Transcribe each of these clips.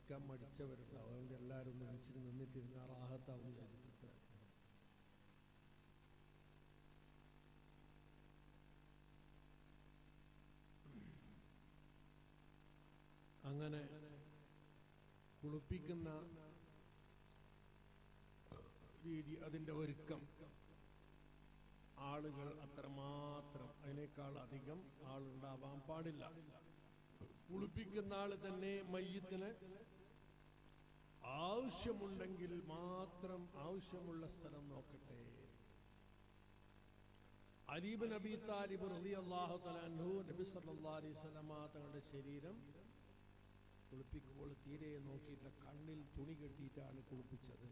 കുളിക്കാൻ മടിച്ചവരുണ്ട് അതുകൊണ്ട് എല്ലാവരും ഒന്ന് എണിച്ചിട്ട് നിന്നിട്ടിരുന്ന റാഹത്താവും വിചാരിച്ചിട്ട് അങ്ങനെ കുളിപ്പിക്കുന്ന രീതി അതിൻ്റെ ഒരുക്കം ആളുകൾ അത്രമാത്രം അതിനേക്കാൾ അധികം ആളുണ്ടാവാൻ പാടില്ല കുളിപ്പിക്കുന്ന ആള് തന്നെ മയ്യത്തിന് ആവശ്യമുണ്ടെങ്കിൽ മാത്രം ആവശ്യമുള്ള സ്ഥലം നോക്കട്ടെ അലീബ് നബി താലിബ് റബി അള്ളാഹു തലാൻഹു നബി സല്ലാ അലൈഹി സ്വലമ തങ്ങളുടെ ശരീരം കുളിപ്പിക്കുമ്പോൾ തീരെ നോക്കിയിട്ട് കണ്ണിൽ തുണി കെട്ടിയിട്ടാണ് കുളിപ്പിച്ചത്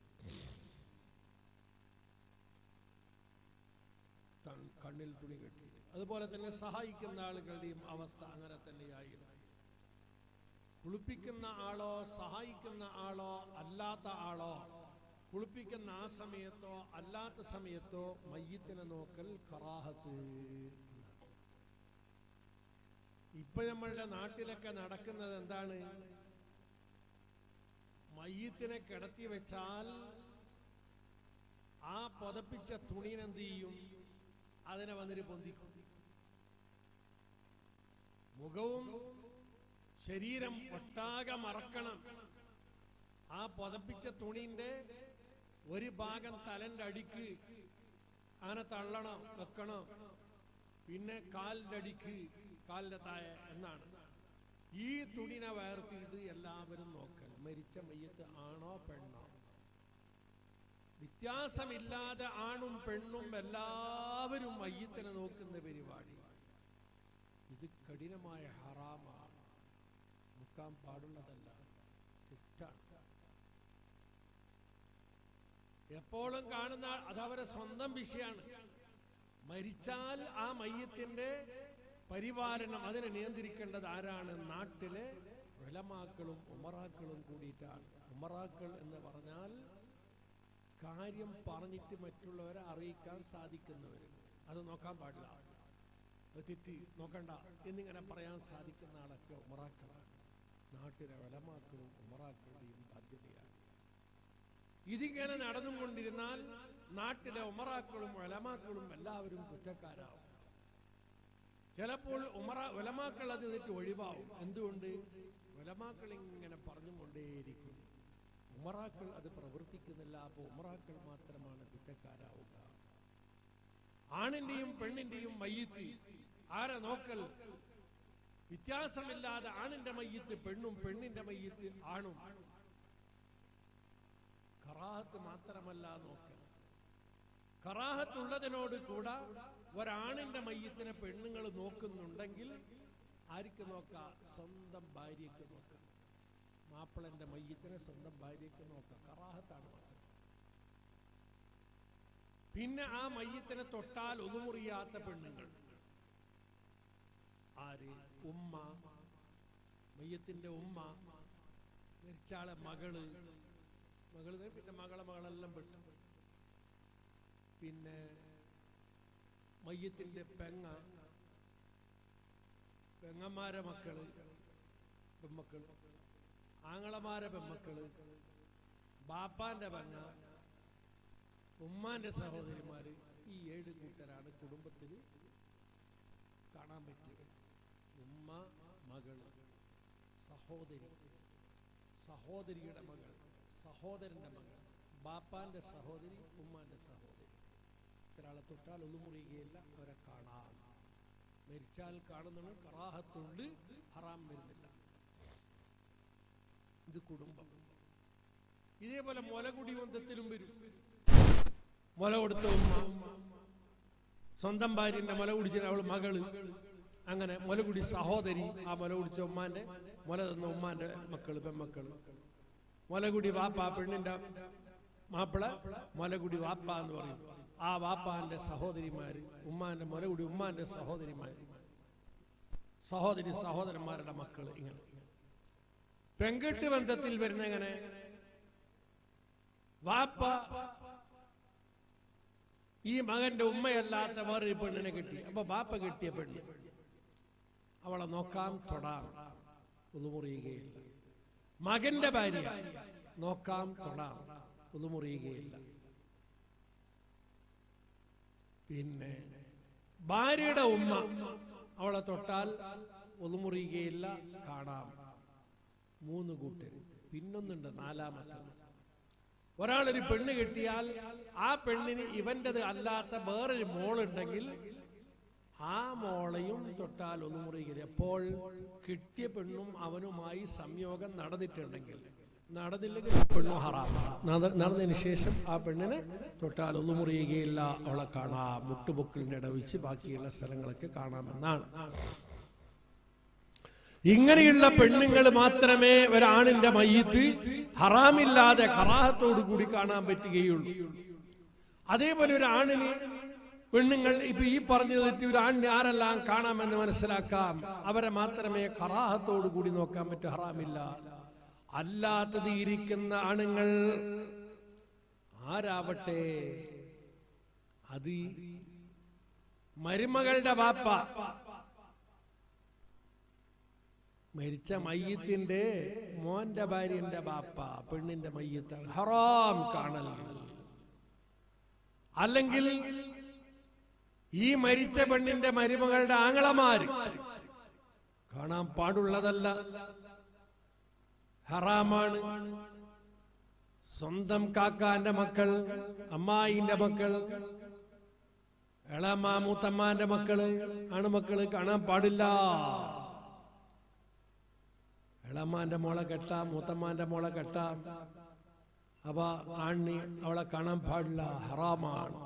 തൺ- കണ്ണിൽ തുണി കെട്ടിയിട്ട് അതുപോലെ തന്നെ സഹായിക്കുന്ന ആളുകളുടെയും അവസ്ഥ അങ്ങനെ തന്നെയായിരുന്നു കുളിപ്പിക്കുന്ന ആളോ സഹായിക്കുന്ന ആളോ അല്ലാത്ത ആളോ കുളിപ്പിക്കുന്ന ആ സമയത്തോ അല്ലാത്ത സമയത്തോ മയ്യത്തിനെ നോക്കൽ കറാഹത്ത് ഇപ്പൊ നമ്മളുടെ നാട്ടിലൊക്കെ നടക്കുന്നത് എന്താണ് മയ്യത്തിനെ കിടത്തി വെച്ചാൽ ആ പുതപ്പിച്ച തുണിനെന്ത് ചെയ്യും അതിനെ വന്നിട്ട് പൊന്തിക്കും മുഖവും ശരീരം ഒട്ടാകെ മറക്കണം ആ പുതപ്പിച്ച തുണിന്റെ ഒരു ഭാഗം തലന്റെ അടിക്ക് അങ്ങനെ തള്ളണം വെക്കണം പിന്നെ കാലിന്റെ അടിക്ക് കാലിന്റെ താഴെ എന്നാണ് ഈ തുണിനെ വേർത്തിയിട്ട് എല്ലാവരും നോക്കൽ മരിച്ച മയ്യത്ത് ആണോ പെണ്ണോ വ്യത്യാസമില്ലാതെ ആണും പെണ്ണും എല്ലാവരും മയ്യത്തിനെ നോക്കുന്ന പരിപാടി ഇത് കഠിനമായ ഹറാമാണ് മുക്കാൻ പാടുള്ളതല്ല തെറ്റാണ് എപ്പോഴും കാണുന്ന അതവരെ സ്വന്തം വിഷയമാണ് മരിച്ചാൽ ആ മയ്യത്തിന്റെ പരിപാലനം അതിനെ നിയന്ത്രിക്കേണ്ടത് ആരാണ് നാട്ടിലെ വിലമാക്കളും ഉമറാക്കളും കൂടിയിട്ടാണ് ഉമറാക്കൾ എന്ന് പറഞ്ഞാൽ കാര്യം പറഞ്ഞിട്ട് മറ്റുള്ളവരെ അറിയിക്കാൻ സാധിക്കുന്നവർ അത് നോക്കാൻ പാടില്ല അത് തെറ്റി നോക്കണ്ട എന്നിങ്ങനെ പറയാൻ സാധിക്കുന്ന ആളൊക്കെ ഉമറാക്കളാണ് നാട്ടിലെ വിലമാക്കളും ഉമറാക്കളുടെയും ബാധ്യതയാണ് ഇതിങ്ങനെ നടന്നുകൊണ്ടിരുന്നാൽ നാട്ടിലെ ഉമറാക്കളും വിലമാക്കളും എല്ലാവരും കുറ്റക്കാരാവും ചിലപ്പോൾ ഉമറ വിലമാക്കൾ അത് എന്നിട്ട് ഒഴിവാവും എന്തുകൊണ്ട് വിലമാക്കൾ ഇങ്ങനെ പറഞ്ഞുകൊണ്ടേയിരിക്കും ഉമറാക്കൾ അത് പ്രവർത്തിക്കുന്നില്ല അപ്പോൾ ഉമറാക്കൾ മാത്രമാണ് കുറ്റക്കാരാവുക ആണിന്റെയും പെണ്ണിന്റെയും മയ്യത്ത് ആരെ നോക്കൽ വ്യത്യാസമില്ലാതെ ആണിന്റെ മയ്യത്ത് പെണ്ണും പെണ്ണിന്റെ മയ്യത്ത് ആണും കറാഹത്ത് മാത്രമല്ല നോക്കൽ കറാഹത്തുള്ളതിനോട് കൂടെ ഒരാണിന്റെ മയ്യത്തിനെ പെണ്ണുങ്ങൾ നോക്കുന്നുണ്ടെങ്കിൽ ആർക്ക് നോക്കാം സ്വന്തം ഭാര്യയ്ക്ക് നോക്കാം മാപ്പിളന്റെ മയ്യത്തിനെ സ്വന്തം ഭാര്യയ്ക്ക് നോക്കാം കറാഹത്താണ് മാത്രം പിന്നെ ആ മയ്യത്തിനെ തൊട്ടാൽ ഒതുമുറിയാത്ത പെണ്ണുങ്ങൾ ആര് ഉമ്മ മയ്യത്തിന്റെ ഉമ്മ മരിച്ചാളെ മകള് മകള് പിന്നെ മകളെ മകളെല്ലാം പെട്ടു പിന്നെ മയ്യത്തിന്റെ പെങ്ങ പെങ്ങന്മാരെ മക്കള് പെമ്മക്കൾ ആങ്ങളമാരെ പെമ്മക്കള് ബാപ്പാന്റെ പെങ്ങ ഉമ്മാന്റെ സഹോദരിമാര് ഈ ഏഴ് കൂട്ടരാണ് കുടുംബത്തിൽ കാണാൻ പറ്റിയത് ഉമ്മ മകള് സഹോദരി സഹോദരിയുടെ മകൾ സഹോദരന്റെ മകൾ ബാപ്പാന്റെ സഹോദരി ഉമ്മാന്റെ സഹോദരി ഇത്രയാളെ തൊട്ടാൽ ഒന്നും മുറിയുകയില്ല അവരെ കാണാം മരിച്ചാൽ കാണുന്നത് കറാഹത്തുണ്ട് ഹറാം വരുന്നില്ല ഇത് കുടുംബം ഇതേപോലെ മുലകുടി ബന്ധത്തിലും വരും മുല കൊടുത്ത ഉമ്മ സ്വന്തം ഭാര്യന്റെ മുല കുടിച്ച അവൾ മകള് അങ്ങനെ മുല കുടി സഹോദരി ആ മുല കുടിച്ച ഉമ്മാന്റെ മുല തന്ന ഉമ്മാന്റെ മക്കള് പെമ്മക്കള് മുലകുടി വാപ്പ പെണ്ണിന്റെ മാപ്പിള മുലകുടി വാപ്പ എന്ന് പറയും ആ വാപ്പാന്റെ സഹോദരിമാര് ഉമ്മാന്റെ മുലകുടി ഉമ്മാന്റെ സഹോദരിമാര് സഹോദരി സഹോദരന്മാരുടെ മക്കള് ഇങ്ങനെ പെങ്കെട്ട് ബന്ധത്തിൽ വരുന്ന എങ്ങനെ വാപ്പ ഈ മകന്റെ ഉമ്മയല്ലാത്ത വേറൊരു പെണ്ണിനെ കിട്ടി അപ്പൊ ബാപ്പ കിട്ടിയ പെണ്ണ് അവളെ നോക്കാം തൊടാം ഒന്നുമുറിയുകയില്ല മകന്റെ ഭാര്യ നോക്കാം തൊടാം പുതുമുറിയുകയില്ല പിന്നെ ഭാര്യയുടെ ഉമ്മ അവളെ തൊട്ടാൽ ഒതുമുറിയുകയില്ല കാണാം മൂന്ന് കൂട്ടര് പിന്നൊന്നുണ്ട് നാലാമത്തത് ഒരാളൊരു പെണ്ണ് കെട്ടിയാൽ ആ പെണ്ണിന് ഇവന്റത് അല്ലാത്ത വേറൊരു മോളുണ്ടെങ്കിൽ ആ മോളെയും തൊട്ടാൽ ഒന്ന് മുറിയില്ല എപ്പോൾ കിട്ടിയ പെണ്ണും അവനുമായി സംയോഗം നടന്നിട്ടുണ്ടെങ്കിൽ നടന്നില്ലെങ്കിൽ ആ പെണ്ണു ഹറാമാണ് നട- നടന്നതിന് ശേഷം ആ പെണ്ണിനെ തൊട്ടാൽ ഒന്ന് മുറിയുകയില്ല അവളെ കാണാം മുട്ടുപൊക്കിളിന്റെ ഇടവിച്ച് ബാക്കിയുള്ള സ്ഥലങ്ങളൊക്കെ കാണാമെന്നാണ് ഇങ്ങനെയുള്ള പെണ്ണുങ്ങൾ മാത്രമേ ഒരാണിന്റെ മയ്യത്ത് ഹറാമില്ലാതെ കറാഹത്തോടു കൂടി കാണാൻ പറ്റുകയുള്ളൂ അതേപോലെ ഒരു ആണിന് പെണ്ണുങ്ങൾ ഇപ്പൊ ഈ പറഞ്ഞു തെറ്റി ഒരു ആണിന് ആരെല്ലാം കാണാമെന്ന് മനസ്സിലാക്കാം അവരെ മാത്രമേ കറാഹത്തോടു കൂടി നോക്കാൻ പറ്റൂ ഹറാമില്ല അല്ലാത്തത് ഇരിക്കുന്ന ആണുങ്ങൾ ആരാവട്ടെ അത് മരുമകളുടെ വാപ്പ മരിച്ച മയ്യത്തിന്റെ മോന്റെ ഭാര്യന്റെ ബാപ്പ പെണ്ണിന്റെ മയ്യത്താണ് ഹറാം കാണൽ അല്ലെങ്കിൽ ഈ മരിച്ച പെണ്ണിന്റെ മരുമകളുടെ ആങ്ങളമാര് കാണാൻ പാടുള്ളതല്ല ഹറാമാണ് സ്വന്തം കാക്കാന്റെ മക്കൾ അമ്മായിന്റെ മക്കൾ എളമ്മ മൂത്തമ്മാന്റെ മക്കള് ആണുമക്കള് കാണാൻ പാടില്ല എളമ്മാന്റെ മോളെ കെട്ടാം മൂത്തമ്മാന്റെ മോളെ കെട്ടാം അപ്പൊ ആണ്ണി അവളെ കാണാൻ പാടില്ല ഹറാമാണ്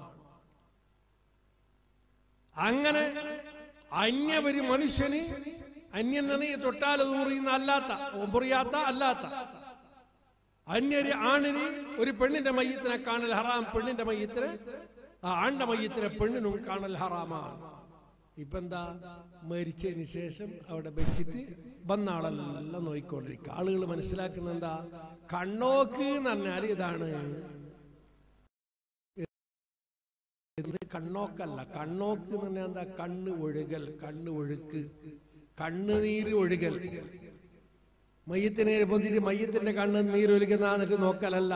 അങ്ങനെ അന്യ ഒരു മനുഷ്യന് അന്യനെ തൊട്ടാൽ മുറിയുന്ന അല്ലാത്ത മുറിയാത്ത അല്ലാത്ത അന്യൊരു ആണിന് ഒരു പെണ്ണിന്റെ മയ്യത്തിനെ കാണൽ ഹറാം പെണ്ണിന്റെ മയ്യത്തിന് ആ ആണിന്റെ മയ്യത്തിനെ പെണ്ണിനും കാണൽ ഹറാമാണ് ഇപ്പൊ എന്താ മരിച്ചതിന് ശേഷം അവിടെ വെച്ചിട്ട് വന്ന ആളെല്ലാം നോയിക്കൊണ്ടിരിക്കുക ആളുകൾ മനസ്സിലാക്കുന്ന എന്താ കണ്ണോക്ക് എന്ന് പറഞ്ഞാൽ ഇതാണ് ഇത് കണ്ണോക്കല്ല കണ്ണോക്ക് എന്ന് പറഞ്ഞാൽ എന്താ കണ്ണ് ഒഴുകൽ കണ്ണ് ഒഴുക്ക് കണ്ണുനീര് ഒഴുകൽ മയ്യത്തിനെ പൊതിര് മയ്യത്തിന്റെ കണ്ണ് നീരൊലിക്കുന്ന എന്നിട്ട് നോക്കലല്ല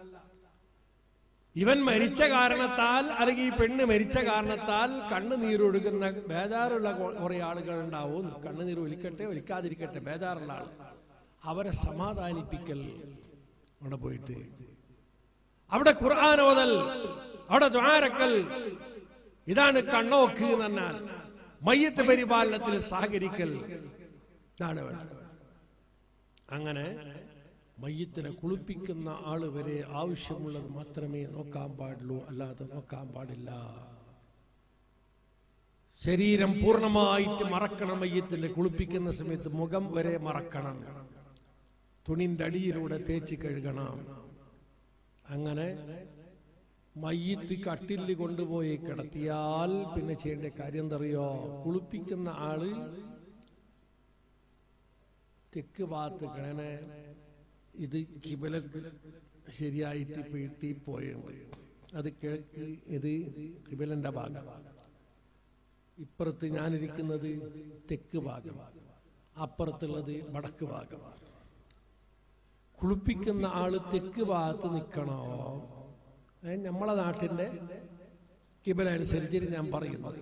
ഇവൻ മരിച്ച കാരണത്താൽ അല്ലെങ്കിൽ ഈ പെണ്ണ് മരിച്ച കാരണത്താൽ കണ്ണുനീരൊഴുകുന്ന ബേജാറുള്ള കൊ- കുറെ ആളുകൾ ഉണ്ടാവും കണ്ണുനീർ ഒലിക്കട്ടെ ഒലിക്കാതിരിക്കട്ടെ ബേജാറുള്ള ആൾ അവരെ സമാധാനിപ്പിക്കൽ അവിടെ പോയിട്ട് അവിടെ ഖുർആൻ ഓതൽ അവിടെ ദ്വാരക്കൽ ഇതാണ് കണ്ണോക്ക് എന്ന് പറഞ്ഞാൽ മയ്യത്ത് പരിപാലനത്തിൽ സഹകരിക്കൽ ഇതാണ് വേണ്ടത് അങ്ങനെ മയ്യത്തിനെ കുളിപ്പിക്കുന്ന ആള് വരെ ആവശ്യമുള്ളത് മാത്രമേ നോക്കാൻ പാടുള്ളൂ അല്ലാതെ നോക്കാൻ പാടില്ല ശരീരം പൂർണ്ണമായിട്ട് മറക്കണം മയ്യത്തിന്റെ കുളിപ്പിക്കുന്ന സമയത്ത് മുഖം വരെ മറക്കണം തുണിന്റെ അടിയിലൂടെ തേച്ച് കഴുകണം അങ്ങനെ മയ്യത്ത് കട്ടില് കൊണ്ടുപോയി കിടത്തിയാൽ പിന്നെ ചെയ്യേണ്ട കാര്യം എന്തറിയോ കുളിപ്പിക്കുന്ന ആള് തെക്ക് ഭാഗത്ത് കിണനെ ഇത് കിബല ശരിയായിട്ട് പീട്ടി പോയുണ്ട് അത് കിഴക്ക് ഇത് കിബലന്റെ ഭാഗം ഇപ്പുറത്ത് ഞാനിരിക്കുന്നത് തെക്ക് ഭാഗം അപ്പുറത്തുള്ളത് വടക്ക് ഭാഗം കുളിപ്പിക്കുന്ന ആള് തെക്ക് ഭാഗത്ത് നിൽക്കണോ ഏ, നമ്മളെ നാട്ടിന്റെ കിബല അനുസരിച്ച് ഞാൻ പറയുന്നത്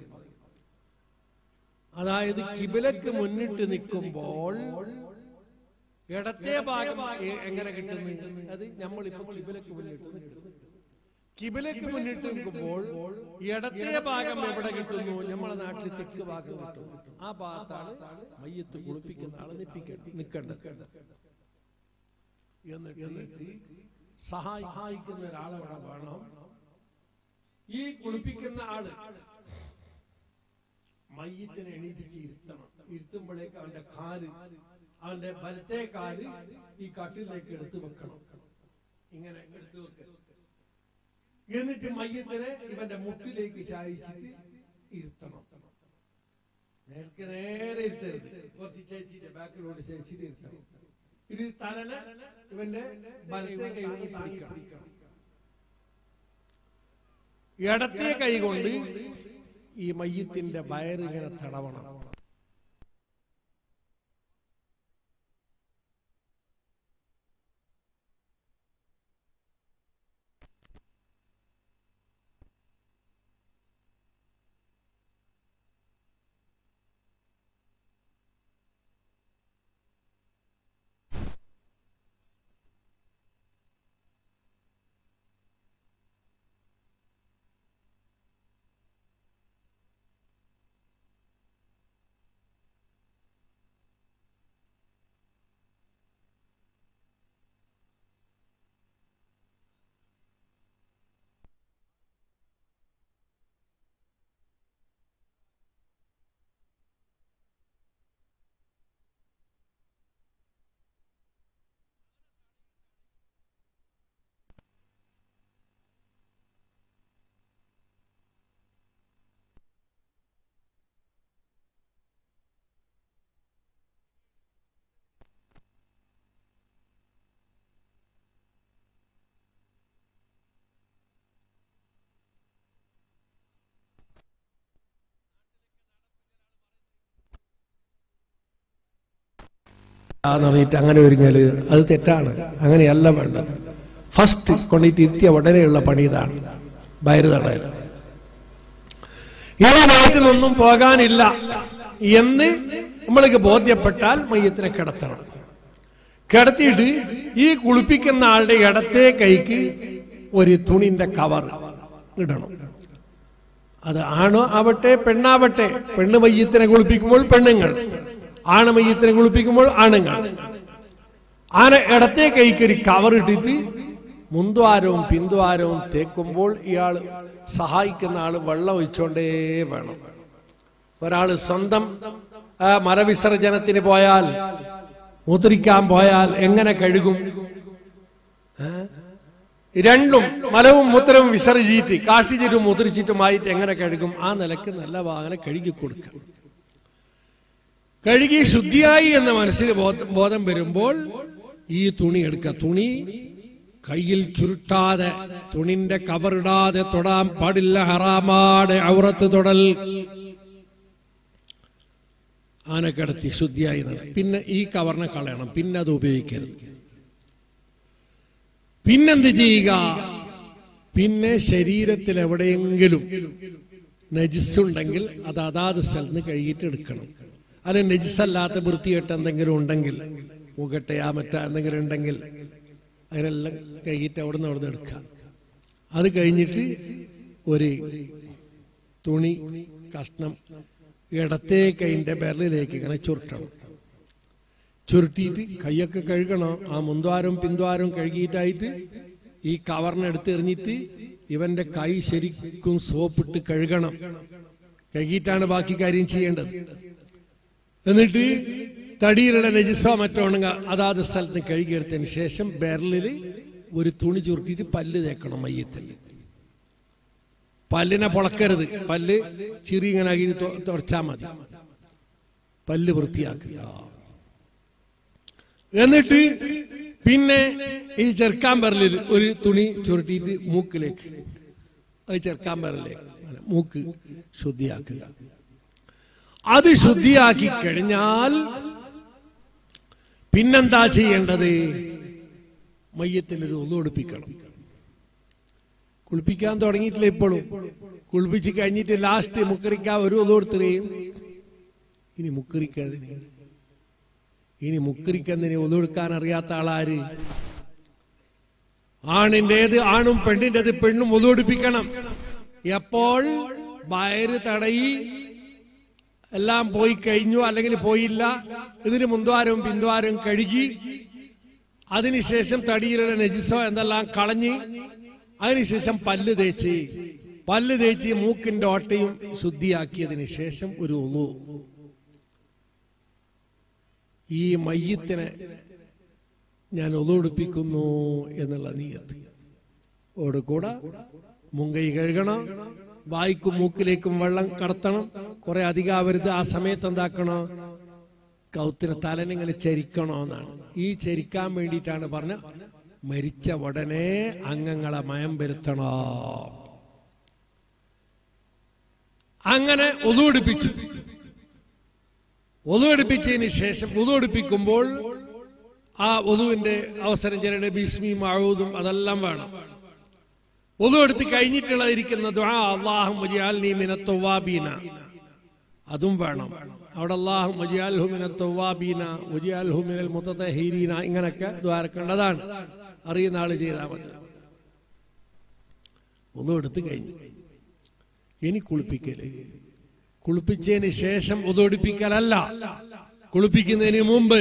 അതായത് കിബിലക്ക് മുന്നിട്ട് നിൽക്കുമ്പോൾ ഇടത്തെ ഭാഗം എ- എങ്ങനെ കിട്ടുന്നു അത് നമ്മളിപ്പോ കിബിലക്ക് മുന്നിട്ട് നിൽക്കുന്നു കിബിലക്ക് മുന്നിട്ട് നിൽക്കുമ്പോൾ ഇടത്തെ ഭാഗം എവിടെ കിട്ടുന്നു നമ്മളെ നാട്ടിൽ തെക്ക് ഭാഗം കിട്ടുന്നു ആ ഭാഗത്താണ് മയ്യത്ത് കുളിപ്പിക്കുന്ന ആള് നിപ്പിക്കേണ്ടത് നിൽക്കേണ്ടത് എന്നിട്ട് സഹായിക്കുന്ന ഒരാളവിടെ വേണം ഈ കുളിപ്പിക്കുന്ന ആള് മയ്യത്തിനെ എണീപ്പിച്ച് ഇരുത്തണം ഇരുത്തുമ്പോഴേക്ക് അവന്റെ കാല് അവന്റെ വലത്തെ കാല് ഈ കട്ടിലേക്ക് എടുത്തു വെക്കണം ഇങ്ങനെ എടുത്തു വെക്കണം എന്നിട്ട് മയ്യത്തിനെ ഇവന്റെ മുട്ടിലേക്ക് ചായച്ചിട്ട് ഇരുത്തണം നേർക്ക് നേരെ ഇരുത്തരുത് കുറച്ച് ചേച്ചിട്ട് ബാക്കിലോട്ട് ചേച്ചിട്ട് ഇരുത്തണം ഇത് തലനെ ഇവന്റെ വലത്തെ കൈ കൊണ്ട് പിടിക്കണം ഇടത്തെ കൈ കൊണ്ട് ഈ മയ്യത്തിന്റെ വയറിങ്ങനെ തടവണം എന്ന് പറഞ്ഞിട്ട് അങ്ങനെ ഒരുങ്ങല് അത് തെറ്റാണ് അങ്ങനെയല്ല വേണ്ടത് ഫസ്റ്റ് കൊണ്ടിട്ട് ഇരുത്തിയ ഉടനെയുള്ള പണി ഇതാണ് വയറ് തടയൽ ഇനി വയറ്റിലൊന്നും പോകാനില്ല എന്ന് നമ്മൾക്ക് ബോധ്യപ്പെട്ടാൽ മയ്യത്തിനെ കിടത്തണം കിടത്തിയിട്ട് ഈ കുളിപ്പിക്കുന്ന ആളുടെ ഇടത്തെ കൈക്ക് ഒരു തുണിന്റെ കവർ ഇടണം അത് ആണോ ആവട്ടെ പെണ്ണാവട്ടെ പെണ്ണ് മയ്യത്തിനെ കുളിപ്പിക്കുമ്പോൾ പെണ്ണുങ്ങൾ ആണ് മയ്യത്തിനെ കുളിപ്പിക്കുമ്പോൾ ആണുങ്ങൾ ആന ഇടത്തെ കൈക്ക് ഒരു കവർ ഇട്ടിട്ട് മുന്തുവാരവും പിന്തുവാരവും തേക്കുമ്പോൾ ഇയാൾ സഹായിക്കുന്ന ആള് വെള്ളം ഒഴിച്ചോണ്ടേ വേണം ഒരാള് സ്വന്തം ആ, മലവിസർജനത്തിന് പോയാൽ മൂത്രിക്കാൻ പോയാൽ എങ്ങനെ കഴുകും ഏ? രണ്ടും മലവും മൂത്രവും വിസർജിച്ചിട്ട് കാഷ്ടിച്ചിട്ടും മൂത്രിച്ചിട്ടുമായിട്ട് എങ്ങനെ കഴുകും ആ നിലക്ക് നല്ല വാഹനം കഴുകി കൊടുക്കാം കഴുകി ശുദ്ധിയായി എന്ന മനസ്സിൽ ബോധ- ബോധം വരുമ്പോൾ ഈ തുണി എടുക്കുക തുണി കയ്യിൽ ചുരുട്ടാതെ തുണിന്റെ കവറിടാതെ തൊടാൻ പാടില്ല ഹറാമാടെ ഔറത്ത് തൊടൽ ആന കിടത്തി ശുദ്ധിയായി നട പിന്നെ ഈ കവറിനെ കളയണം പിന്നെ അത് ഉപയോഗിക്കരുത് പിന്നെന്ത് ചെയ്യുക പിന്നെ ശരീരത്തിൽ എവിടെയെങ്കിലും നജിസ്സുണ്ടെങ്കിൽ അത് അതാത് സ്ഥലത്ത് നിന്ന് കഴുകിയിട്ട് എടുക്കണം അത് നജിസ്സല്ലാത്ത വൃത്തികെട്ട എന്തെങ്കിലും ഉണ്ടെങ്കിൽ മുകട്ടയാ മറ്റാ എന്തെങ്കിലും ഉണ്ടെങ്കിൽ അതിനെല്ലാം കഴുകിയിട്ട് അവിടെ നിന്ന് അവിടെ നിന്ന് എടുക്കാം അത് കഴിഞ്ഞിട്ട് ഒരു തുണി കഷ്ണം ഇടത്തേ കൈൻ്റെ ബെരലിലേക്ക് ഇങ്ങനെ ചുരുട്ടണം ചുരുട്ടിയിട്ട് കൈയൊക്കെ കഴുകണം ആ മുന്തുവാരവും പിന്തുവാരവും കഴുകിയിട്ടായിട്ട് ഈ കവറിനെടുത്ത് എറിഞ്ഞിട്ട് ഇവന്റെ കൈ ശരിക്കും സോപ്പിട്ട് കഴുകണം കഴുകിയിട്ടാണ് ബാക്കി കാര്യം ചെയ്യേണ്ടത് എന്നിട്ട് തടിയിലുള്ള നജിസോ മറ്റോ ഉണ്ടെങ്കിൽ അതാത് സ്ഥലത്ത് കഴുകിയെടുത്തതിന് ശേഷം ബെരലിൽ ഒരു തുണി ചുരുട്ടിയിട്ട് പല്ല് തേക്കണം മയ്യത്തിൽ പല്ലിനെ പൊളക്കരുത് പല്ല് ചിറി ഇങ്ങനെ ആക്കി തൊ- തുടച്ചാൽ മതി പല്ല് വൃത്തിയാക്കുക എന്നിട്ട് പിന്നെ ഈ ചെറുക്കാൻ ബെറലിൽ ഒരു തുണി ചുരുട്ടിയിട്ട് മൂക്കിലേക്ക് അത് ചെറുക്കാൻ ബെറലിലേക്ക് അങ്ങനെ മൂക്ക് ശുദ്ധിയാക്കുക അത് ശുദ്ധിയാക്കി കഴിഞ്ഞാൽ പിന്നെന്താ ചെയ്യേണ്ടത് മയ്യത്തിനൊരു ഒന്നു ഒടുപ്പിക്കണം കുളിപ്പിക്കാൻ തുടങ്ങിയിട്ടില്ല ഇപ്പോഴും കുളിപ്പിച്ച് കഴിഞ്ഞിട്ട് ലാസ്റ്റ് മുക്കറിക്കാൻ ഒരു ഒന്നു കൊടുത്തുകയും ഇനി മുക്കറിക്കാതിന് ഇനി മുക്കറിക്കുന്നതിന് ഒതുകൊടുക്കാൻ അറിയാത്ത ആളാര് ആണിൻ്റെത് ആണും പെണ്ണിൻ്റെത് പെണ്ണും ഒതുകൊടുപ്പിക്കണം എപ്പോൾ വയറ് തടയി എല്ലാം പോയി കഴിഞ്ഞു അല്ലെങ്കിൽ പോയില്ല ഇതിന് മുന്തുവാരവും പിന്തുവാരവും കഴുകി അതിനുശേഷം തടിയിലുള്ള നജിസോ എന്തെല്ലാം കളഞ്ഞ് അതിനുശേഷം പല്ല് തേച്ച് പല്ല് തേച്ച് മൂക്കിന്റെ ഓട്ടയും ശുദ്ധിയാക്കിയതിന് ശേഷം ഒരു ഉളു ഈ മയ്യത്തിനെ ഞാൻ ഒതുപിക്കുന്നു എന്നുള്ള നീയത്ത് ഓടുകൂടെ മുങ്കൈ കഴുകണം വായിക്കും മൂക്കിലേക്കും വെള്ളം കടത്തണം കുറെ അധികാവരുത് ആ സമയത്ത് എന്താക്കണം കൗത്തിന് തലനിങ്ങനെ ചരിക്കണോ എന്നാണ് ഈ ചരിക്കാൻ വേണ്ടിയിട്ടാണ് പറഞ്ഞ മരിച്ച ഉടനെ അംഗങ്ങളെ മയം വരുത്തണോ അങ്ങനെ ഒതുപിടിപ്പിച്ചു ഒതുവെടുപ്പിച്ചതിന് ശേഷം ഒതുവെടുപ്പിക്കുമ്പോൾ ആ ഒതുവിന്റെ അവസരം ചിലരുടെ ബിസ്മി മഴൂതും അതെല്ലാം വേണം ഒതുവെടുത്ത് കഴിഞ്ഞിട്ടുള്ള ഇരിക്കുന്ന ദുആ അല്ലാഹു മജിയാൽനി മിനത്ത് തവ്വാബീന അതും വേണം അവിടെ അല്ലാഹു മജിയാൽഹു മിനത്ത് തവ്വാബീന വജിയാൽഹു മിനൽ മുത്തതഹീരീന ഇങ്ങനൊക്കെ ദ്വാരക്കേണ്ടതാണ് അറിയുന്ന ആള് ചെയ്താൽ മതി ഒതുവെടുത്ത് കഴിഞ്ഞു ഇനി കുളിപ്പിക്കല് കുളിപ്പിച്ചതിന് ശേഷം ഉതൊടിപ്പിക്കലല്ല കുളിപ്പിക്കുന്നതിന് മുമ്പ്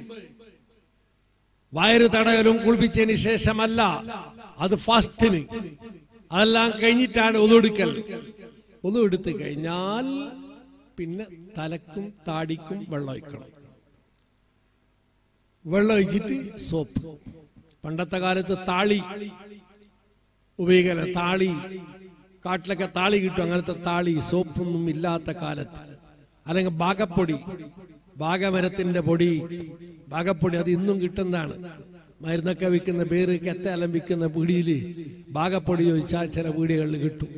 വയറ് തടയലും കുളിപ്പിച്ചതിന് ശേഷമല്ല അത് ഫാസ്റ്റിന് അതെല്ലാം കഴിഞ്ഞിട്ടാണ് ഒതുടുക്കൽ ഒതുടുത്ത് കഴിഞ്ഞാൽ പിന്നെ തലക്കും താടിക്കും വെള്ളം ഒഴിക്കണം വെള്ളം ഒഴിച്ചിട്ട് സോപ്പ് പണ്ടത്തെ കാലത്ത് താളി ഉപയോഗിക്കല താളി കാട്ടിലൊക്കെ താളി കിട്ടും അങ്ങനത്തെ താളി സോപ്പൊന്നും ഇല്ലാത്ത കാലത്ത് അല്ലെങ്കിൽ ബാഗപ്പൊടി ബാഗമരത്തിന്റെ പൊടി ബാഗപ്പൊടി അത് ഇന്നും കിട്ടുന്നതാണ് മരുന്നൊക്കെ വിൽക്കുന്ന പേര് കെത്തലം വിൽക്കുന്ന പീടിയിൽ ബാഗപ്പൊടി ചോദിച്ചാൽ ചില പീടികളിൽ കിട്ടും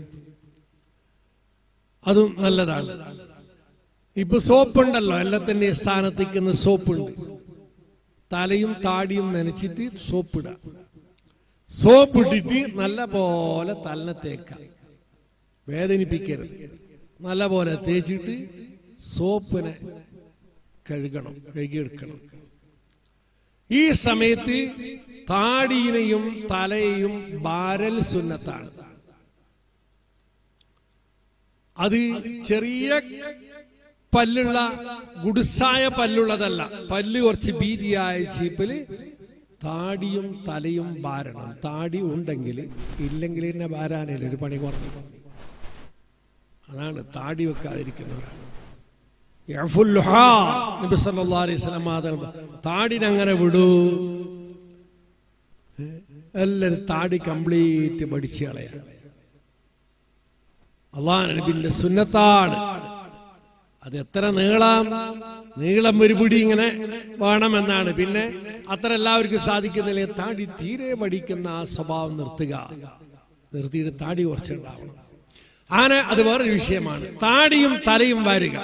അതും നല്ലതാണ് ഇപ്പൊ സോപ്പുണ്ടല്ലോ എല്ലാത്തിന്റെ സ്ഥാനത്ത് നിൽക്കുന്ന സോപ്പുണ്ട് തലയും താടിയും നനച്ചിട്ട് സോപ്പിടുക സോപ്പിട്ടിട്ട് നല്ല പോലെ തലനെ തേക്കാം വേദനിപ്പിക്കരുത് നല്ല പോലെ തേച്ചിട്ട് സോപ്പിനെ കഴുകണം കഴുകിയെടുക്കണം ഈ സമയത്ത് താടിയിനെയും തലയെയും ബാരൽ സുന്നത്താണ് അത് ചെറിയ പല്ലുള്ള ഗുഡ്സായ പല്ലുള്ളതല്ല പല്ല് കുറച്ച് ഭീതിയായ ചീപ്പില് താടിയും തലയും ബാരണം താടി ഉണ്ടെങ്കിൽ ഇല്ലെങ്കിൽ തന്നെ ബാരാനില്ല ഒരു പണി കുറഞ്ഞു അതാണ് താടി വെക്കാതിരിക്കുന്നവരാണ് യഅഫുല്ലുഹാ. നബി സല്ലല്ലാഹു അലൈഹി വസല്ലം മാതങ്ങൾ താടിനങ്ങനെ വിടൂ ഏ? എല്ലാരും താടി കംപ്ലീറ്റ് പഠിച്ചു കളയാ അള്ളാഹ് നബിന്റെ സുന്നത്താണ് അത് എത്ര നീളം നീളം ഒരു പിടി ഇങ്ങനെ വേണമെന്നാണ് പിന്നെ അത്ര എല്ലാവർക്കും സാധിക്കുന്നില്ല താടി തീരെ പഠിക്കുന്ന ആ സ്വഭാവം നിർത്തുക നിർത്തിയിട്ട് താടി കുറച്ചുണ്ടാവണം അങ്ങനെ അത് വേറൊരു വിഷയമാണ് താടിയും തലയും വാരുക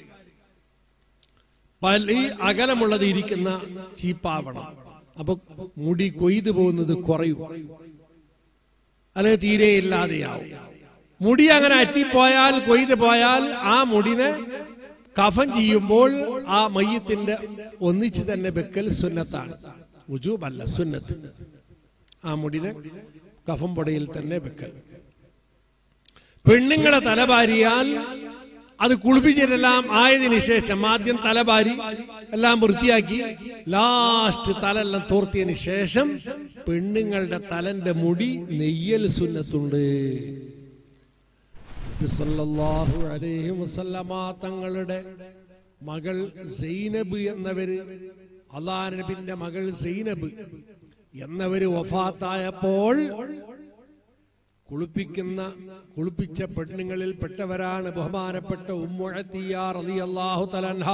പല്ലി അകലമുള്ളത് ഇരിക്കുന്ന ചീപ്പാവണം അപ്പൊ മുടി കൊയ്തു പോകുന്നത് കുറയും അല്ലെങ്കിൽ തീരെ ഇല്ലാതെയാവും മുടി അങ്ങനെ അറ്റിപ്പോയാൽ കൊയ്തു പോയാൽ ആ മുടിനെ കഫൻ ചെയ്യുമ്പോൾ ആ മയ്യത്തിന്റെ ഒന്നിച്ച് തന്നെ വെക്കൽ സുന്നത്താണ് ഉജൂബല്ല സുന്നത്ത് ആ മുടിനെ കഫം പൊടയിൽ തന്നെ വെക്കൽ പെണ്ണുങ്ങളെ തലഭാരിയാൽ അത് കുളിപ്പിച്ചിട്ടെല്ലാം ആയതിനു ശേഷം ആദ്യം തലഭാരി എല്ലാം വൃത്തിയാക്കി ലാസ്റ്റ് തലെല്ലാം തോർത്തിയതിനു ശേഷം പെണ്ണുങ്ങളുടെ തലന്റെ മുടി നെയ്യൽ സുന്നത്തുണ്ട് നബി സല്ലല്ലാഹു അലൈഹി വസല്ലമ തങ്ങളുടെ മകൾ സൈനബ് എന്നവര് അള്ളാഹ് നബിന്റെ മകൾ സൈനബ് എന്നവര് വഫാത്തായപ്പോൾ കുളിപ്പിക്കുന്ന കുളിപ്പിച്ച പെണ്ണുങ്ങളിൽ പെട്ടവരാണ് ബഹുമാനപ്പെട്ട ഉമ്മുഅത്തിയാഹു തലൻഹ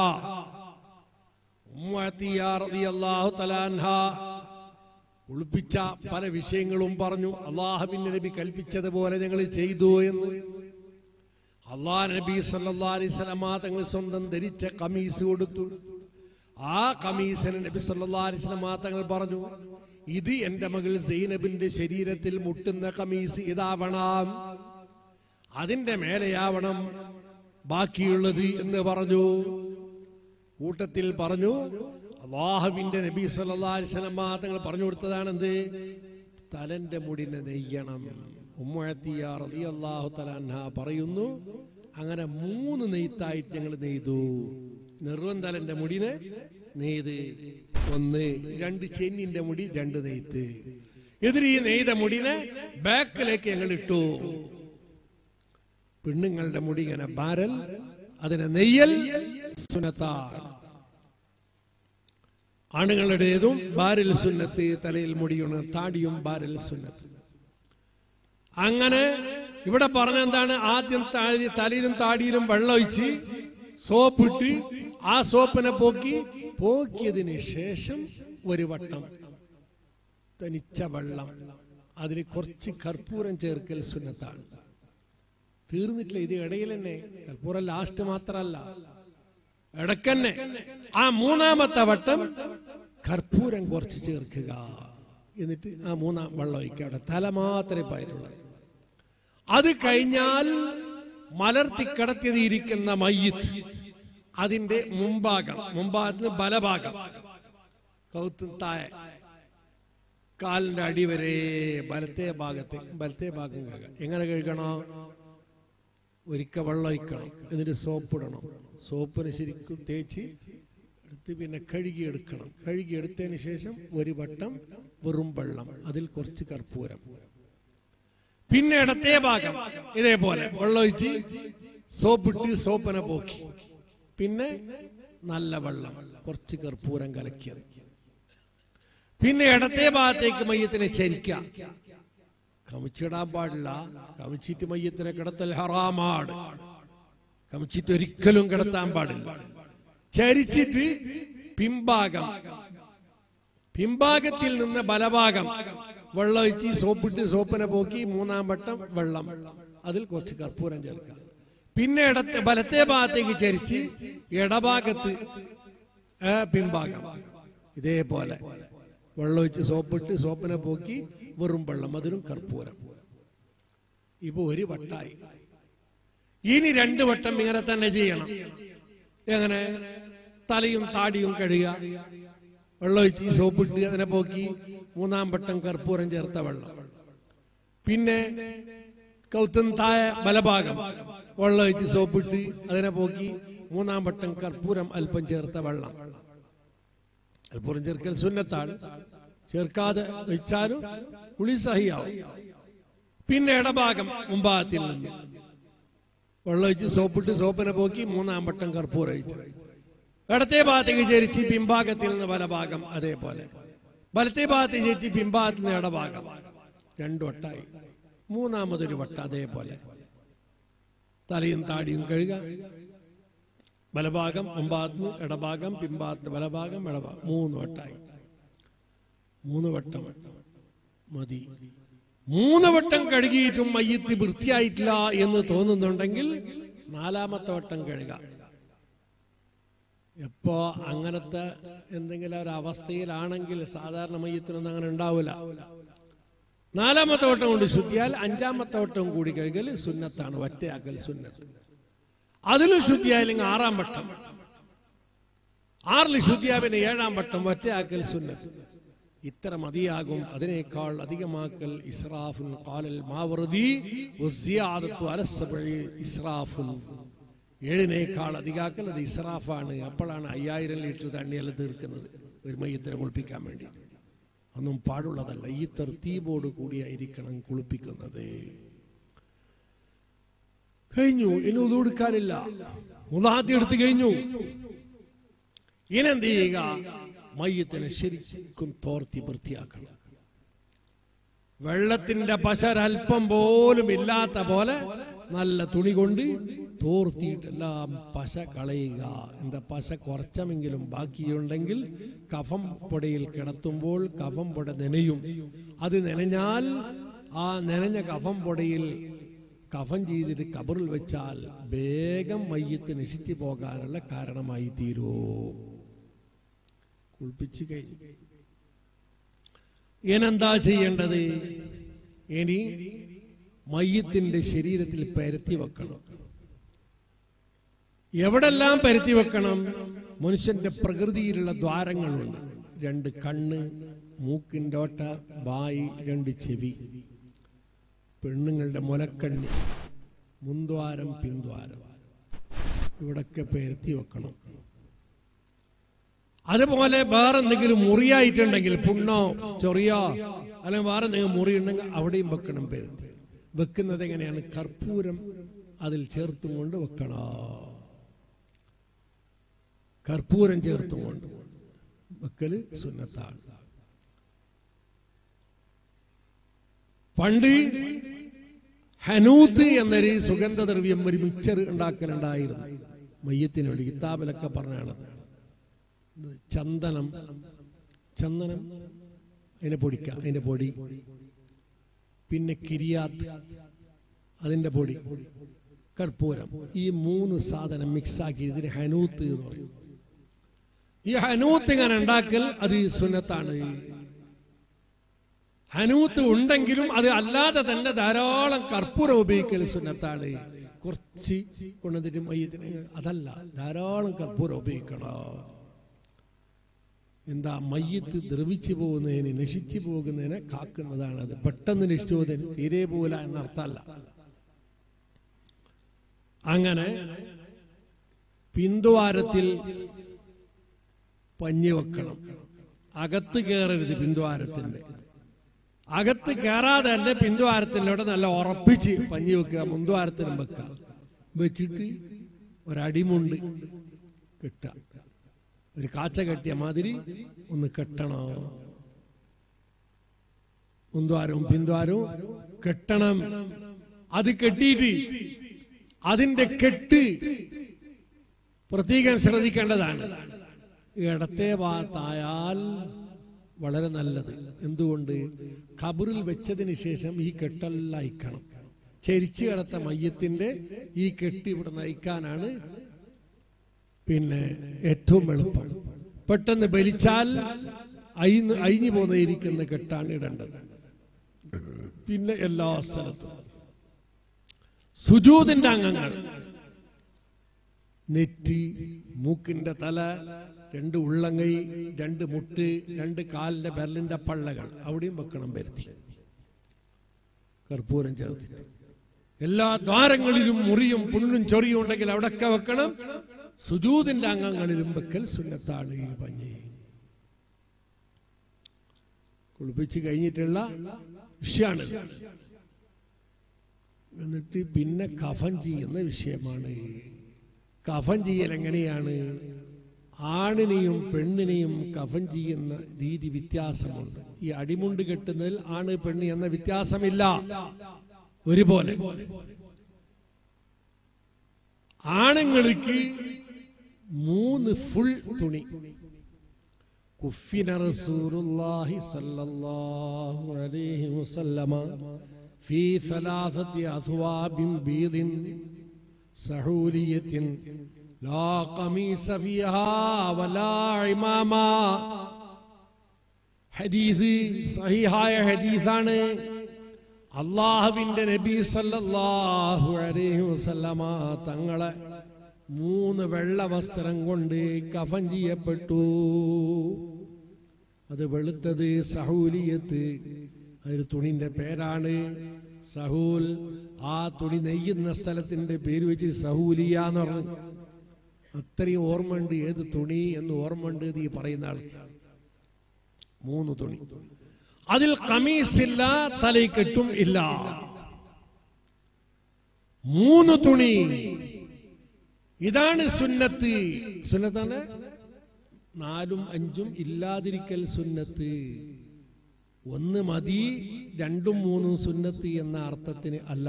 ഉമ്മുഅത്തിയാഹു തലൻഹ കുളിപ്പിച്ച പല വിഷയങ്ങളും പറഞ്ഞു അള്ളാഹുബിന്റെ നബി കൽപ്പിച്ചതുപോലെ ഞങ്ങൾ ചെയ്തു എന്ന് അള്ളാഹ് നബി സല്ലാ അലൈസ്ലാമ തങ്ങൾ സ്വന്തം ധരിച്ച കമീസ് കൊടുത്തു ആ കമീസിന് നബി സല്ലാ അലൈസ്ലാമ തങ്ങൾ പറഞ്ഞു ഇത് എന്റെ മകൾ സൈനബിന്റെ ശരീരത്തിൽ മുട്ടുന്ന കമീസ് ഇതാവണം അതിന്റെ മേലെയാവണം ബാക്കിയുള്ളത് എന്ന് പറഞ്ഞു കൂട്ടത്തിൽ പറഞ്ഞു അള്ളാഹുവിന്റെ നബി സല്ലാ അലൈസ്ലാമ തങ്ങൾ പറഞ്ഞു കൊടുത്തതാണ് എന്ത് തലന്റെ മുടിനെ നെയ്യണം ഉമ്മഴത്തിയാഹു തലാൻഹ പറയുന്നു അങ്ങനെ മൂന്ന് നെയ്ത്തായിട്ട് ഞങ്ങൾ നെയ്തു നെറുവന്തലന്റെ മുടിനെ നെയ്ത് ഒന്ന് രണ്ട് ചെന്നിന്റെ മുടി രണ്ട് നെയ്ത്ത് എതിര് ഈ നെയ്ത മുടിനെ ബാക്കിലേക്ക് ഞങ്ങൾ ഇട്ടു പെണ്ണുങ്ങളുടെ മുടി ഇങ്ങനെ ബാരൽ അതിനെ നെയ്യൽ സുനത്താണ് ആണുങ്ങളുടേതും ബാരൽ സുന്നത്ത് തലയിൽ മുടിയാണ് താടിയും ബാരൽ സുന്നത്ത് അങ്ങനെ ഇവിടെ പറഞ്ഞ എന്താണ് ആദ്യം താഴെ തലയിലും താടിയിലും വെള്ളം ഒഴിച്ച് സോപ്പിട്ട് ആ സോപ്പിനെ പോക്കി പോക്കിയതിന് ശേഷം ഒരു വട്ടം തനിച്ച വെള്ളം അതിൽ കുറച്ച് കർപ്പൂരം ചേർക്കൽ സുന്നത്താണ് തീർന്നിട്ടില്ല ഇത് ഇടയിൽ തന്നെ കർപ്പൂരം ലാസ്റ്റ് മാത്രമല്ല ഇടക്കന്നെ ആ മൂന്നാമത്തെ വട്ടം കർപ്പൂരം കുറച്ച് ചേർക്കുക എന്നിട്ട് ആ മൂന്നാം വെള്ളം ഒഴിക്കുക അവിടെ തല മാത്രമേ പായിട്ടുള്ളത് അത് കഴിഞ്ഞാൽ മലർത്തി കിടത്തിയിരിക്കുന്ന മയ്യത്ത് അതിന്റെ മുമ്പാകം മുമ്പാകത്തിന് ബലഭാഗം കൗത്തും താഴെ കാലിന്റെ അടി വരെ ബലത്തെ ഭാഗത്ത് ബലത്തെ ഭാഗം കഴുകാം എങ്ങനെ കഴുകണോ ഒരിക്കൽ വെള്ളം ഒഴിക്കണം എന്നിട്ട് സോപ്പ് ഇടണം സോപ്പിന് ശരിക്കും തേച്ച് എടുത്ത് പിന്നെ കഴുകിയെടുക്കണം കഴുകിയെടുത്തതിന് ശേഷം ഒരു വട്ടം വെറും വെള്ളം അതിൽ കുറച്ച് കർപ്പൂരം പിന്നെ ഇടത്തെ ഭാഗം ഇതേപോലെ വെള്ളമൊഴിച്ച് സോപ്പിട്ട് സോപ്പിനെ പോക്കി പിന്നെ നല്ല വെള്ളം കുറച്ച് കർപ്പൂരം കലക്കിയത് പിന്നെ ഇടത്തെ ഭാഗത്തേക്ക് മയ്യത്തിനെ ചരിക്കാം കമിച്ചിടാൻ പാടില്ല കമിച്ചിട്ട് മയ്യത്തിനെ കിടത്തൽ ഹറാമാണ് കമിച്ചിട്ട് ഒരിക്കലും കിടത്താൻ പാടില്ല ചരിച്ചിട്ട് പിമ്പാകം പിമ്പാകത്തിൽ നിന്ന് ബലഭാഗം വെള്ളം ഒഴിച്ച് സോപ്പിട്ട് സോപ്പിനെ പോക്കി മൂന്നാം വട്ടം വെള്ളം അതിൽ കുറച്ച് കർപ്പൂരം ചേർക്കാം പിന്നെ ഇടത്തെ വലത്തെ ഭാഗത്തേക്ക് ചരിച്ച് ഇടഭാഗത്ത് ആ, പിമ്പാകം ഇതേപോലെ വെള്ളമൊഴിച്ച് സോപ്പിട്ട് സോപ്പിനെ പോക്കി വെറും വെള്ളം അതിനും കർപ്പൂരം ഇപ്പൊ ഒരു വട്ടായി ഇനി രണ്ട് വട്ടം ഇങ്ങനെ തന്നെ ചെയ്യണം എങ്ങനെ തലയും താടിയും കഴുകുക വെള്ളമൊഴിച്ച് സോപ്പിട്ട് അതിനെ പോക്കി മൂന്നാം വട്ടം കർപ്പൂരം ചേർത്ത വെള്ളം പിന്നെ കൗത്തും തായ ബലഭാഗം വെള്ളമൊഴിച്ച് സോപ്പിട്ട് അതിനെ പോക്കി മൂന്നാം വട്ടം കർപ്പൂരം അല്പം ചേർത്ത വെള്ളം കർപ്പൂരം ചേർക്കൽ സുന്നത്താണ് ചേർക്കാതെ വെച്ചാലും കുളി സഹിയാവും പിന്നെ ഇടഭാഗം മുമ്പാകത്തിൽ നിന്ന് വെള്ളമൊഴിച്ച് സോപ്പിട്ട് സോപ്പിനെ പോക്കി മൂന്നാം വട്ടം കർപ്പൂരം ഒഴിച്ച് ഇടത്തെ ഭാഗത്തേക്ക് ചരിച്ച് പിമ്പാകത്തിൽ നിന്ന് വലഭാഗം അതേപോലെ വലത്തെ ഭാഗത്തേക്ക് ചേച്ചി പിമ്പാകത്തിൽ നിന്ന് ഇടഭാഗം രണ്ടു വട്ടായി മൂന്നാമതൊരു വട്ട അതേപോലെ തലയും താടിയും കഴുകുക വലഭാഗം ഒമ്പാത്തിന് ഇടഭാഗം പിമ്പാത്തിന് വലഭാഗം ഇടഭാഗം മൂന്ന് വട്ടായി മൂന്ന് വട്ടം മതി മൂന്ന് വട്ടം കഴുകിയിട്ടും മയ്യത്ത് വൃത്തിയായിട്ടില്ല എന്ന് തോന്നുന്നുണ്ടെങ്കിൽ നാലാമത്തെ വട്ടം കഴുകാം എപ്പോ അങ്ങനത്തെ എന്തെങ്കിലും ഒരു അവസ്ഥയിലാണെങ്കിൽ സാധാരണ മയ്യത്തിനൊന്നും അങ്ങനെ ഉണ്ടാവില്ല നാലാമത്തെ വട്ടം കൊണ്ട് ശുദ്ധിയാൽ അഞ്ചാമത്തെ വട്ടം കൂടി കഴുകൽ സുന്നത്താണ് ഒറ്റയാക്കൽ സുന്നത്ത് അതിലും ശുദ്ധിയായില്ലെങ്കിൽ ആറാം വട്ടം ആറിൽ ശുദ്ധിയാ പിന്നെ ഏഴാം വട്ടം ഒറ്റയാക്കൽ സുന്നത്ത് ഇത്ര മതിയാകും അതിനേക്കാൾ അധികമാക്കൽ ഇസ്രാഫുൻ കാലൽ മാവറുതി വസിയാദത്തു അലസബഴി ഇസ്രാഫുൻ ഏഴിനേക്കാൾ അധികാക്കൽ അത് ഇസ്രാഫാണ് അപ്പോഴാണ് അയ്യായിരം ലിറ്റർ തണ്ണിയെല്ലാം തീർക്കുന്നത് ഒരു മയ്യത്തിനെ കുളിപ്പിക്കാൻ വേണ്ടി ഒന്നും പാടുള്ളതല്ല ഈ തെർത്തീബോട് കൂടിയായിരിക്കണം കുളിപ്പിക്കുന്നത് കഴിഞ്ഞു ഇനി ഇത് കൊടുക്കാനില്ല മുതാത്തി എടുത്തു കഴിഞ്ഞു ഇനെന്ത് ചെയ്യുക മയ്യത്തിനെ ശരിക്കും തോർത്തി വൃത്തിയാക്കണം വെള്ളത്തിന്റെ പശരൽപ്പം പോലും ഇല്ലാത്ത പോലെ നല്ല തുണി കൊണ്ട് തോർത്തിയിട്ടെല്ലാം പശ കളയുക എന്താ പശ കുറച്ചമെങ്കിലും ബാക്കിയുണ്ടെങ്കിൽ കഫം പൊടയിൽ കിടത്തുമ്പോൾ കഫം പൊട നനയും അത് നനഞ്ഞാൽ ആ നനഞ്ഞ കഫം പൊടയിൽ കഫം ചെയ്തിട്ട് കബറിൽ വെച്ചാൽ വേഗം മയ്യത്ത് നശിച്ചു പോകാനുള്ള കാരണമായി തീരൂ കുളിപ്പിച്ച് കഴിഞ്ഞു ഇനെന്താ ചെയ്യേണ്ടത് ഇനി മയ്യത്തിന്റെ ശരീരത്തിൽ പരത്തി വെക്കണം എവിടെല്ലാം പരത്തി വെക്കണം മനുഷ്യന്റെ പ്രകൃതിയിലുള്ള ദ്വാരങ്ങളുണ്ട് രണ്ട് കണ്ണ് മൂക്കിൻ്റെ ഓട്ട വായി രണ്ട് ചെവി പെണ്ണുങ്ങളുടെ മുലക്കണ്ണി മുൻദ്വാരം പിൻദ്വാരം ഇവിടൊക്കെ പരത്തി വെക്കണം അതുപോലെ വേറെ എന്തെങ്കിലും മുറിയായിട്ടുണ്ടെങ്കിൽ പുണ്ണോ ചൊറിയോ അല്ലെങ്കിൽ വേറെ എന്തെങ്കിലും മുറി ഉണ്ടെങ്കിൽ അവിടെയും വെക്കണം പരുത്തി വെക്കുന്നത് എങ്ങനെയാണ് കർപ്പൂരം അതിൽ ചേർത്തും കൊണ്ട് വെക്കണോ കർപ്പൂരം ചേർത്തും കൊണ്ട് വെക്കല് സുന്നത്താണ് പണ്ട് ഹനൂത്ത് എന്നൊരു സുഗന്ധദ്രവ്യം ഒരു മിക്സർ ഉണ്ടാക്കലുണ്ടായിരുന്നു മയ്യത്തിന് വേണ്ടി കിതാബിലൊക്കെ പറഞ്ഞാണത് ചന്ദനം ചന്ദനം അതിനെ പൊടിക്കാം അതിന്റെ പൊടി പിന്നെ കിരിയാത്ത് അതിന്റെ പൊടി കർപ്പൂരം ഈ മൂന്ന് സാധനം മിക്സാക്കി ഇതിന് ഹനൂത്ത് എന്ന് പറയും ഈ ഹനൂത്ത് ഇങ്ങനെ ഉണ്ടാക്കൽ അത് സുന്നത്താണ് ഹനൂത്ത് ഉണ്ടെങ്കിലും അത് അല്ലാതെ തന്നെ ധാരാളം കർപ്പൂരം ഉപയോഗിക്കൽ സുന്നത്താണ് കുറച്ച് കൊണ്ടുവന്നിട്ട് മയ്യത്തിന് അതല്ല ധാരാളം കർപ്പൂരം ഉപയോഗിക്കണം എന്താ മയ്യത്ത് ദ്രവിച്ചു പോകുന്നതിന് നശിച്ചു പോകുന്നതിനെ കാക്കുന്നതാണ് അത് പെട്ടെന്ന് നശിച്ചോതിൻ തീരെ പോല എന്നർത്ഥമല്ല അങ്ങനെ പിന്തുവാരത്തിൽ പഞ്ഞി വെക്കണം അകത്ത് കയറരുത് പിന്തുവാരത്തിന്റെ അകത്ത് കയറാതെ തന്നെ പിന്തുവാരത്തിനോട് നല്ല ഉറപ്പിച്ച് പഞ്ഞി വെക്കുക മുന്തുവാരത്തിനും വെക്കുക വെച്ചിട്ട് ഒരടിമുണ്ട് കിട്ടുക ഒരു കാച്ച കെട്ടിയ മാതിരി ഒന്ന് കെട്ടണോ മുന്തുവാരവും പിന്തുവാരവും കെട്ടണം അത് കെട്ടിയിട്ട് അതിന്റെ കെട്ട് പ്രത്യേകം ശ്രദ്ധിക്കേണ്ടതാണ് ഇടത്തെ ഭാഗത്തായാൽ വളരെ നല്ലത് എന്തുകൊണ്ട് ഖബറിൽ വെച്ചതിന് ശേഷം ഈ കെട്ടെല്ലാം അയക്കണം ചരിച്ചു കിടത്ത മയ്യത്തിന്റെ ഈ കെട്ട് ഇവിടെ നയിക്കാനാണ് പിന്നെ ഏറ്റവും എളുപ്പം പെട്ടെന്ന് ബലിച്ചാൽ അയിന്ന് അയിഞ്ഞു പോന്നിരിക്കുന്ന കെട്ടാണ് ഇടേണ്ടത് പിന്നെ എല്ലാ സ്ഥലത്തും സുജൂതിന്റെ അംഗങ്ങൾ നെറ്റി മൂക്കിന്റെ തല രണ്ട് ഉള്ളങ്കൈ രണ്ട് മുട്ട് രണ്ട് കാലിന്റെ ബെരലിന്റെ പള്ളകൾ അവിടെയും വെക്കണം വരുത്തി കർപ്പൂരം ചേർത്തിട്ട് എല്ലാ ദ്വാരങ്ങളിലും മുറിയും പുണ്ണും ചൊറിയും ഉണ്ടെങ്കിൽ അവിടൊക്കെ വെക്കണം സുജൂതിന്റെ അംഗങ്ങളിലും വെക്കൽ സുന്നത്താണ് ഈ പഞ്ഞി കുളിപ്പിച്ച് കഴിഞ്ഞിട്ടുള്ള വിഷയമാണ് എന്നിട്ട് പിന്നെ കഫൻ ചെയ്യുന്ന വിഷയമാണ് കഫൻ ചെയ്യൽ എങ്ങനെയാണ് ആണിനെയും പെണ്ണിനെയും കഫൻ ചെയ്യുന്ന രീതി വ്യത്യാസമുണ്ട് ഈ അടിമുണ്ട് കെട്ടുന്നതിൽ ആണ് പെണ്ണ് എന്ന വ്യത്യാസമില്ല ഒരുപോലെ ആണുങ്ങൾക്ക് മൂന്ന് ഫുൾ തുണി കുഫിന റസൂലുള്ളാഹി സല്ലല്ലാഹു അലൈഹി വസല്ലമ ഫീ സലാസത്തി അസ്വാബിൻ ബീദിൻ സഹൂലിയത്തിൻ ലാ ഖമീസ ഫീഹാ വലാ ഇമാമ ഹദീസ് സഹിഹായ ഹദീസാണ് അള്ളാഹുവിന്റെ നബി സല്ലല്ലാഹു അലൈഹി വസല്ലമ തങ്ങളെ മൂന്ന് വെള്ള വസ്ത്രം കൊണ്ട് കഫൻ ചെയ്യപ്പെട്ടു അത് വെളുത്തത് സഹൂലിയത്ത് അതൊരു തുണിന്റെ പേരാണ് സഹൂൽ ആ തുണി നെയ്യുന്ന സ്ഥലത്തിന്റെ പേര് വെച്ച് സഹൂലിയ എന്ന് പറഞ്ഞു അത്രയും ഓർമ്മയുണ്ട് ഏത് തുണി എന്ന് ഓർമ്മയുണ്ട് എന്ന് ഈ പറയുന്ന ആൾക്ക് മൂന്ന് തുണി അതിൽ കമീസില്ല തലയ്ക്കെട്ടും ഇല്ല മൂന്ന് തുണി ഇതാണ് സുന്നത്ത് സുന്നത്താണ് നാലും അഞ്ചും ഇല്ലാതിരിക്കൽ സുന്നത്ത് ഒന്ന് മതി രണ്ടും മൂന്നും സുന്നത്ത് എന്ന അർത്ഥത്തിന് അല്ല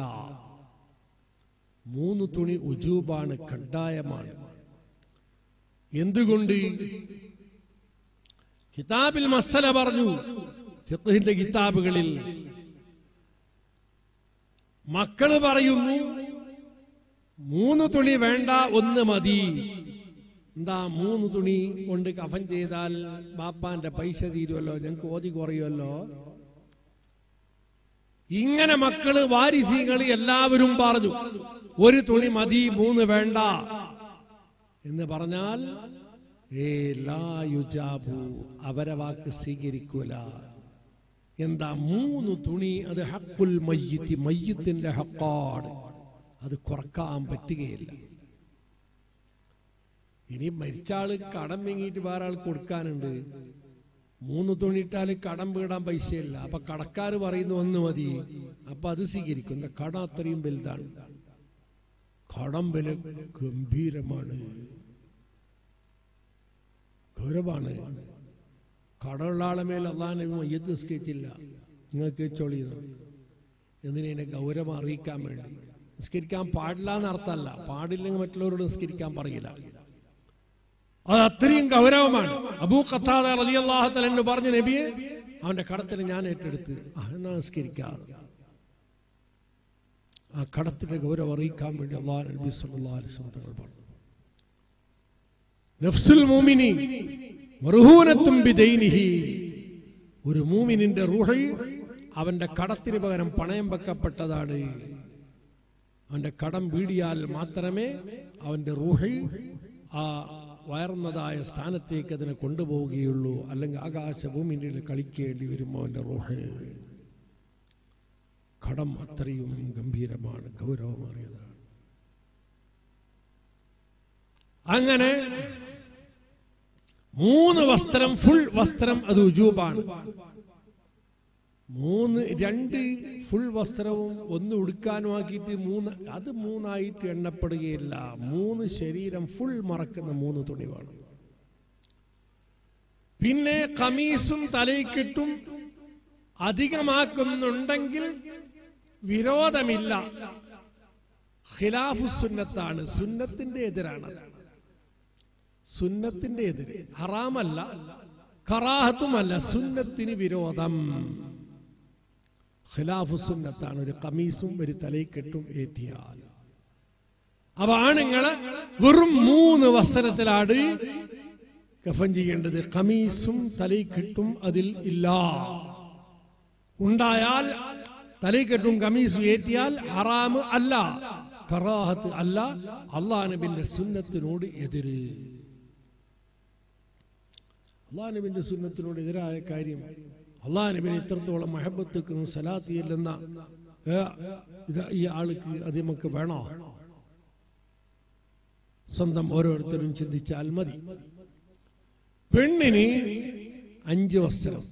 മൂന്ന് തുണി ഉജൂബാണ് കഡ്ഡായമാണ് എന്തുകൊണ്ട് കിതാബിൽ മസല പറഞ്ഞു ഫിഖഹിന്റെ കിതാബുകളിൽ മക്കള് പറയുന്നു മൂന്ന് തുണി വേണ്ട ഒന്ന് മതി എന്താ മൂന്ന് തുണി കൊണ്ട് കഫൻ ചെയ്താൽ ബാപ്പാന്റെ പൈസ തീരുമല്ലോ ഞങ്ങൾക്ക് ഓതി കുറയുമല്ലോ ഇങ്ങനെ മക്കള് വാരിസീങ്ങൾ എല്ലാവരും പറഞ്ഞു ഒരു തുണി മതി മൂന്ന് വേണ്ട എന്ന് പറഞ്ഞാൽ ഏ ലാ യുജാബു അവരെ വാക്ക് സ്വീകരിക്കൂല എന്താ മൂന്ന് തുണി അത് ഹക്കുൽ മയ്യത്തി മയ്യത്തിന്റെ ഹക്കാണ് അത് കുറക്കാൻ പറ്റുകയില്ല ഇനി മരിച്ച ആള് കടം വാങ്ങിയിട്ട് വേറെ ആൾ കൊടുക്കാനുണ്ട് മൂന്ന് തുണിയിട്ടാൽ കടം വീടാൻ പൈസയില്ല അപ്പൊ കടക്കാർ പറയുന്നു ഒന്ന് മതി അപ്പൊ അത് സ്വീകരിക്കും എന്താ കടം അത്രയും വലുതാണ് കടം വില ഗംഭീരമാണ് ഗൗരവമാണ് കടമുള്ള ആളെ മേൽ അള്ളാഹ് മയ്യത്ത് നിസ്കരിച്ചില്ല നിങ്ങൾക്ക് ചൊളിയുന്നു എന്തിനെ ഗൗരവം അറിയിക്കാൻ വേണ്ടി നിസ്കരിക്കാൻ പാടില്ല എന്ന് അർത്ഥമല്ല പാടില്ലെങ്കിൽ മറ്റുള്ളവരോട് നിസ്കരിക്കാൻ പറയില്ല അത് അത്രയും ഗൗരവമാണ് അബൂ ഖത്താദ റളിയല്ലാഹു തആല എന്ന് പറഞ്ഞ നബിയെ അവന്റെ കടത്തിന് ഞാൻ ഏറ്റെടുത്ത് ആ, എന്നാ നിസ്കരിക്കാറ് ആ കടത്തിന്റെ ഗൗരവം അറിയിക്കാൻ വേണ്ടി അള്ളാഹു നബി സല്ലല്ലാഹു അലൈഹി വസല്ലം തങ്ങൾ പറഞ്ഞു നഫ്സുൽ മൂമിനി മർഹൂനത്തും ബിദൈനിഹി ഒരു മൂമിനിന്റെ റൂഹ് അവന്റെ കടത്തിന് പകരം പണയം വെക്കപ്പെട്ടതാണ് അവന്റെ കടം വീടിയാൽ മാത്രമേ അവന്റെ റൂഹ് ആ വയർന്നതായ സ്ഥാനത്തേക്ക് അതിനെ കൊണ്ടുപോവുകയുള്ളൂ അല്ലെങ്കിൽ ആകാശഭൂമിയിൽ കളിക്കേണ്ടി വരും അവന്റെ റൂഹ് കടം അത്രയും ഗംഭീരമാണ് ഗൗരവമേറിയതാണ് അങ്ങനെ മൂന്ന് വസ്ത്രം ഫുൾ വസ്ത്രം അത് ഉജൂബാണ് മൂന്ന് രണ്ട് ഫുൾ വസ്ത്രവും ഒന്ന് ഉടുക്കാനുമാക്കിയിട്ട് മൂന്ന് അത് മൂന്നായിട്ട് എണ്ണപ്പെടുകയില്ല മൂന്ന് ശരീരം ഫുൾ മറക്കുന്ന മൂന്ന് തുണി വേണം പിന്നെ കമീസും തലയ്ക്കിട്ടും അധികമാക്കുന്നുണ്ടെങ്കിൽ വിരോധമില്ല ഖിലാഫു സുന്നത്താണ് സുന്നത്തിന്റെ എതിരാണ് സുന്നത്തിന്റെ എതിര് ഹറാമല്ല കറാഹത്തുമല്ല സുന്നത്തിന് വിരോധം ഖിലാഫു സുന്നത്താണ് ഒരു കമീസും ഒരു തലയ്ക്കെട്ടും ഏറ്റിയാൽ അപ്പൊ ആണുങ്ങളെ വെറും മൂന്ന് വസ്ത്രത്തിലാണ് കഫൻ ചെയ്യേണ്ടത് കമീസും തലയ്ക്കെട്ടും അതിൽ ഇല്ല ഉണ്ടായാൽ തലയ്ക്കെട്ടും കമീസും ഏറ്റിയാൽ ഹറാമ് അല്ല കറാഹത്ത് അല്ല അള്ളാഹ് നബിന്റെ സുന്നത്തിനോട് എതിര് അള്ളാഹ് നബിന്റെ സുന്നത്തിനോട് എതിരായ കാര്യം അള്ളാഹ് നബിനെ ഇത്രത്തോളം മഹബത്തുക്കും സലാത്തിയില്ലെന്ന ഏ, ഇത് ഈ ആൾക്ക് അത് നമുക്ക് വേണോ സ്വന്തം ഓരോരുത്തരും ചിന്തിച്ചാൽ മതി പെണ്ണിന് അഞ്ച് വസ്ത്രം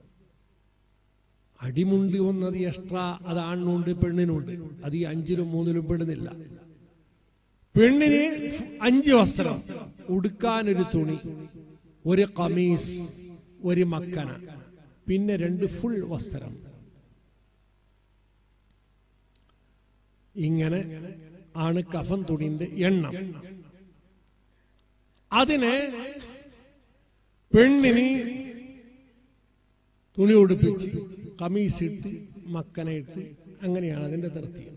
അടിമുണ്ട് ഒന്നത് എക്സ്ട്രാ അത് ആണിനുണ്ട് പെണ്ണിനുണ്ട് അത് ഈ അഞ്ചിലും മൂന്നിലും പെടുന്നില്ല പെണ്ണിന് അഞ്ച് വസ്ത്രം ഉടുക്കാനൊരു തുണി ഒരു കമീസ് ഒരു മക്കന പിന്നെ രണ്ട് ഫുൾ വസ്ത്രം ഇങ്ങനെ ആണ് കഫൻ തുണിന്റെ എണ്ണം അതിന് പെണ്ണിന് തുണി ഉടുപ്പിച്ച് കമീസ് ഇട്ട് മക്കനയിട്ട് അങ്ങനെയാണ് അതിന്റെ തൃപ്തിയം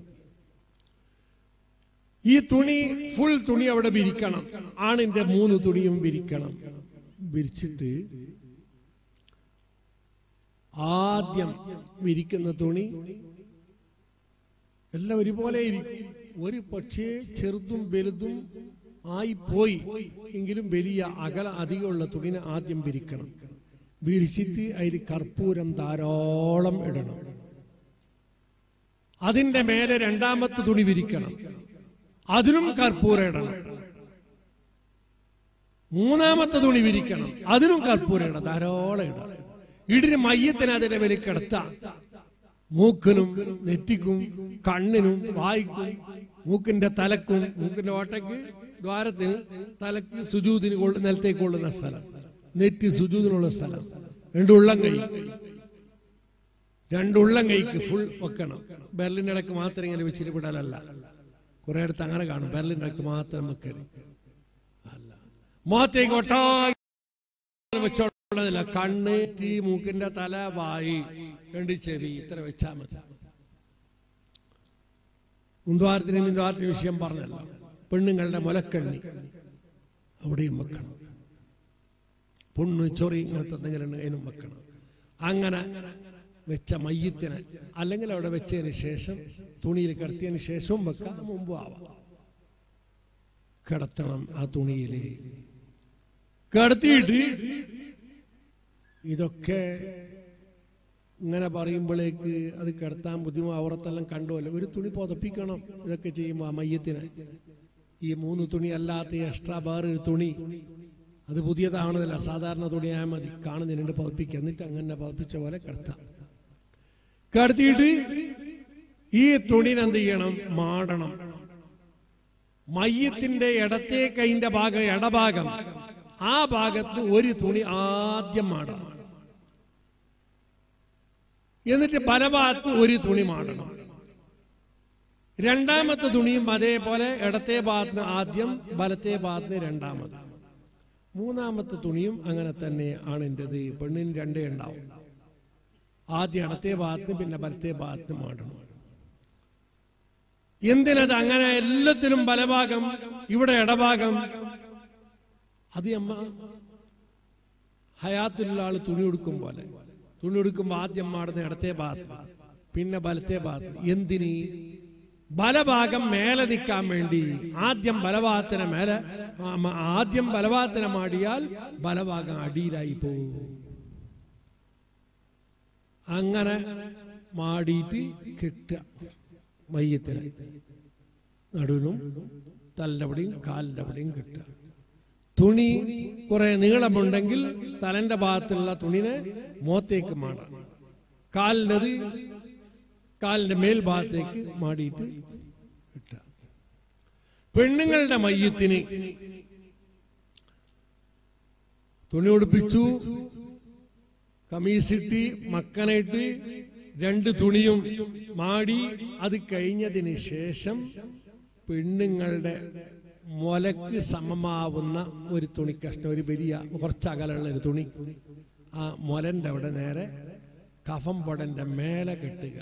ഈ തുണി ഫുൾ തുണി അവിടെ വിരിക്കണം ആണിന്റെ മൂന്ന് തുണിയും വിരിക്കണം വിരിച്ചിട്ട് ആദ്യം വിരിക്കുന്ന തുണി എല്ലാം ഒരുപോലെ ഇരിക്കും ഒരു പക്ഷേ ചെറുതും വലുതും ആയി പോയി എങ്കിലും വലിയ അകല അധികമുള്ള തുണിനെ ആദ്യം വിരിക്കണം വിരിച്ചിട്ട് അതിൽ കർപ്പൂരം ധാരാളം ഇടണം അതിന്റെ മേലെ രണ്ടാമത്തെ തുണി വിരിക്കണം അതിനും കർപ്പൂരം ഇടണം മൂന്നാമത്തെ തുണി വിരിക്കണം അതിനും കർപ്പൂരം ഇടണം ധാരാളം ഇടണം ഇടിന് മയ്യത്തിന് അതിനെ വില കിടത്താം മൂക്കിനും നെറ്റിക്കും കണ്ണിനും വായിക്കും മൂക്കിന്റെ തലക്കും മൂക്കിന്റെ ഓട്ടയ്ക്ക് ദ്വാരത്തിന് തലക്ക് സുജൂതിന് കൊള്ള നിലത്തേക്ക് കൊള്ളുന്ന സ്ഥലം നെറ്റി സുജൂതിനുള്ള സ്ഥലം രണ്ട് ഉള്ളം കൈ രണ്ട് ഉള്ളം കൈക്ക് ഫുൾ വെക്കണം ബെർലിന്റെ ഇടയ്ക്ക് മാത്രം ഇങ്ങനെ വെച്ചിട്ട് വിടലല്ല കുറെ അടുത്ത് അങ്ങനെ കാണും ബെർലിന്റെ ഇടയ്ക്ക് മാത്രം വെക്കല് അല്ല മുഖത്തേക്ക് ഒട്ടാ വെച്ചോളന്നില്ല കണ്ണ് തീ മൂക്കിന്റെ തല വായി രണ്ട് ചെവി ഇത്ര വെച്ചാ മതി മുന്തുവാരത്തിന് മുന്തുവാരത്തിന് വിഷയം പറഞ്ഞല്ലോ പെണ്ണുങ്ങളുടെ മുലക്കണ്ണി അവിടെയും വെക്കണം പൊണ്ണ് ചൊറി ഇങ്ങനത്തെ എന്തെങ്കിലും ഉണ്ടെങ്കിൽ അതിനും വെക്കണം അങ്ങനെ വെച്ച മയ്യത്തിന് അല്ലെങ്കിൽ അവിടെ വെച്ചതിന് ശേഷം തുണിയിൽ കിടത്തിയതിന് ശേഷവും വെക്കാം മുമ്പും ആവാം കിടത്തണം ആ തുണിയിൽ കിടത്തിയിട്ട് ഇതൊക്കെ ഇങ്ങനെ പറയുമ്പോഴേക്ക് അത് കിടത്താൻ ബുദ്ധിമുട്ട് അവറത്തെല്ലാം കണ്ടുമല്ലോ ഒരു തുണി പുതപ്പിക്കണം ഇതൊക്കെ ചെയ്യുമ്പോൾ ആ മയ്യത്തിന് ഈ മൂന്ന് തുണി അല്ലാത്ത എക്സ്ട്രാ വേറൊരു തുണി അത് പുതിയതാവണതല്ല സാധാരണ തുണിയായാൽ മതി കാണുന്നതിനുണ്ട് പതിപ്പിക്കുക എന്നിട്ട് അങ്ങനെ പതിപ്പിച്ച പോലെ കിടത്താം കിടത്തിയിട്ട് ഈ തുണിനെ എന്ത് ചെയ്യണം മാടണം മയ്യത്തിന്റെ ഇടത്തെ കൈന്റെ ഭാഗം ഇടഭാഗം ആ ഭാഗത്ത് ഒരു തുണി ആദ്യം മാടണം എന്നിട്ട് പലഭാഗത്ത് ഒരു തുണി മാടണം രണ്ടാമത്തെ തുണിയും അതേപോലെ ഇടത്തെ ഭാഗത്ത് ആദ്യം വലത്തെ ഭാഗത്ത് രണ്ടാമത് മൂന്നാമത്തെ തുണിയും അങ്ങനെ തന്നെ ആണ് എൻ്റെത് പെണ്ണിന് രണ്ടേ ഉണ്ടാവും ആദ്യം ഇടത്തെ ഭാഗത്ത് പിന്നെ വലത്തെ ഭാഗത്ത് മാടണം എന്തിനത് അങ്ങനെ എല്ലാത്തിലും ബലഭാഗം ഇവിടെ ഇടഭാഗം അത് അമ്മ ഹയാത്തിലുള്ള ആള് തുണി ഉടുക്കും പോലെ തുണി ഉടുക്കുമ്പോൾ ആദ്യം മാടുന്ന ഇടത്തെ ഭാഗത്ത് പിന്നെ ബലത്തെ ഭാഗത്ത് എന്തിന് ബലഭാഗം മേലെ നിൽക്കാൻ വേണ്ടി ആദ്യം ബലഭാഗത്തിന് മേലെ ആ, മ- ആദ്യം ബലഭാഗത്തിന് മാടിയാൽ ബലഭാഗം അടിയിലായി പോകും അങ്ങനെ മാടിയിട്ട് കെട്ടുക മയ്യത്തിന് നടുവിനും തലിൻ്റെ അവിടെയും കാലിൻ്റെ അവിടെയും കെട്ടുക തുണി കുറെ നീളമുണ്ടെങ്കിൽ തലന്റെ ഭാഗത്തുള്ള തുണിനെ മുഖത്തേക്ക് മാടാം കാലിൻ്റെത് കാലിന്റെ മേൽഭാഗത്തേക്ക് മാടിയിട്ട് ഇട്ട പെണ്ണുങ്ങളുടെ മയ്യത്തിന് തുണി ഉടുപ്പിച്ചു കമീസിട്ട് മക്കനയിട്ട് രണ്ട് തുണിയും മാടി അത് കഴിഞ്ഞതിന് ശേഷം പെണ്ണുങ്ങളുടെ മുലക്ക് സമമാവുന്ന ഒരു തുണി കഷ്ണം ഒരു വലിയ കുറച്ച് അകലുള്ള ഒരു തുണി ആ മുലന്റെ അവിടെ നേരെ കഫം പൊടന്റെ മേലെ കെട്ടുക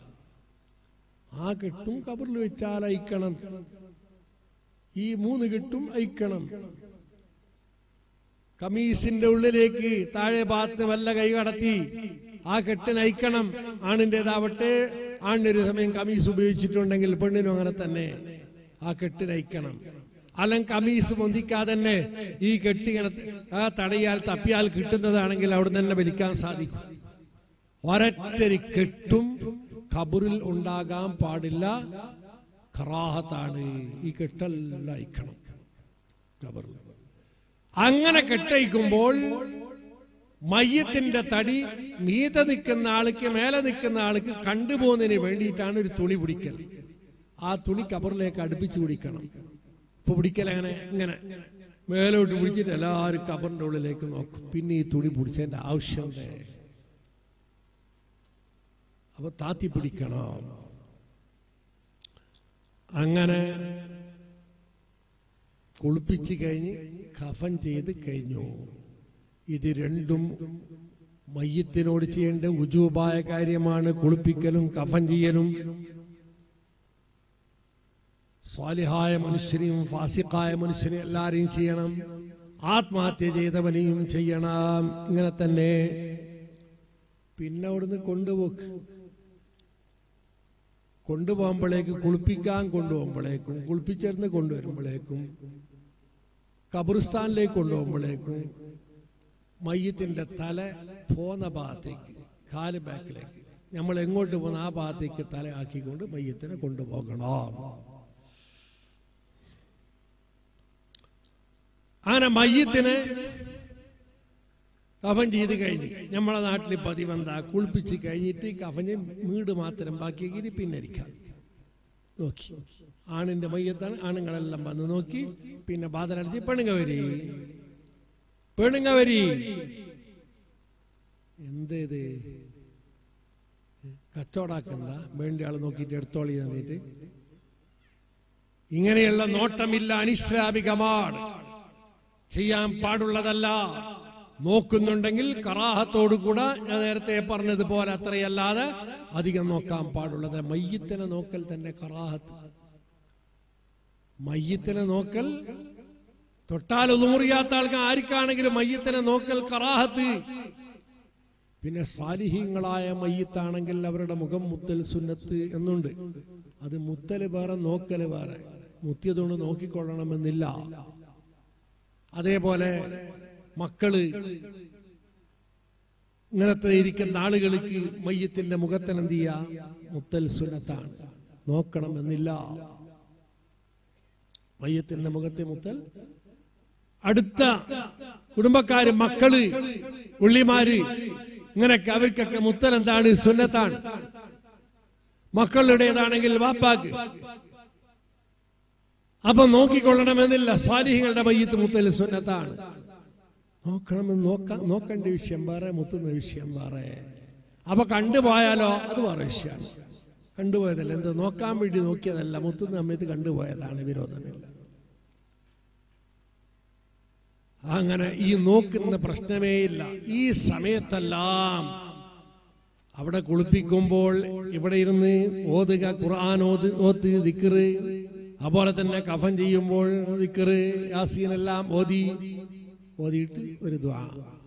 ആ കെട്ടും കബറിൽ വെച്ചാൽ അയക്കണം ഈ മൂന്ന് കെട്ടും അയക്കണം കമീസിന്റെ ഉള്ളിലേക്ക് താഴെ ഭാഗത്ത് വല്ല കൈ കടത്തി ആ കെട്ട് നയിക്കണം ആണിൻ്റെതാവട്ടെ ആണിനൊരു സമയം കമീസ് ഉപയോഗിച്ചിട്ടുണ്ടെങ്കിൽ പെണ്ണിനും അങ്ങനെ തന്നെ ആ കെട്ട് നയിക്കണം അല്ലെങ്കിൽ കമീസ് പൊന്തിക്കാതെ തന്നെ ഈ കെട്ടിങ്ങനെ ആ തടയാൽ തപ്പിയാൽ കിട്ടുന്നതാണെങ്കിൽ അവിടെ തന്നെ വലിക്കാൻ സാധിക്കും ഒരൊറ്റൊരു കെട്ടും ഖബറിൽ ഉണ്ടാകാൻ പാടില്ല ഖറാഹത്താണ് ഈ കെട്ടെല്ലാം അയക്കണം ഖബറിൽ അങ്ങനെ കെട്ടയിക്കുമ്പോൾ മയ്യത്തിന്റെ തടി മീത നിൽക്കുന്ന ആൾക്ക് മേലെ നിൽക്കുന്ന ആൾക്ക് കണ്ടുപോകുന്നതിന് വേണ്ടിയിട്ടാണ് ഒരു തുണി പിടിക്കൽ ആ തുണി കബറിലേക്ക് അടുപ്പിച്ച് പിടിക്കണം ഇപ്പൊ പിടിക്കൽ അങ്ങനെ ഇങ്ങനെ മേലോട്ട് പിടിച്ചിട്ട് എല്ലാവരും കബറിന്റെ ഉള്ളിലേക്ക് നോക്കും പിന്നെ ഈ തുണി പിടിച്ചതിന്റെ ആവശ്യം അപ്പൊ താത്തി പിടിക്കണം അങ്ങനെ കുളിപ്പിച്ച് കഴിഞ്ഞ് കഫൻ ചെയ്ത് കഴിഞ്ഞു ഇത് രണ്ടും മയ്യത്തിനോട് ചെയ്യേണ്ട ഉജൂബായ കാര്യമാണ് കുളിപ്പിക്കലും കഫൻ ചെയ്യലും സ്വാലിഹായ മനുഷ്യരെയും ഫാസിഖായ മനുഷ്യരെയും എല്ലാരെയും ചെയ്യണം ആത്മഹത്യ ചെയ്തവനെയും ചെയ്യണം ഇങ്ങനെ തന്നെ പിന്നെ അവിടുന്ന് കൊണ്ടുപോക്ക് കൊണ്ടുപോകുമ്പോഴേക്ക് കുളിപ്പിക്കാൻ കൊണ്ടുപോകുമ്പോഴേക്കും കുളിപ്പിച്ചിരുന്ന് കൊണ്ടുവരുമ്പോഴേക്കും കബറിസ്ഥാനിലേക്ക് കൊണ്ടുപോകുമ്പോഴേക്കും മയ്യത്തിന്റെ തല പോന്ന ഭാഗത്തേക്ക് കാല് ബാക്കിലേക്ക് നമ്മൾ എങ്ങോട്ട് പോകുന്ന ആ ഭാഗത്തേക്ക് തല ആക്കിക്കൊണ്ട് മയ്യത്തിനെ കൊണ്ടുപോകണം അങ്ങനെ മയ്യത്തിനെ കഫൻ ചെയ്ത് കഴിഞ്ഞ് നമ്മളെ നാട്ടിൽ പതിവെന്താ കുളിപ്പിച്ച് കഴിഞ്ഞിട്ട് കഫന് വീട് മാത്രം ബാക്കിയെങ്കിൽ പിന്നെ ഇരിക്കാം നോക്കി ആണിന്റെ മയ്യത്താണ് ആണുങ്ങളെല്ലാം വന്ന് നോക്കി പിന്നെ ബാധനടത്തി പെണ്ണുങ്ങ വരി പെണ്ണുങ്ങ വരി എന്തേത് കച്ചവടാക്കണ്ട വേണ്ടി ആള് നോക്കിയിട്ട് എടുത്തോളി തന്നിട്ട് ഇങ്ങനെയുള്ള നോട്ടമില്ല അനിസ്ലാമികമാണ് ചെയ്യാൻ പാടുള്ളതല്ല നോക്കുന്നുണ്ടെങ്കിൽ കറാഹത്തോടുകൂടെ ഞാൻ നേരത്തെ പറഞ്ഞതുപോലെ അത്രയല്ലാതെ അധികം നോക്കാൻ പാടുള്ളത് മയ്യത്തിനെ നോക്കൽ തന്നെ കറാഹത്ത് മയ്യത്തിനെ നോക്കൽ തൊട്ടാൽ ഒന്നുമുറിയാത്ത ആൾക്ക് ആർക്കാണെങ്കിലും മയ്യത്തിനെ നോക്കൽ കറാഹത്ത് പിന്നെ സാലിഹ്യങ്ങളായ മയ്യത്താണെങ്കിൽ അവരുടെ മുഖം മുത്തൽ സുന്നത്ത് എന്നുണ്ട് അത് മുത്തല് വേറെ നോക്കല് വേറെ മുത്തിയതുകൊണ്ട് നോക്കിക്കൊള്ളണമെന്നില്ല അതേപോലെ മക്കള് ഇങ്ങനത്തെ ഇരിക്കുന്ന ആളുകൾക്ക് മയ്യത്തിന്റെ മുഖത്തിന് എന്ത് ചെയ്യാ മുത്തൽ സുന്നത്താണ് നോക്കണമെന്നില്ല മയ്യത്തിന്റെ മുഖത്തെ മുത്തൽ അടുത്ത കുടുംബക്കാര് മക്കള് ഉള്ളിമാര് ഇങ്ങനൊക്കെ അവർക്കൊക്കെ മുത്തൽ എന്താണ് സുന്നത്താണ് മക്കളുടേതാണെങ്കിൽ വാപ്പാക്ക് അപ്പൊ നോക്കിക്കൊള്ളണമെന്നില്ല സാലിഹികളുടെ മയ്യത്ത് മുത്തൽ സുന്നത്താണ് നോക്കണമെന്ന് നോക്ക നോക്കേണ്ട വിഷയം വേറെ മുത്തുന്ന വിഷയം വേറെ അപ്പൊ കണ്ടുപോയാലോ അത് വേറെ വിഷയമാണ് കണ്ടുപോയതല്ല എന്ത് നോക്കാൻ വേണ്ടി നോക്കിയതല്ല മുത്തുന്ന സമയത്ത് കണ്ടുപോയതാണ് വിരോധമില്ല അങ്ങനെ ഈ നോക്കുന്ന പ്രശ്നമേ ഇല്ല ഈ സമയത്തെല്ലാം അവിടെ കുളിപ്പിക്കുമ്പോൾ ഇവിടെ ഇരുന്ന് ഓതുക ഖുർആൻ ഓത് ഓത്ത് ദിക്കറ് അതുപോലെ തന്നെ കഫൻ ചെയ്യുമ്പോൾ ദിക്കറ് യാസീനെല്ലാം ഓതി ഓതിയിട്ട് ഒരു ദ്വാ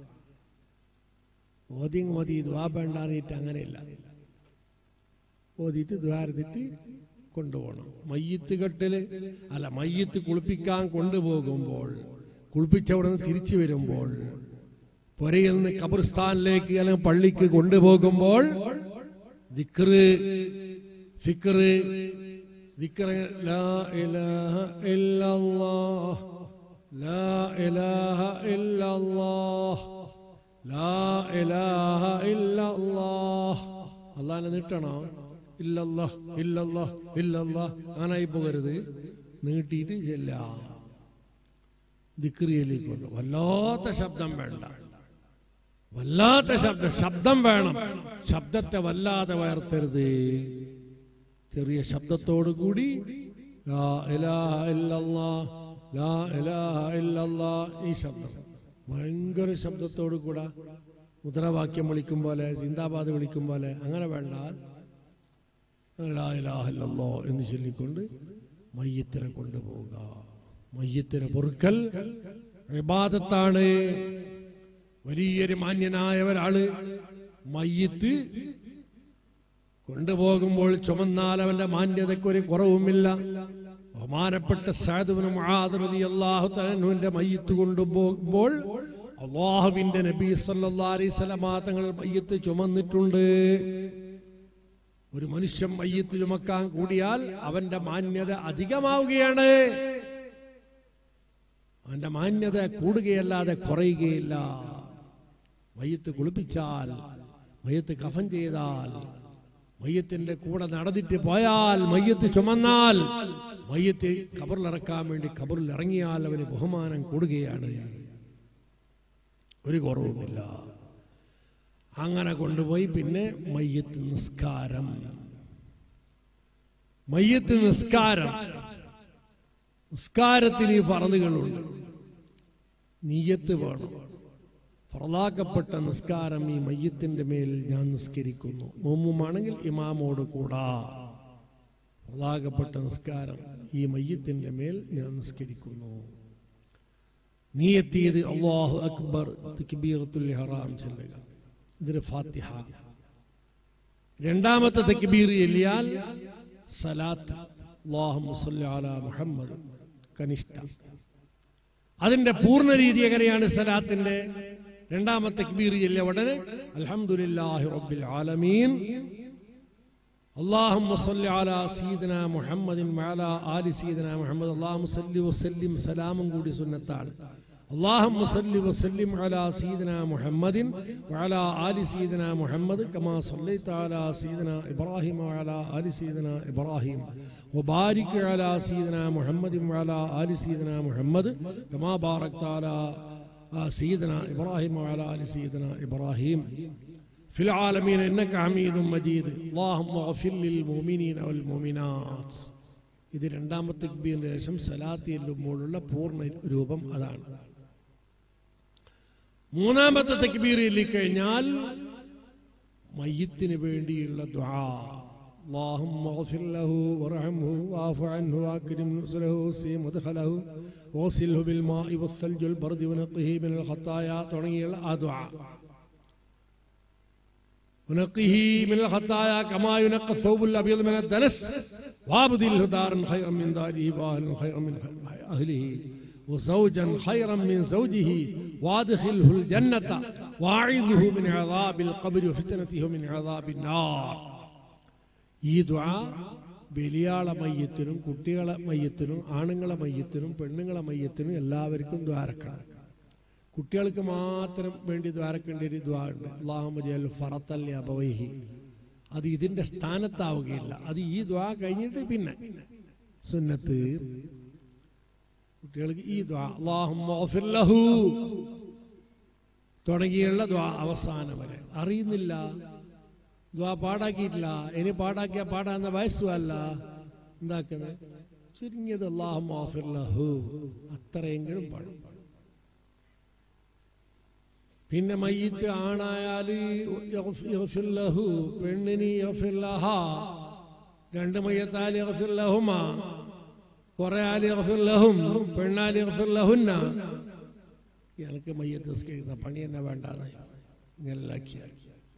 ഓതി ഓതി ദ്വാ വേണ്ടാറിയിട്ട് അങ്ങനെയില്ല ഓതിയിട്ട് ദ്വാരത്തിട്ട് കൊണ്ടുപോകണം മയ്യത്ത് കെട്ടല് അല്ല മയ്യത്ത് കുളിപ്പിക്കാൻ കൊണ്ടുപോകുമ്പോൾ കുളിപ്പിച്ചവിടെ നിന്ന് തിരിച്ചു വരുമ്പോൾ പുരയിൽ നിന്ന് ഖബർസ്ഥാനിലേക്ക് അല്ലെങ്കിൽ പള്ളിക്ക് കൊണ്ടുപോകുമ്പോൾ ദിക്റ് ഫിക്റ് ദിക്റ് ലാ ഇലാഹ ഇല്ലല്ലാഹ് ലാ ഇലാഹ ഇല്ലല്ലാഹ് ലാ ഇലാഹ ഇല്ലല്ലാഹ് അള്ളാനെ നീട്ടണോ ഇല്ലല്ലാഹ് ഇല്ലല്ലാഹ് ഇല്ലല്ലാഹ് അങ്ങനായി പോകരുത് നീട്ടിയിട്ട് ചെല്ലാം ദിക്രിയയിലേക്ക് കൊണ്ട് വല്ലാത്ത ശബ്ദം വേണ്ട വല്ലാത്ത ശബ്ദം ശബ്ദം വേണം ശബ്ദത്തെ വല്ലാതെ വയർത്തരുത് ചെറിയ ശബ്ദത്തോടു കൂടി ലാ ഇലാഹ ഇല്ലല്ലാഹ്, ലാ ഇലാഹ ഇല്ലല്ലാഹ് ഈ ശബ്ദം ഭയങ്കര ശബ്ദത്തോടു കൂടെ മുദ്രാവാക്യം വിളിക്കും പോലെ സിന്ദാബാദ് വിളിക്കും പോലെ അങ്ങനെ വേണ്ട ലാ ഇലാഹ ഇല്ലല്ലാഹ് എന്ന് ചൊല്ലിക്കൊണ്ട് മയ്യത്തിനെ കൊണ്ടുപോവുക മയ്യത്തിനെ പൊറുക്കൽ വിവാദത്താണ് വലിയൊരു മാന്യനായ ഒരാള് മയ്യത്ത് കൊണ്ടുപോകുമ്പോൾ ചുമന്നാൽ അവന്റെ മാന്യതയ്ക്ക് ഒരു കുറവുമില്ല ബഹുമാനപ്പെട്ട സാധുവിന് അള്ളാഹു തലനുവിന്റെ മയ്യത്ത് കൊണ്ടുപോകുമ്പോൾ അള്ളാഹുവിന്റെ നബി സല്ലാ അലൈസ്ലാ തങ്ങൾ മയ്യത്ത് ചുമന്നിട്ടുണ്ട് ഒരു മനുഷ്യൻ മയ്യത്ത് ചുമക്കാൻ കൂടിയാൽ അവന്റെ മാന്യത അധികമാവുകയാണ് അവന്റെ മാന്യത കൂടുകയല്ലാതെ കുറയുകയില്ല മയ്യത്ത് കുളിപ്പിച്ചാൽ മയ്യത്ത് കഫൻ ചെയ്താൽ മയ്യത്തിന്റെ കൂടെ നടന്നിട്ട് പോയാൽ മയ്യത്ത് ചുമന്നാൽ മയ്യത്ത് കബറിലിറക്കാൻ വേണ്ടി കബറിൽ ഇറങ്ങിയാൽ അവന് ബഹുമാനം കൂടുകയാണ് ഒരു കുറവുമില്ല അങ്ങനെ കൊണ്ടുപോയി പിന്നെ മയ്യത്ത് നിസ്കാരം മയ്യത്ത് നിസ്കാരം നിസ്കാരത്തിന് ഈ ഫറലുകളുണ്ട് നീയത്ത് വേണം ഫറലാക്കപ്പെട്ട നിസ്കാരം ഈ മയ്യത്തിന്റെ മേൽ ഞാൻ നിസ്കരിക്കുന്നു മുമ്മുമാണെങ്കിൽ ഇമാമോട് കൂടാ ഫറലാക്കപ്പെട്ട നിസ്കാരം ഈ മയ്യത്തിന്റെ മേൽ ഞാൻ നിസ്കരിക്കുന്നു നീയെത്തിയത് അള്ളാഹു അക്ബർ തക്ബീറത്തുൽ ഹറാം ചെല്ലുക ഇതൊരു ഫാത്തിഹ രണ്ടാമത്തെ തക്ബീർ എല്ലിയാൽ സലാത്ത് അള്ളാഹു അലാ മുഹമ്മദ് കനിഷ്ഠ അതിന്റെ പൂർണ്ണ രീതി എങ്ങനെയാണ് സലാത്തിന്റെ രണ്ടാമത്തെ തക്ബീർ ചെല്ലിയ ഉടനെ അൽഹംദുലില്ലാഹി റബ്ബിൽ ആലമീൻ اللهم صل على سيدنا محمد وعلى آل سيدنا محمد اللهم صل وسلم سلام കൂടി സുന്നത്താണ് اللهم صل وسلم على سيدنا محمد وعلى آل سيدنا محمد كما صليت على سيدنا إبراهيم وعلى آل سيدنا إبراهيم وبارك على سيدنا محمد وعلى آل سيدنا محمد كما باركت على سيدنا إبراهيم وعلى آل سيدنا إبراهيم في العالمين إنك حميد مجيد اللهم اغفر للمؤمنين والمؤمنات ഇത് രണ്ടാമത്തെ തക്ബീറിന് ശേഷം സലാത്തി എല്ലുമ്പോഴുള്ള പൂർണ്ണ രൂപം അതാണ് മൂന്നാമത്തെ തക്ബീർ എല്ലിക്കഴിഞ്ഞാൽ മയ്യത്തിന് വേണ്ടിയുള്ള ദ്വാ اللهم اغفر له وارحمه واعف عنه واكرم نزله وسي مدخله وغسله بالماء والثلج والبرد ونقه من الخطايا തുടങ്ങിയുള്ള ആ ദുആ ونقه من الخطايا كما ينقى الثوب الابيض من الدنس وابدله دارا خيرا من داره واهلا خيرا من اهله وزوجا خيرا من زوجه وادخله الجنه واعذه من عذاب القبر وفتنته من عذاب النار ഈ ദുആ ബലിയാളെ മയ്യത്തിനും കുട്ടികളെ മയ്യത്തിനും ആണുങ്ങളെ മയ്യത്തിനും പെണ്ണുങ്ങളെ മയ്യത്തിനും എല്ലാവർക്കും ദ്വാരക്കണം കുട്ടികൾക്ക് മാത്രം വേണ്ടി ദ്വാരക്കേണ്ട ഒരു ദ്വാ ഉണ്ട് അള്ളാഹുജൽ ഫറത്തല്ലി അബവൈഹി അത് ഇതിന്റെ സ്ഥാനത്താവുകയില്ല അത് ഈ ദ്വാ കഴിഞ്ഞിട്ട് പിന്നെ സുന്നത്ത് കുട്ടികൾക്ക് ഈ ദ്വാ അള്ളാഹു തുടങ്ങിയുള്ള ദ്വാ അവസാനം വരെ അറിയുന്നില്ല ദ്വാ പാടാക്കിയിട്ടില്ല ഇനി പാടാക്കിയ പാടാന്ന വയസ്സുമല്ല എന്താക്കുന്നത് ചുരുങ്ങിയത് അള്ളാഹു അത്രയെങ്കിലും പാടും പിന്നെ മയ്യത്ത് ആണായാല് യഗ്ഫിർലഹു, പെണ്ണിന് യഗ്ഫിർലഹ. രണ്ട് മയ്യത്താല് യഗ്ഫിർലഹുമ. കുറെ ആല് യഗ്ഫിർലഹും, പെണ്ണാല് യഗ്ഫിർലഹുന്ന. എനിക്ക് മയ്യത്ത് നിസ്കരിക്കുന്ന പണി തന്നെ വേണ്ടാന്നായി ഇങ്ങനെല്ലാക്കിയാൽ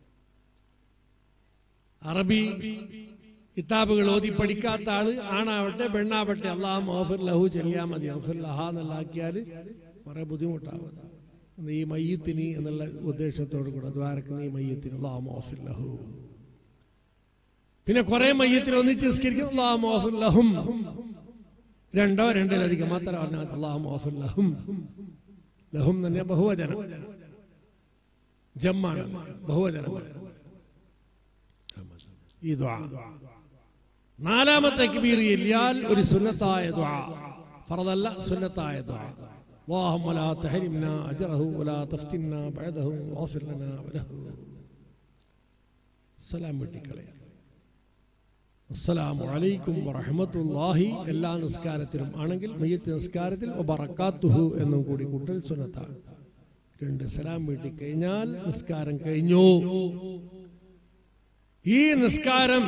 അറബി കിതാബുകൾ ഓതി പഠിക്കാത്ത ആള് ആണാവട്ടെ പെണ്ണാവട്ടെ അള്ളാഹ് മോഫിർ ലഹു ചെല്ലിയാൽ മതി അഫിർ ലഹ എന്നുള്ളാക്കിയാൽ കുറെ ബുദ്ധിമുട്ടാവും ഈ മയ്യത്തിന് എന്നുള്ള ഉദ്ദേശത്തോട് കൂടെ ദ്വാരക്കുന്ന ഈ മയ്യത്തിന് അള്ളാഹ് മോഫിർ ലഹു പിന്നെ കുറെ മയ്യത്തിന് ഒന്നിച്ച് നിസ്കരിക്കും അള്ളാഹ് മോഫിർ ലഹും രണ്ടോ രണ്ടിലധികം മാത്രം പറഞ്ഞാൽ അള്ളാഹ് മോഫിർ ലഹും ലഹും തന്നെ ബഹുവചനം ജമ്മാണ് ബഹുവചനമാണ് ഈ ദ്വാ നാലാമത്തെ കബീർ എല്ലിയാൽ ഒരു സുന്നത്തായ ദ്വാ ഫറദല്ല സുന്നത്തായ ദ്വാ اللهم لا تحرمنا أجره ولا تفتنا بعده واغفر لنا وله السلام വെട്ടിക്കളയാം അസ്സലാമു അലൈക്കും വറഹ്മത്തുള്ളാഹി എല്ലാ നിസ്കാരത്തിലും ആണെങ്കിൽ മയ്യത്ത് നിസ്കാരത്തിൽ വബറകാത്തുഹു എന്നും കൂടി കൂട്ടൽ സുന്നത്താണ് രണ്ട് സലാം വീട്ടി കഴിഞ്ഞാൽ നിസ്കാരം കഴിഞ്ഞു ഈ നിസ്കാരം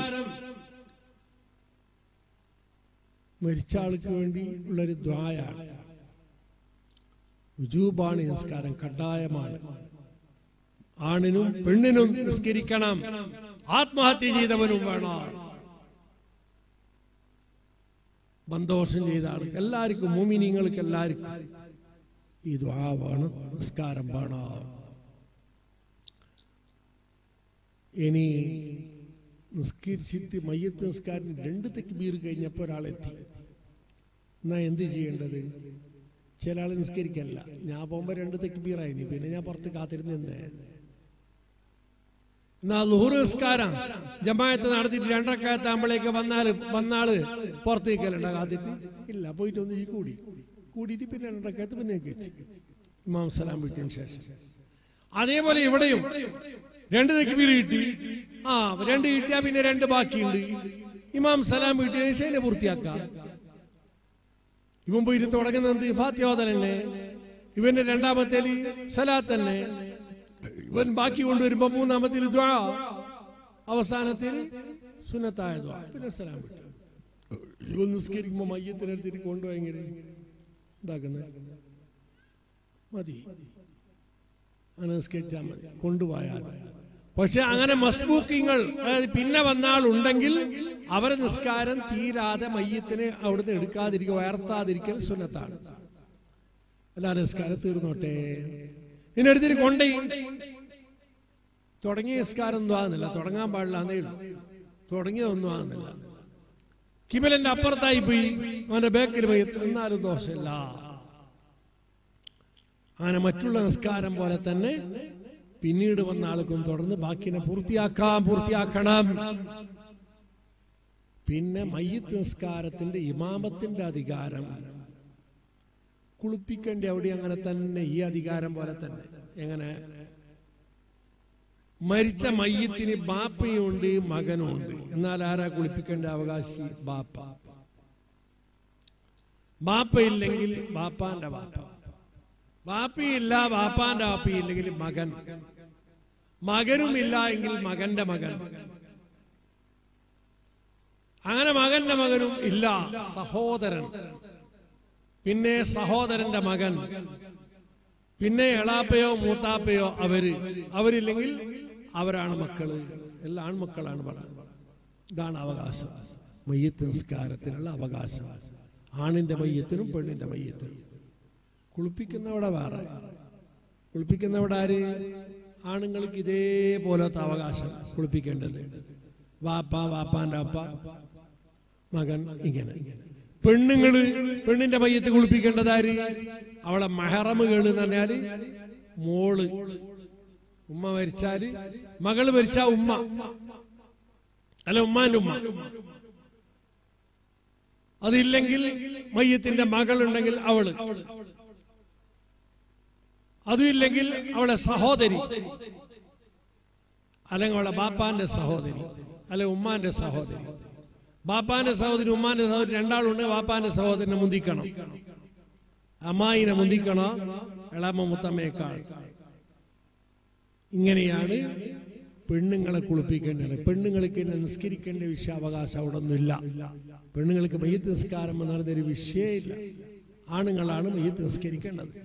മരിച്ച ആൾക്ക് വേണ്ടി ഉള്ളൊരു ദ്വായാണ് വുജൂബാണ് ഈ നിസ്കാരം കഡായമാണ് ആണിനും പെണ്ണിനും നിസ്കരിക്കണം ആത്മഹത്യ ചെയ്തവനും വേണം ബന്ധോഷം ചെയ്ത ആൾ എല്ലാവർക്കും മോമിനിങ്ങൾക്ക് എല്ലാവർക്കും ഈ ദ്വാ വേണം നിസ്കാരം വേണം ഇനി നിസ്കരിച്ചിട്ട് മയ്യത്ത് നിസ്കാരം രണ്ട് തെക്കുബീർ കഴിഞ്ഞപ്പോൾ ഒരാളെത്തി എന്നാ എന്ത് ചെയ്യേണ്ടത് ചില ആൾ നിസ്കരിക്കല്ല ഞാൻ പോകുമ്പോൾ രണ്ട് തെക്കുബീറായിനി പിന്നെ ഞാൻ പുറത്ത് കാത്തിരുന്ന് നിന്നേ എന്നാ ലുഹുർ നിസ്കാരം ജമായത്ത് നടത്തിയിട്ട് രണ്ടരക്കാലത്താകുമ്പോഴേക്ക് വന്നാല് വന്നാള് പുറത്തേക്കല്ല കാത്തിട്ട് ഇല്ല പോയിട്ട് ഒന്ന് ഈ കൂടി കൂടിയിട്ട് പിന്നെ രണ്ടരക്കാലത്ത് പിന്നെ വെച്ച് ഇമാം സലാം വിട്ടതിന് ശേഷം അതേപോലെ ഇവിടെയും രണ്ട് തെക്കുബീർ കിട്ടി ആ രണ്ട് കിട്ടിയാ പിന്നെ രണ്ട് ബാക്കിയുണ്ട് ഇമാം സലാം വീട്ടിയതിന് ശേഷം അതിനെ പൂർത്തിയാക്കാം ഇവൻ പോയിട്ട് തുടങ്ങുന്നത് ഫാത്യോദൻ തന്നെ ഇവന്റെ രണ്ടാമത്തേല് സലാത്ത് തന്നെ ഇവൻ ബാക്കി കൊണ്ടുവരുമ്പോ മൂന്നാമത്തിൽ ദ്വാ അവസാനത്തിൽ സുന്നത്തായ ദ്വാ പിന്നെ സലാം വിട്ടു ഇവൻ നിസ്കരിക്കുമ്പോ മയ്യത്തിനെടുത്തിട്ട് കൊണ്ടുപോയെങ്കിൽ എന്താക്കുന്നത് മതി അങ്ങനെ നിസ്കരിച്ചാൽ മതി കൊണ്ടുപോയാൽ പക്ഷെ അങ്ങനെ മസ്ബൂക്കിങ്ങൾ അതായത് പിന്നെ വന്ന ആളുണ്ടെങ്കിൽ അവരെ നിസ്കാരം തീരാതെ മയ്യത്തിനെ അവിടുന്ന് എടുക്കാതിരിക്കുക ഉയർത്താതിരിക്കൽ സുന്നത്താണ് അല്ല നിസ്കാരം തീർന്നോട്ടെ ഇതിനെടുത്തിട്ട് കൊണ്ടേ തുടങ്ങിയ നിസ്കാരം ഒന്നും ആകുന്നില്ല തുടങ്ങാൻ പാടില്ല എന്നേ ഉള്ളൂ തുടങ്ങിയതൊന്നും ആകുന്നില്ല കിബിലന്റെ അപ്പുറത്തായി പോയി അവന്റെ ബേക്കറി മയ്യത്ത് എന്നാലും ദോഷമില്ല അങ്ങനെ മറ്റുള്ള നിസ്കാരം പോലെ തന്നെ പിന്നീട് വന്ന ആൾക്കും തുടർന്ന് ബാക്കിനെ പൂർത്തിയാക്കാം പൂർത്തിയാക്കണം പിന്നെ മയ്യത്ത് നിസ്കാരത്തിന്റെ ഇമാമത്തിന്റെ അധികാരം കുളിപ്പിക്കേണ്ട അവിടെ അങ്ങനെ തന്നെ ഈ അധികാരം പോലെ തന്നെ എങ്ങനെ മരിച്ച മയ്യത്തിന് ബാപ്പയുണ്ട് മകനുണ്ട് എന്നാൽ ആരാ കുളിപ്പിക്കേണ്ട അവകാശി ബാപ്പ ബാപ്പയില്ലെങ്കിൽ ബാപ്പാന്റെ ബാപ്പ ബാപ്പയില്ല ബാപ്പാന്റെ ബാപ്പയില്ലെങ്കിൽ മകൻ മകനുമില്ല എങ്കിൽ മകന്റെ മകൻ അങ്ങനെ മകന്റെ മകനും ഇല്ല സഹോദരൻ പിന്നെ സഹോദരന്റെ മകൻ പിന്നെ എളാപ്പയോ മൂത്താപ്പയോ അവര് അവരില്ലെങ്കിൽ അവരാണ് മക്കള് എല്ലാ ആൺമക്കളാണ് പറയുന്നത് ഇതാണ് അവകാശം മയ്യത്ത് നിസ്കാരത്തിനുള്ള അവകാശം ആണിന്റെ മയ്യത്തിനും പെണ്ണിന്റെ മയ്യത്തിനും കുളിപ്പിക്കുന്നവിടെ വേറെ കുളിപ്പിക്കുന്നവിടെ ആര് ആണുങ്ങൾക്ക് ഇതേപോലത്തെ അവകാശം കുളിപ്പിക്കേണ്ടത് വാപ്പ വാപ്പാന്റെ അപ്പ മകൻ ഇങ്ങനെ പെണ്ണുങ്ങള് പെണ്ണിന്റെ മയ്യത്ത് കുളിപ്പിക്കേണ്ടത് ആര് അവളെ മെഹറമുകൾ എന്ന് പറഞ്ഞാല് മോള് ഉമ്മ മരിച്ചാല് മകള് മരിച്ചാ ഉമ്മ അല്ല ഉമ്മാന്റെ ഉമ്മ അതില്ലെങ്കിൽ മയ്യത്തിന്റെ മകളുണ്ടെങ്കിൽ അവള് അതുമില്ലെങ്കിൽ അവളെ സഹോദരി അല്ലെങ്കിൽ അവളെ ബാപ്പാന്റെ സഹോദരി അല്ലെ ഉമ്മാന്റെ സഹോദരി ബാപ്പാന്റെ സഹോദരി ഉമ്മാന്റെ സഹോദരി രണ്ടാളുണ്ട് ബാപ്പാന്റെ സഹോദരനെ മുന്തിക്കണം അമ്മായിനെ മുന്തിക്കണോ ഇളമ മുത്തമ്മയേക്കാൾ ഇങ്ങനെയാണ് പെണ്ണുങ്ങളെ കുളിപ്പിക്കേണ്ടത് പെണ്ണുങ്ങൾക്ക് തന്നെ നിസ്കരിക്കേണ്ട വിഷയാവകാശം അവിടെ ഒന്നുമില്ല പെണ്ണുങ്ങൾക്ക് മയ്യത്ത് നിസ്കാരം എന്ന് പറഞ്ഞൊരു വിഷയമില്ല ആണുങ്ങളാണ് മയ്യത്ത് നിസ്കരിക്കേണ്ടത്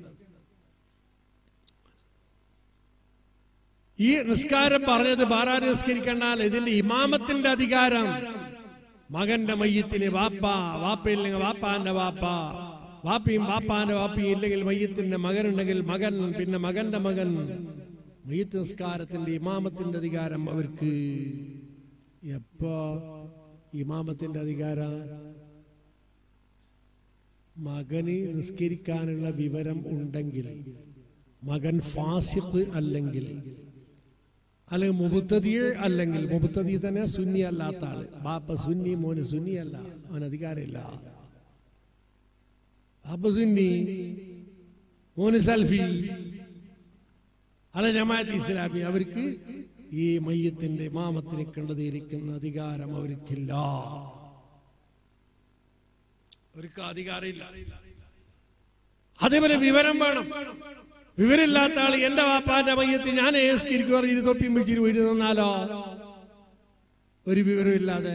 ഈ നിസ്കാരം പറഞ്ഞത് ബാരാര് നിസ്കരിക്കണ്ടാൽ ഇതിന്റെ ഇമാമത്തിന്റെ അധികാരം മകന്റെ മയ്യത്തിന് വാപ്പ വാപ്പയില്ലെങ്കിൽ വാപ്പാന്റെ വാപ്പ വാപ്പിയും വാപ്പാന്റെ വാപ്പിയും ഇല്ലെങ്കിൽ മയ്യത്തിന്റെ മകനുണ്ടെങ്കിൽ മകൻ പിന്നെ മകന്റെ മകൻ മയ്യത്ത് നിസ്കാരത്തിന്റെ ഇമാമത്തിന്റെ അധികാരം അവർക്ക് എപ്പോ ഇമാമത്തിന്റെ അധികാരം മകന് നിസ്കരിക്കാനുള്ള വിവരം ഉണ്ടെങ്കിൽ മകൻ ഫാസിഖ് അല്ലെങ്കിൽ അല്ലെങ്കിൽ മുബത്തതിയെ അല്ലെങ്കിൽ മുബത്തതി തന്നെ സുന്നി അല്ലാത്ത ആള് ബാപ്പ സുന്നി മോന് സുന്നി അല്ല അവൻ അധികാരമില്ല ബാപ്പ സുന്നി മോന് സൽഫി അല്ല ജമാഅത്ത് ഇസ്ലാമി അവർക്ക് ഈ മയ്യത്തിന്റെ ഇമാമത്തിനെ കണ്ടതിരിക്കുന്ന അധികാരം അവർക്കില്ല അവർക്ക് അധികാരമില്ല അതേപോലെ വിവരം വേണം വിവരമില്ലാത്ത ആള് എന്റെ വാപ്പാന്റെ മയ്യത്തിൽ ഞാൻ ഏസ്കരിക്കുക ഇരു തൊപ്പിയും വെച്ചിട്ട് പോയി നിന്നാലോ ഒരു വിവരമില്ലാതെ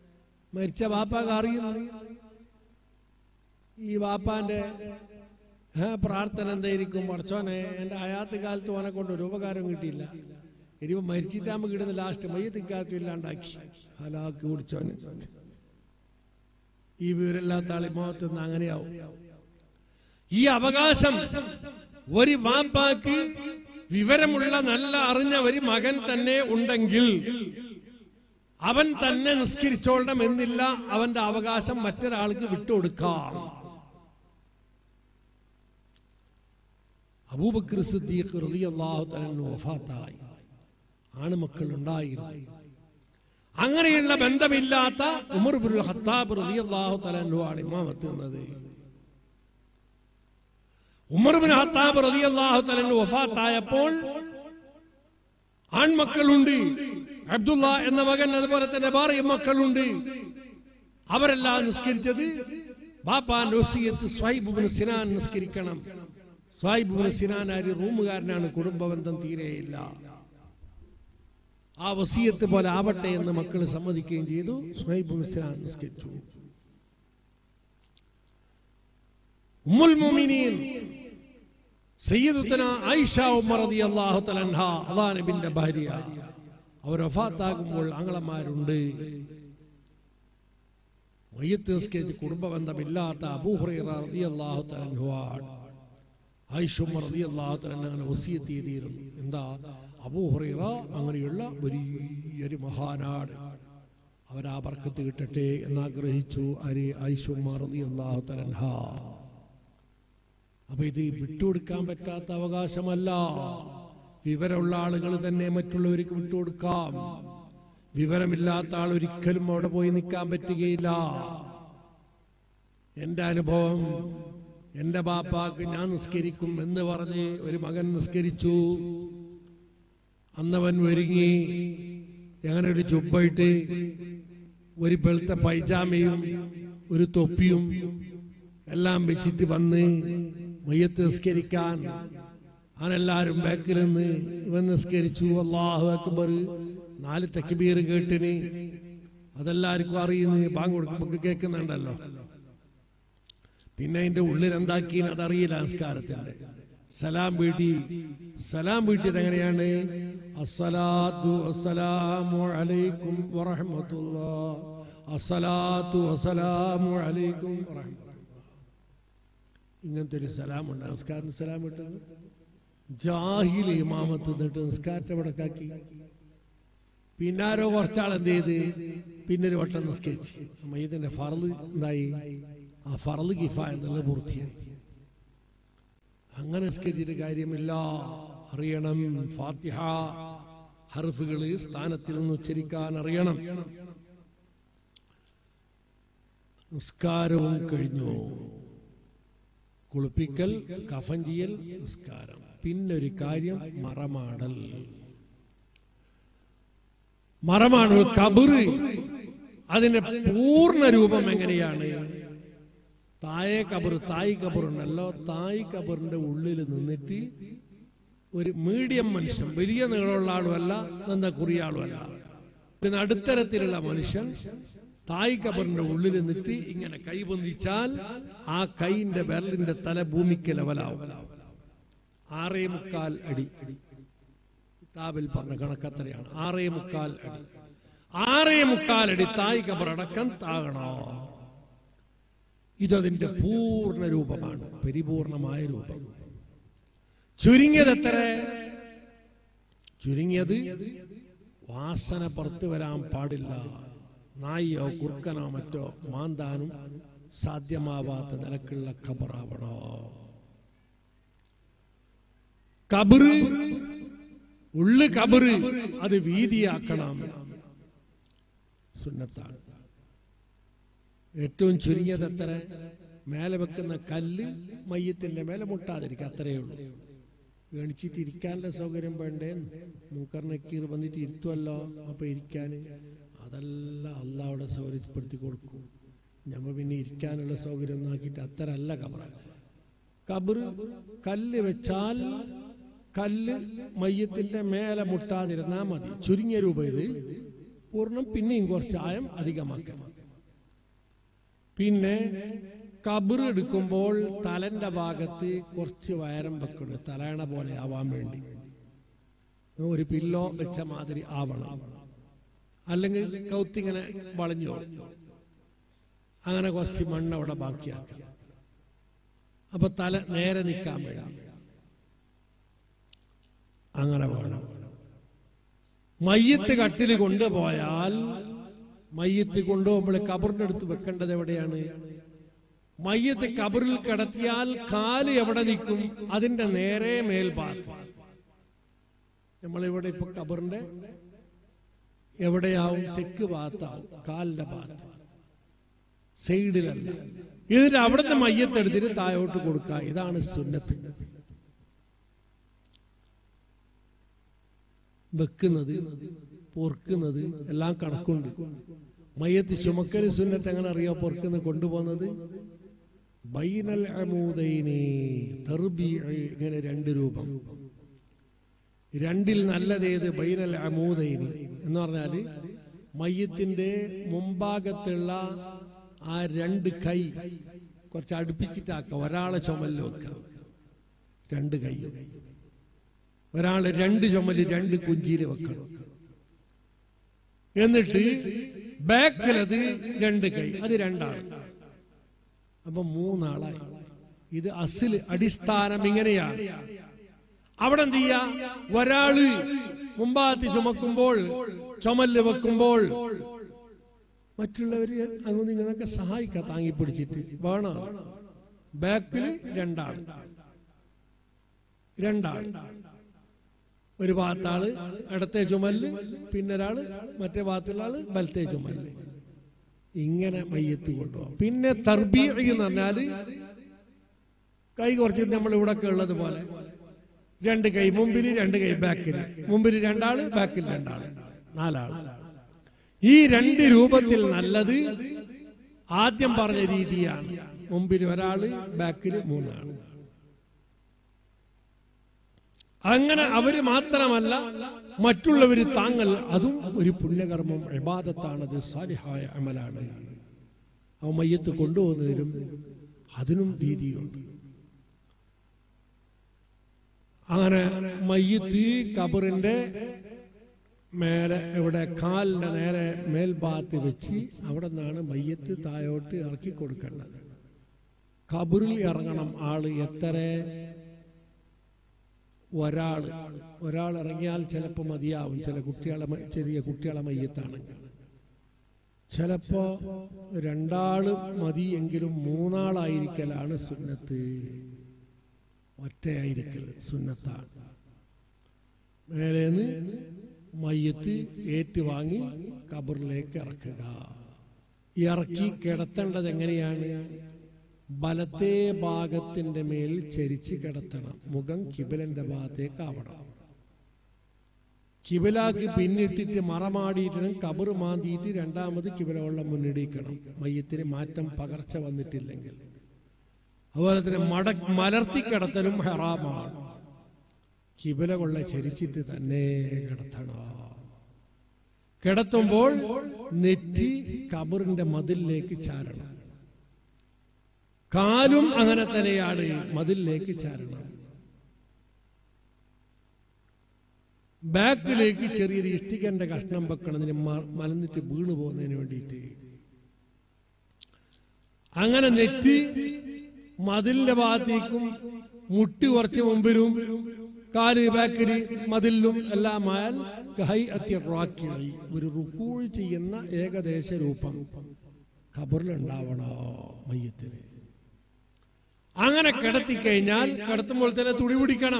മരിച്ച വാപ്പാക്ക് അറിയുന്നു ഈ വാപ്പാന്റെ ആ പ്രാർത്ഥന എന്തായിരിക്കും പഠിച്ചോനെ എൻ്റെ ഹയാത്ത് കാലത്ത് ഓനെ കൊണ്ട് ഒരു ഉപകാരം കിട്ടിയില്ല ഇനിയിപ്പോ മരിച്ചിട്ടാകുമ്പോൾ കിട്ടുന്ന ലാസ്റ്റ് മയ്യത്തിക്കാലത്തും ഇല്ലാണ്ടാക്കി ഹലാക്ക് കുടിച്ചോന് ഈ വിവരമില്ലാത്ത ആളി മുഖത്ത് നിന്ന് അങ്ങനെയാവും ഈ അവകാശം ഒരു വാപ്പാക്ക് വിവരമുള്ള നല്ല അറിഞ്ഞ ഒരു മകൻ തന്നെ ഉണ്ടെങ്കിൽ അവൻ തന്നെ നിസ്കരിച്ചോളണം എന്നില്ല അവന്റെ അവകാശം മറ്റൊരാൾക്ക് വിട്ടുകൊടുക്കാം അബൂബക്കർ സിദ്ദീഖ് റളിയല്ലാഹു തആല വഫാത്തായി ആണുമക്കൾ ഉണ്ടായിരുന്നു അങ്ങനെയുള്ള ബന്ധമില്ലാത്ത ഉമർ ബിൻ ഖത്താബ് റളിയല്ലാഹു തആല ആണ് ഇമാമത്ത് എന്നത് ഉമർ ബിൻ ഖത്താബ് റളിയല്ലാഹു തആല വഫാത്തായപ്പോൾ ആൺമക്കളുണ്ട് അബ്ദുള്ള എന്ന മകൻ അതുപോലെ തന്നെ വേറെ മക്കളുണ്ട് അവരെല്ലാം നിസ്കരിച്ചത് ബാപ്പാന്റെ വസീയത്ത് സ്വൈബുബിന് സിനാൻ നിസ്കരിക്കണം സ്വൈബുബിന് സിനാൻ ആര് റൂമുകാരനാണ് കുടുംബബന്ധം തീരെയില്ല ആ വസീയത്ത് പോലെ ആവട്ടെ എന്ന് മക്കൾ സമ്മതിക്കുകയും ചെയ്തു സ്വൈബുബിന് സിനാൻ നിസ്കരിച്ചു ഉമ്മുൽ മുഅ്മിനീൻ സയ്യിദുത്തന ആയിഷ ഉമ്മർ റളിയല്ലാഹു തആല അൻഹ അള്ളാഹു നബിന്റെ ഭാര്യ അവർ വഫാത്താകുമ്പോൾ ആങ്ങളമാരുണ്ട് മയ്യത്ത് നിസ്കരിച്ച് കുടുംബബന്ധമില്ലാത്ത അബൂഹുറൈറ റളിയല്ലാഹു തആല അൻഹുവാണ് ആയിഷ ഉമ്മർ റളിയല്ലാഹു തആല അങ്ങനെ വസിയത്ത് ചെയ്തിരുന്നു എന്താ അബൂഹുറൈറ അങ്ങനെയുള്ള വലിയൊരു മഹാനാട് അവരാ ബർക്കത്ത് കിട്ടട്ടെ എന്നാഗ്രഹിച്ചു ആര് ആയിഷ ഉമ്മർ റളിയല്ലാഹു തആല അൻഹ അപ്പൊ ഇത് വിട്ടുകൊടുക്കാൻ പറ്റാത്ത അവകാശമല്ല വിവരമുള്ള ആളുകൾ തന്നെ മറ്റുള്ളവർക്ക് വിട്ടുകൊടുക്കാം വിവരമില്ലാത്ത ആൾ ഒരിക്കലും അവിടെ പോയി നിൽക്കാൻ പറ്റുകയില്ല എന്റെ അനുഭവം എന്റെ ബാപ്പാക്ക് ഞാൻ നിസ്കരിക്കും എന്ന് പറഞ്ഞ് ഒരു മകൻ നിസ്കരിച്ചു അന്നവൻ ഒരുങ്ങി അങ്ങനെ ഒരു ചുബ്ബയിട്ട് ഒരു വെളുത്ത പൈജാമയും ഒരു തൊപ്പിയും എല്ലാം വെച്ചിട്ട് വന്ന് മയ്യത്ത് നിസ്കരിക്കാൻ അവനെല്ലാരും ബാക്കിൽ നിന്ന് ഇവൻ നിസ്കരിച്ചു അള്ളാഹു അക്ബർ നാല് തക്ബീർ കേട്ടിന് അതെല്ലാവർക്കും അറിയുന്നു ബാങ്ക് കൊടുക്കുമ്പോ കേൾക്കുന്നുണ്ടല്ലോ പിന്നെ അതിന്റെ ഉള്ളിൽ എന്താക്കീന് അതറിയില്ല നമസ്കാരത്തിന്റെ സലാം വീട്ടി സലാം വീട്ടിയത് എങ്ങനെയാണ് അസ്സലാത്തു വസ്സലാമു അലൈക്കും വറഹ്മത്തുള്ളാ അസ്സലാത്തു വസ്സലാമു അലൈക്കും വറഹ്മത്തുള്ളാ ഇങ്ങനത്തെ ഒരു സലാമുണ്ട് നമസ്കാരം സലാം വിട്ടത് ജാഹിൽ ഇമാമത്ത് നിന്നിട്ട് നിസ്കാരത്തെ വിടക്കാക്കി പിന്നാരോ കുറച്ചാൾ എന്ത് ചെയ്ത് പിന്നെ ഒരു വട്ടം നിസ്കരിച്ച് മയ്യത്തിന്റെ ഫറല് എന്തായി ആ ഫറല് കിഫ എന്നുള്ള പൂർത്തിയായി അങ്ങനെ നിസ്കരിച്ചിട്ട് കാര്യമില്ല അറിയണം ഫാത്തിഹ ഹർഫുകള് സ്ഥാനത്തിൽ നിന്ന് ഉച്ചരിക്കാൻ അറിയണം നിസ്കാരവും കഴിഞ്ഞു കുളിപ്പിക്കൽ കഫൻ ചെയ്യൽ നിസ്കാരം പിന്നൊരു കാര്യം മറമാടൽ മറമാടൽ കബറ് അതിന്റെ പൂർണ്ണ രൂപം എങ്ങനെയാണ് താഴെ കബർ തായ് കബറുണ്ടല്ലോ തായ് കബറിന്റെ ഉള്ളിൽ നിന്നിട്ട് ഒരു മീഡിയം മനുഷ്യൻ വലിയ നീളമുള്ള ആളുമല്ല നന്ന കുറിയ ആളുമല്ല ഒരു നടുത്തരത്തിലുള്ള മനുഷ്യൻ തായ് കബറിന്റെ ഉള്ളിൽ നിന്നിട്ട് ഇങ്ങനെ കൈ പൊന്തിച്ചാൽ ആ കൈന്റെ വിരലിന്റെ തല ഭൂമിക്ക് ലെവലാവും ആറേ മുക്കാൽ അടി കിതാബിൽ പറഞ്ഞ കണക്കത്രയാണ് ആറേ മുക്കാൽ അടി ആറേ മുക്കാൽ അടി തായ് കബർ അടക്കം താകണോ ഇതതിന്റെ പൂർണ്ണ രൂപമാണ് പരിപൂർണമായ രൂപം ചുരുങ്ങിയത് എത്ര ചുരുങ്ങിയത് വാസന പുറത്തു വരാൻ പാടില്ല നായിയോ കുർക്കനോ മറ്റോ മാന്താനും സാധ്യമാവാത്ത നിലക്കുള്ള ഖബറാവണോ കബറ് ഉള്ളു കബറ് അത് വീതിയാക്കണം സുന്നത്താണ് ഏറ്റവും ചുരുങ്ങിയത് എത്ര മേലെ വെക്കുന്ന കല്ല് മയ്യത്തിന്റെ മേലെ മുട്ടാതിരിക്കുക അത്രയേ ഉള്ളൂ ഗണിച്ചിട്ട് ഇരിക്കാനുള്ള സൗകര്യം വേണ്ടേ മൂക്കറിനക്കീർ വന്നിട്ട് ഇരുത്തുമല്ലോ അപ്പൊ ഇരിക്കാന് അതെല്ലാം അള്ളാവിടെ സൗകര്യപ്പെടുത്തി കൊടുക്കും ഞമ്മ പിന്നെ ഇരിക്കാനുള്ള സൗകര്യം നോക്കിയിട്ട് അത്ര അല്ല കബറ കബറ് കല്ല് വെച്ചാൽ കല്ല് മയ്യത്തിന്റെ മേലെ മുട്ടാതിരുന്നാ മതി ചുരുങ്ങിയ രൂപ ഇത് പൂർണ്ണം പിന്നെയും കുറച്ച് ആയം അധികമാക്കണം പിന്നെ കബർ എടുക്കുമ്പോൾ തലന്റെ ഭാഗത്ത് കുറച്ച് വയരം വെക്കണം തലയണ പോലെ ആവാൻ വേണ്ടി ഒരു പില്ലോ വെച്ച മാതിരി ആവണം അല്ലെങ്കിൽ കൗത്തിങ്ങനെ വളഞ്ഞു അങ്ങനെ കുറച്ച് മണ്ണ് അവിടെ ബാക്കിയാക്കണം അപ്പൊ തല നേരെ നിൽക്കാൻ വേണ്ടി അങ്ങനെ വേണം മയ്യത്ത് കട്ടിൽ കൊണ്ടുപോയാൽ മയ്യത്ത് കൊണ്ടുപോകുമ്പോൾ കബറിന്റെ അടുത്ത് വെക്കേണ്ടത് എവിടെയാണ് മയ്യത്ത് കബറിൽ കിടത്തിയാൽ കാല് എവിടെ നിൽക്കും അതിന്റെ നേരെ മേൽഭാഗത്ത് നമ്മളിവിടെ ഇപ്പൊ കബറിന്റെ എവിടെയാവും തെക്ക് ഭാഗത്താവും കാലിന്റെ ഭാഗത്ത് സൈഡിലല്ല എന്നിട്ട് അവിടുത്തെ മയ്യത്ത് എടുത്തിട്ട് താഴോട്ട് കൊടുക്കുക ഇതാണ് സുന്നത്ത് വെക്കുന്നത് പൊറുക്കുന്നത് എല്ലാം കണക്കുണ്ട് മയ്യത്ത് ചുമക്കല് സുന്നത്ത് എങ്ങനെ അറിയോ പൊറുക്കുന്നത് കൊണ്ടുപോകുന്നത് ബൈനൽ അമൂദൈനി തർബി ഇങ്ങനെ രണ്ട് രൂപം രണ്ടിൽ നല്ലതേത് ബൈനൽ അമൂദൈനി എന്ന് പറഞ്ഞാല് മയ്യത്തിന്റെ മുമ്പാകത്തുള്ള ആ രണ്ട് കൈ കുറച്ച് അടുപ്പിച്ചിട്ടാക്കാം ഒരാളെ ചുമലിൽ വെക്കാം രണ്ട് കൈ ഒരാള് രണ്ട് ചുമല് രണ്ട് കുഞ്ചിയിൽ വെക്കണം എന്നിട്ട് ബാക്കിലത് രണ്ട് കൈ അത് രണ്ടാണ് അപ്പൊ മൂന്നാളായി ഇത് അസില് അടിസ്ഥാനം ഇങ്ങനെയാണ് അവിടെ എന്ത് ചെയ്യാ ഒരാള് മുമ്പാത്തി ചുമക്കുമ്പോൾ ചുമല് വെക്കുമ്പോൾ മറ്റുള്ളവര് അങ്ങനെ ഇങ്ങനെയൊക്കെ സഹായിക്കാം താങ്ങി പിടിച്ചിട്ട് വേണം ബാക്കില് രണ്ടാള് രണ്ടാള് ഒരു ഭാഗത്താള് ഇടത്തെ ചുമല് പിന്നെ ഒരാള് മറ്റേ ഭാഗത്തുള്ള ആള് വലത്തെ ചുമല് ഇങ്ങനെ മയ്യത്ത് കൊണ്ടുപോകാം പിന്നെ തർബീ എന്ന് പറഞ്ഞാല് കൈ കുറച്ച് നമ്മൾ ഇവിടെ ഉള്ളത് പോലെ രണ്ട് കൈ മുമ്പിൽ രണ്ട് കൈ ബാക്കിൽ മുമ്പിൽ രണ്ടാള് ബാക്കിൽ രണ്ടാള് നാലാള് ഈ രണ്ട് രൂപത്തിൽ നല്ലത് ആദ്യം പറഞ്ഞ രീതിയാണ് മുമ്പിൽ ഒരാള് ബാക്കിൽ മൂന്നാള് അങ്ങനെ അവര് മാത്രമല്ല മറ്റുള്ളവര് താങ്ങൽ അതും ഒരു പുണ്യകർമ്മം ഇബാദത്താണത് സാലിഹായ അമലാണ് ആ മയ്യത്ത് കൊണ്ടുപോകുന്നതിനും അതിനും രീതിയുണ്ട് അങ്ങനെ മയ്യത്ത് കബറിന്റെ മേലെ ഇവിടെ കാലിന്റെ നേരെ മേൽഭാഗത്ത് വെച്ച് അവിടെ നിന്നാണ് മയ്യത്ത് താഴോട്ട് ഇറക്കി കൊടുക്കേണ്ടത് കബറിൽ ഇറങ്ങണം ആള് എത്ര ഒരാള് ഒരാൾ ഇറങ്ങിയാൽ ചിലപ്പോൾ മതിയാവും ചില കുട്ടികളെ മ- ചെറിയ കുട്ടികളെ മയ്യത്താണെങ്കിൽ ചിലപ്പോ രണ്ടാള് മതി എങ്കിലും മൂന്നാളായിരിക്കലാണ് സുന്നത്ത് ഒറ്റയായിരിക്കൽ സുന്നത്താണ് മേലേന്ന് മയ്യത്ത് ഏറ്റുവാങ്ങി കബറിലേക്ക് ഇറക്കുക ഇറക്കി കിടത്തേണ്ടത് എങ്ങനെയാണ് ബലത്തെ ഭാഗത്തിന്റെ മേൽ ചരിച്ച് കിടത്തണം മുഖം കിബിലന്റെ ഭാഗത്തേക്ക് ആവണം കിബിലാക്ക് പിന്നിട്ടിട്ട് മറമാടിയിട്ടുണ്ട് കബറ് മാന്തിയിട്ട് രണ്ടാമത് കിബില വെള്ളം മുന്നിടിക്കണം മയ്യത്തിന് മാറ്റം പകർച്ച വന്നിട്ടില്ലെങ്കിൽ അതുപോലെ തന്നെ മട മലർത്തി കിടത്തലും ഹറാമാണ് കിബില കൊള്ള ചരിച്ചിട്ട് തന്നെ കിടത്തണം കിടത്തുമ്പോൾ നെറ്റി കബറിന്റെ മതിലിലേക്ക് ചാരണം കാലും അങ്ങനെ തന്നെയാണ് മതിലിലേക്ക് ചാരണം ബാക്കിലേക്ക് ചെറിയൊരു ഇഷ്ടികന്റെ കഷ്ണം വെക്കണതിന് മ- മലന്നിട്ട് വീണു പോകുന്നതിന് വേണ്ടിയിട്ട് അങ്ങനെ നെറ്റി മതിലിന്റെ ഭാഗത്തേക്കും മുട്ടി കുറച്ച് മുമ്പിലും കാല് ബാക്കില് മതിലിലും എല്ലാം ആയാൽ കഹൈ അത്യറാക്കിയായി ഒരു റുക്കൂൾ ചെയ്യുന്ന ഏകദേശ രൂപം ഖബറിലുണ്ടാവണോ മയ്യത്തിന് അങ്ങനെ കിടത്തിക്കഴിഞ്ഞാൽ കിടത്തുമ്പോൾ തന്നെ തുണി പിടിക്കണം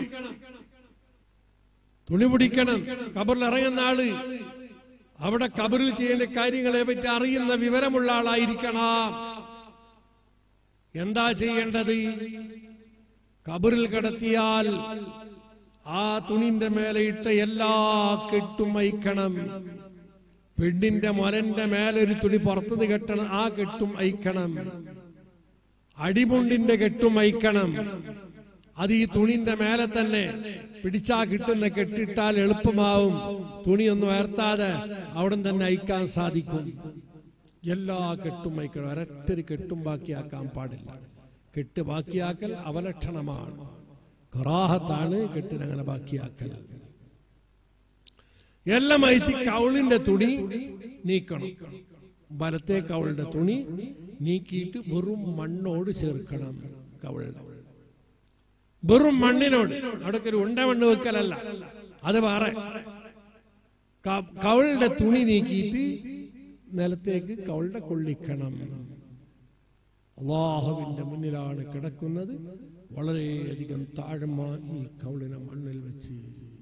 തുണി പിടിക്കണം കബറിൽ ഇറങ്ങുന്ന ആള് അവിടെ കബറിൽ ചെയ്യേണ്ട കാര്യങ്ങളെ പറ്റി അറിയുന്ന വിവരമുള്ള ആളായിരിക്കണം എന്താ ചെയ്യേണ്ടത് കബറിൽ കിടത്തിയാൽ ആ തുണിന്റെ മേലെ ഇട്ട എല്ലാ കെട്ടും അയക്കണം പെണ്ണിന്റെ മൊരന്റെ മേലെ ഒരു തുണി പുറത്തുനിന്ന് കെട്ടണം ആ കെട്ടും അയക്കണം അടിമുണ്ടിന്റെ കെട്ടും അയക്കണം അത് ഈ തുണിന്റെ മേലെ തന്നെ പിടിച്ചാ കിട്ടുന്ന കെട്ടിട്ടാൽ എളുപ്പമാവും തുണിയൊന്നും ഉയർത്താതെ അവിടെ തന്നെ അയക്കാൻ സാധിക്കും എല്ലാ കെട്ടും വയ്ക്കണം ഒരൊറ്റൊരു കെട്ടും ബാക്കിയാക്കാൻ പാടില്ല കെട്ട് ബാക്കിയാക്കൽ അവലക്ഷണമാണ് ഖറാഹത്താണ് കെട്ടിനങ്ങനെ ബാക്കിയാക്കൽ എല്ലാം അയച്ച് കൗളിന്റെ തുണി നീക്കണം വലത്തെ കൗളിന്റെ തുണി നീക്കിയിട്ട് വെറും മണ്ണോട് ചേർക്കണം കൗളിന്റെ വെറും മണ്ണിനോട് അവിടെ ഒരു ഉണ്ട മണ്ണ് വെക്കലല്ല അത് വേറെ ക- കൗളിന്റെ തുണി നീക്കിയിട്ട് നിലത്തേക്ക് കൗളിന്റെ കൊള്ളിക്കണം അള്ളാഹുവിന്റെ മുന്നിലാണ് കിടക്കുന്നത് വളരെയധികം താഴ്മ ഈ കൗളിനെ മണ്ണിൽ വെച്ച്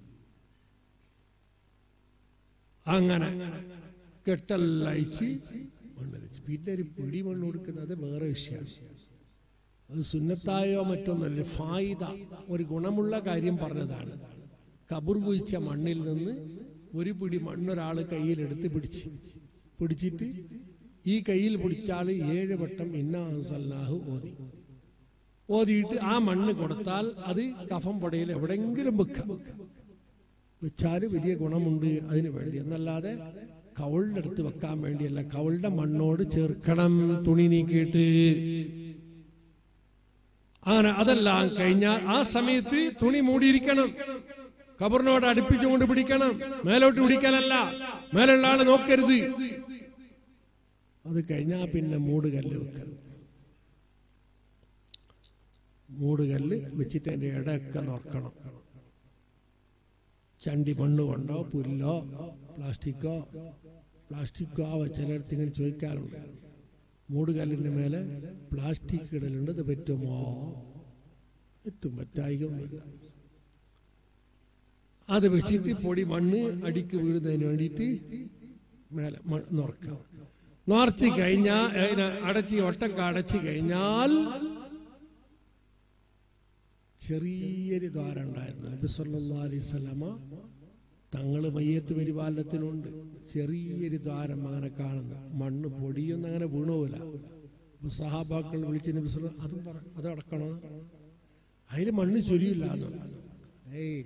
അങ്ങനെ കെട്ടെല്ലാം അയച്ച് മണ്ണിൽ വെച്ച് പിന്നെ ഒരു പിടി മണ്ണ് കൊടുക്കുന്നത് വേറെ വിഷയമാണ് അത് സുന്നത്തായോ മറ്റൊന്നല്ല ഫായിദ ഒരു ഗുണമുള്ള കാര്യം പറഞ്ഞതാണ് കബർ കുഴിച്ച മണ്ണിൽ നിന്ന് ഒരു പിടി മണ്ണൊരാൾ കയ്യിലെടുത്ത് പിടിച്ച് പിടിച്ചിട്ട് ഈ കയ്യിൽ പിടിച്ചാൽ ഏഴ് വട്ടം ഇന്നാഹു ഓതി ഓതിയിട്ട് ആ മണ്ണ് കൊടുത്താൽ അത് കഫം പടയിൽ എവിടെങ്കിലും വെക്കാം വെച്ചാൽ വലിയ ഗുണമുണ്ട് അതിനു വേണ്ടി എന്നല്ലാതെ കവളിന്റെ അടുത്ത് വെക്കാൻ വേണ്ടിയല്ല കവളുടെ മണ്ണോട് ചേർക്കണം തുണി നീക്കിയിട്ട് അങ്ങനെ അതെല്ലാം കഴിഞ്ഞാൽ ആ സമയത്ത് തുണി മൂടിയിരിക്കണം കബറിനോട് അടുപ്പിച്ചുകൊണ്ട് പിടിക്കണം മേലോട്ട് പിടിക്കലല്ല മേലുള്ള ആള് നോക്കരുത് അത് കഴിഞ്ഞാൽ പിന്നെ മൂടുകല്ല് വെക്കണം മൂടുകല്ല് വെച്ചിട്ട് അതിന്റെ ഇടയൊക്കെ നോക്കണം ചണ്ടി മണ്ണ് കൊണ്ടോ പുല്ലോ പ്ലാസ്റ്റിക്കോ പ്ലാസ്റ്റിക്കോ ആവ ചിലയിടത്ത് ഇങ്ങനെ ചോദിക്കാറുണ്ട് മൂടുകല്ലിന്റെ മേലെ പ്ലാസ്റ്റിക് ഇടലുണ്ട് ഇത് പറ്റുമോ പറ്റും പറ്റായികൊന്നുമില്ല അത് വെച്ചിട്ട് പൊടി മണ്ണ് അടിക്ക് വീഴുന്നതിന് വേണ്ടിയിട്ട് മേലെ മ- നുറക്കാം നുറച്ച് കഴിഞ്ഞാൽ അതിനെ അടച്ച് ഒട്ടക്ക അടച്ച് കഴിഞ്ഞാൽ ചെറിയൊരു ദ്വാരം ഉണ്ടായിരുന്നു നബി സല്ലല്ലാഹു അലൈഹി വസല്ലമ തങ്ങള് മയ്യത്ത് പരിപാലനത്തിനുണ്ട് ചെറിയൊരു ദ്വാരം അങ്ങനെ കാണുന്നു മണ്ണ് പൊടിയൊന്നും അങ്ങനെ വീണുപോല അപ്പൊ സഹാബാക്കൾ വിളിച്ച് നബി സല്ലല്ലാഹു അതും പറ അത് അടക്കണോ അതിൽ മണ്ണ് ചൊരിയില്ല ഏയ്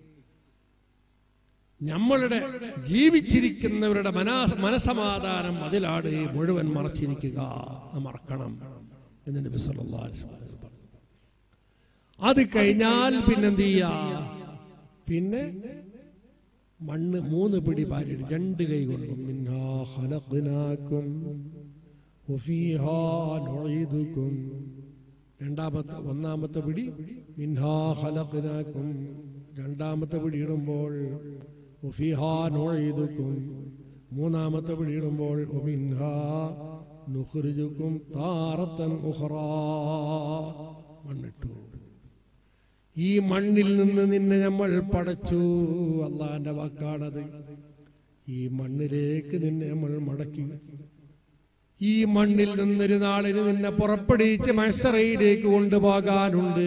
നമ്മളുടെ ജീവിച്ചിരിക്കുന്നവരുടെ മനാ- മനസമാധാനം അതിലാണ് മുഴുവൻ മറച്ചിരിക്കുക അത് മറക്കണം എന്ന് നബി സല്ലല്ലാഹു അലൈഹി വസല്ലം പറഞ്ഞു അത് കഴിഞ്ഞാൽ പിന്നെന്ത് ചെയ്യാ പിന്നെ മണ്ണ് മൂന്ന് പിടി പാരി രണ്ട് കൈ കൊണ്ടും മിന്നാ ഖലഖ്നാകും വഫീഹാ നുഈദുകും രണ്ടാമത്തെ ഒന്നാമത്തെ പിടി മിൻഹാ ഖലഖ്നാകും രണ്ടാമത്തെ പിടി ഇടുമ്പോൾ വഫീഹാ നുഈദുകും മൂന്നാമത്തെ പിടി ഇടുമ്പോൾ വമിൻഹാ നുഖ്രിജുകും താറത്തൻ ഉഖറാ മണ്ണിട്ടു ഈ മണ്ണിൽ നിന്ന് നിന്നെ നമ്മൾ പടച്ചു അള്ളാന്റെ വാക്കാണത് ഈ മണ്ണിലേക്ക് നിന്നെ നമ്മൾ മടക്കി ഈ മണ്ണിൽ നിന്നൊരു നാളിന് നിന്നെ പുറപ്പെടുവിച്ച് മത്സറയിലേക്ക് കൊണ്ടുപോകാനുണ്ട്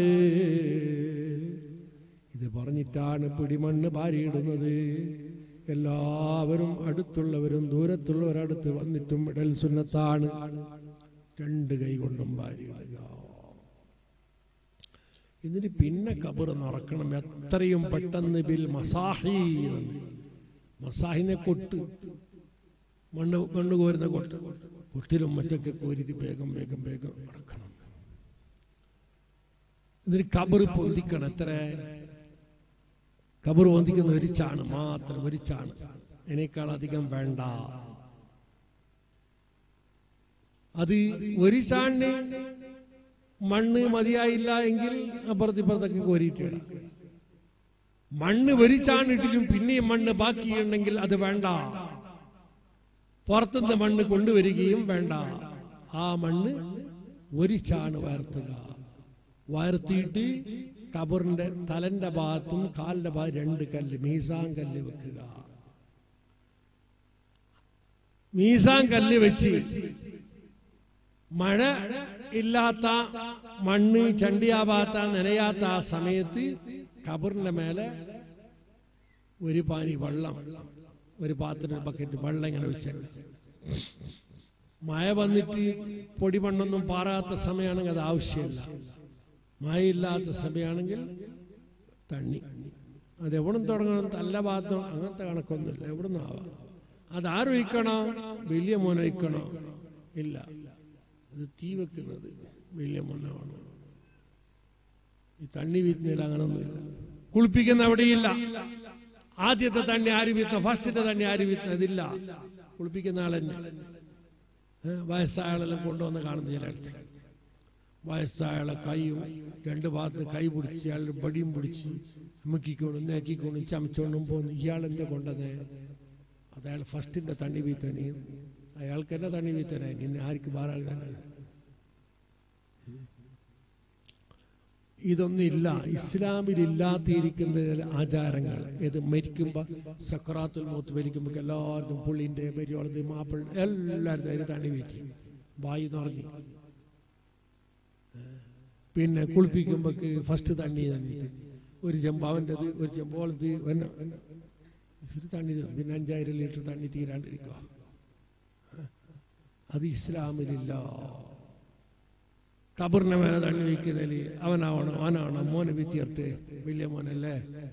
ഇത് പറഞ്ഞിട്ടാണ് പിടിമണ്ണ് ഭാര്യയിടുന്നത് എല്ലാവരും അടുത്തുള്ളവരും ദൂരത്തുള്ളവരടുത്ത് വന്നിട്ടും ഇടൽ സുന്നത്താണ് രണ്ട് കൈ കൊണ്ടും ഭാര്യയിടുക ഇതിന് പിന്നെ കബർ നിറക്കണം എത്രയും പെട്ടെന്ന് ബിൽ മസാഹി എന്ന്. മസാഹിനെ കൊട്ട് മണ്ണ് മണ്ണ് കോരുന്ന കൊട്ട് കൊട്ടിലും മറ്റൊക്കെ കോരിട്ട് വേഗം വേഗം വേഗം നടക്കണം ഇതിന് കബർ പൊന്തിക്കണം എത്ര കബർ പൊന്തിക്കുന്ന ഒരു ചാണ് മാത്രം ഒരു ചാണ് അതിനേക്കാൾ അധികം വേണ്ട അത് ഒരു ചാണിന് മണ്ണ് മതിയായില്ല എങ്കിൽ അപ്പുറത്ത് ഇപ്പുറത്തൊക്കെ കോരിയിട്ടിടാം മണ്ണ് വരിച്ചാണിട്ടിലും പിന്നെയും മണ്ണ് ബാക്കിയുണ്ടെങ്കിൽ അത് വേണ്ട പുറത്തുനിന്ന് മണ്ണ് കൊണ്ടുവരികയും വേണ്ട ആ മണ്ണ് ഒരു ചാണ് വാർത്തുക വാർത്തിയിട്ട് കബറിന്റെ തലന്റെ ഭാഗത്തും കാലിന്റെ ഭാഗം രണ്ട് കല്ല് മീസാൻ കല്ല് വെക്കുക മീസാൻ കല്ല് വെച്ച് മഴ ഇല്ലാത്ത മണ്ണ് ചണ്ടിയാവാത്ത നനയാത്ത ആ സമയത്ത് കബറിന്റെ മേലെ ഒരു പാനി വെള്ളം ഒരു പാത്രം ബക്കറ്റ് വെള്ളം ഇങ്ങനെ വെച്ചേക്കാം മഴ വന്നിട്ട് പൊടി മണ്ണൊന്നും പാറാത്ത സമയമാണെങ്കിൽ അത് ആവശ്യമില്ല മഴയില്ലാത്ത സമയമാണെങ്കിൽ തണ്ണി അത് എവിടെ തുടങ്ങണം തല്ല ഭാഗത്തും അങ്ങനത്തെ കണക്കൊന്നുമില്ല എവിടെ നിന്നാവാം അതാരൊഴിക്കണോ വലിയ മോനൊഴിക്കണോ ഇല്ല അത് തീ വെക്കുന്നത് വലിയ മണ്ണമാണ് ഈ തണ്ണി വീറ്റുന്നതിൽ അങ്ങനൊന്നുമില്ല കുളിപ്പിക്കുന്ന അവിടെയില്ല ആദ്യത്തെ തണ്ണി ആര് വീത്ത ഫസ്റ്റിന്റെ തണ്ണി ആര് വീത്തുന്നതില്ല കുളിപ്പിക്കുന്ന ആളെന്നെ ഏ, വയസ്സായ ആളെല്ലാം കൊണ്ടുവന്ന് കാണുന്ന ചിലയിടത്ത് വയസ്സായ ആളെ കൈയും രണ്ട് ഭാഗത്ത് കൈ പിടിച്ച് അയാളുടെ ബടിയും പിടിച്ച് മുക്കിക്കോണും നേക്കിക്കോണും ചമച്ചോണ്ടും പോന്നു ഇയാളെന്താ കൊണ്ടത് അത് അയാൾ ഫസ്റ്റിന്റെ തണ്ണി വീത്തനെ അയാൾക്ക് തന്നെ തണ്ണി വീത്തനായി നിന്നെ ആർക്ക് വേറെ തന്നെ ഇതൊന്നും ഇല്ല ഇസ്ലാമിൽ ഇല്ലാത്തിരിക്കുന്ന ചില ആചാരങ്ങൾ ഇത് മരിക്കുമ്പോൾ സക്രാത്തുൽ മൂത്ത് മരിക്കുമ്പോൾ എല്ലാവർക്കും പുള്ളിൻ്റെ പരിയോളത് മാപ്പിൾ എല്ലാവരും അതിന് തണ്ണി വീറ്റി വായി നിറഞ്ഞു പിന്നെ കുളിപ്പിക്കുമ്പോക്ക് ഫസ്റ്റ് തണ്ണി തന്നിട്ട് ഒരു ചെമ്പാവൻ്റെത് ഒരു ചെമ്പോളത് ഒരു തണ്ണി തന്നു പിന്നെ അഞ്ചായിരം ലിറ്റർ തണ്ണി തീരാണ്ടിരിക്കുക അത് ഇസ്ലാമിലില്ല കബറിനെ മേലെ തണ്ണി വയ്ക്കുന്നതിൽ അവനാവണം അവനാവണം മോനെ വിത്തിയർത്ത് വലിയ മോനല്ലേ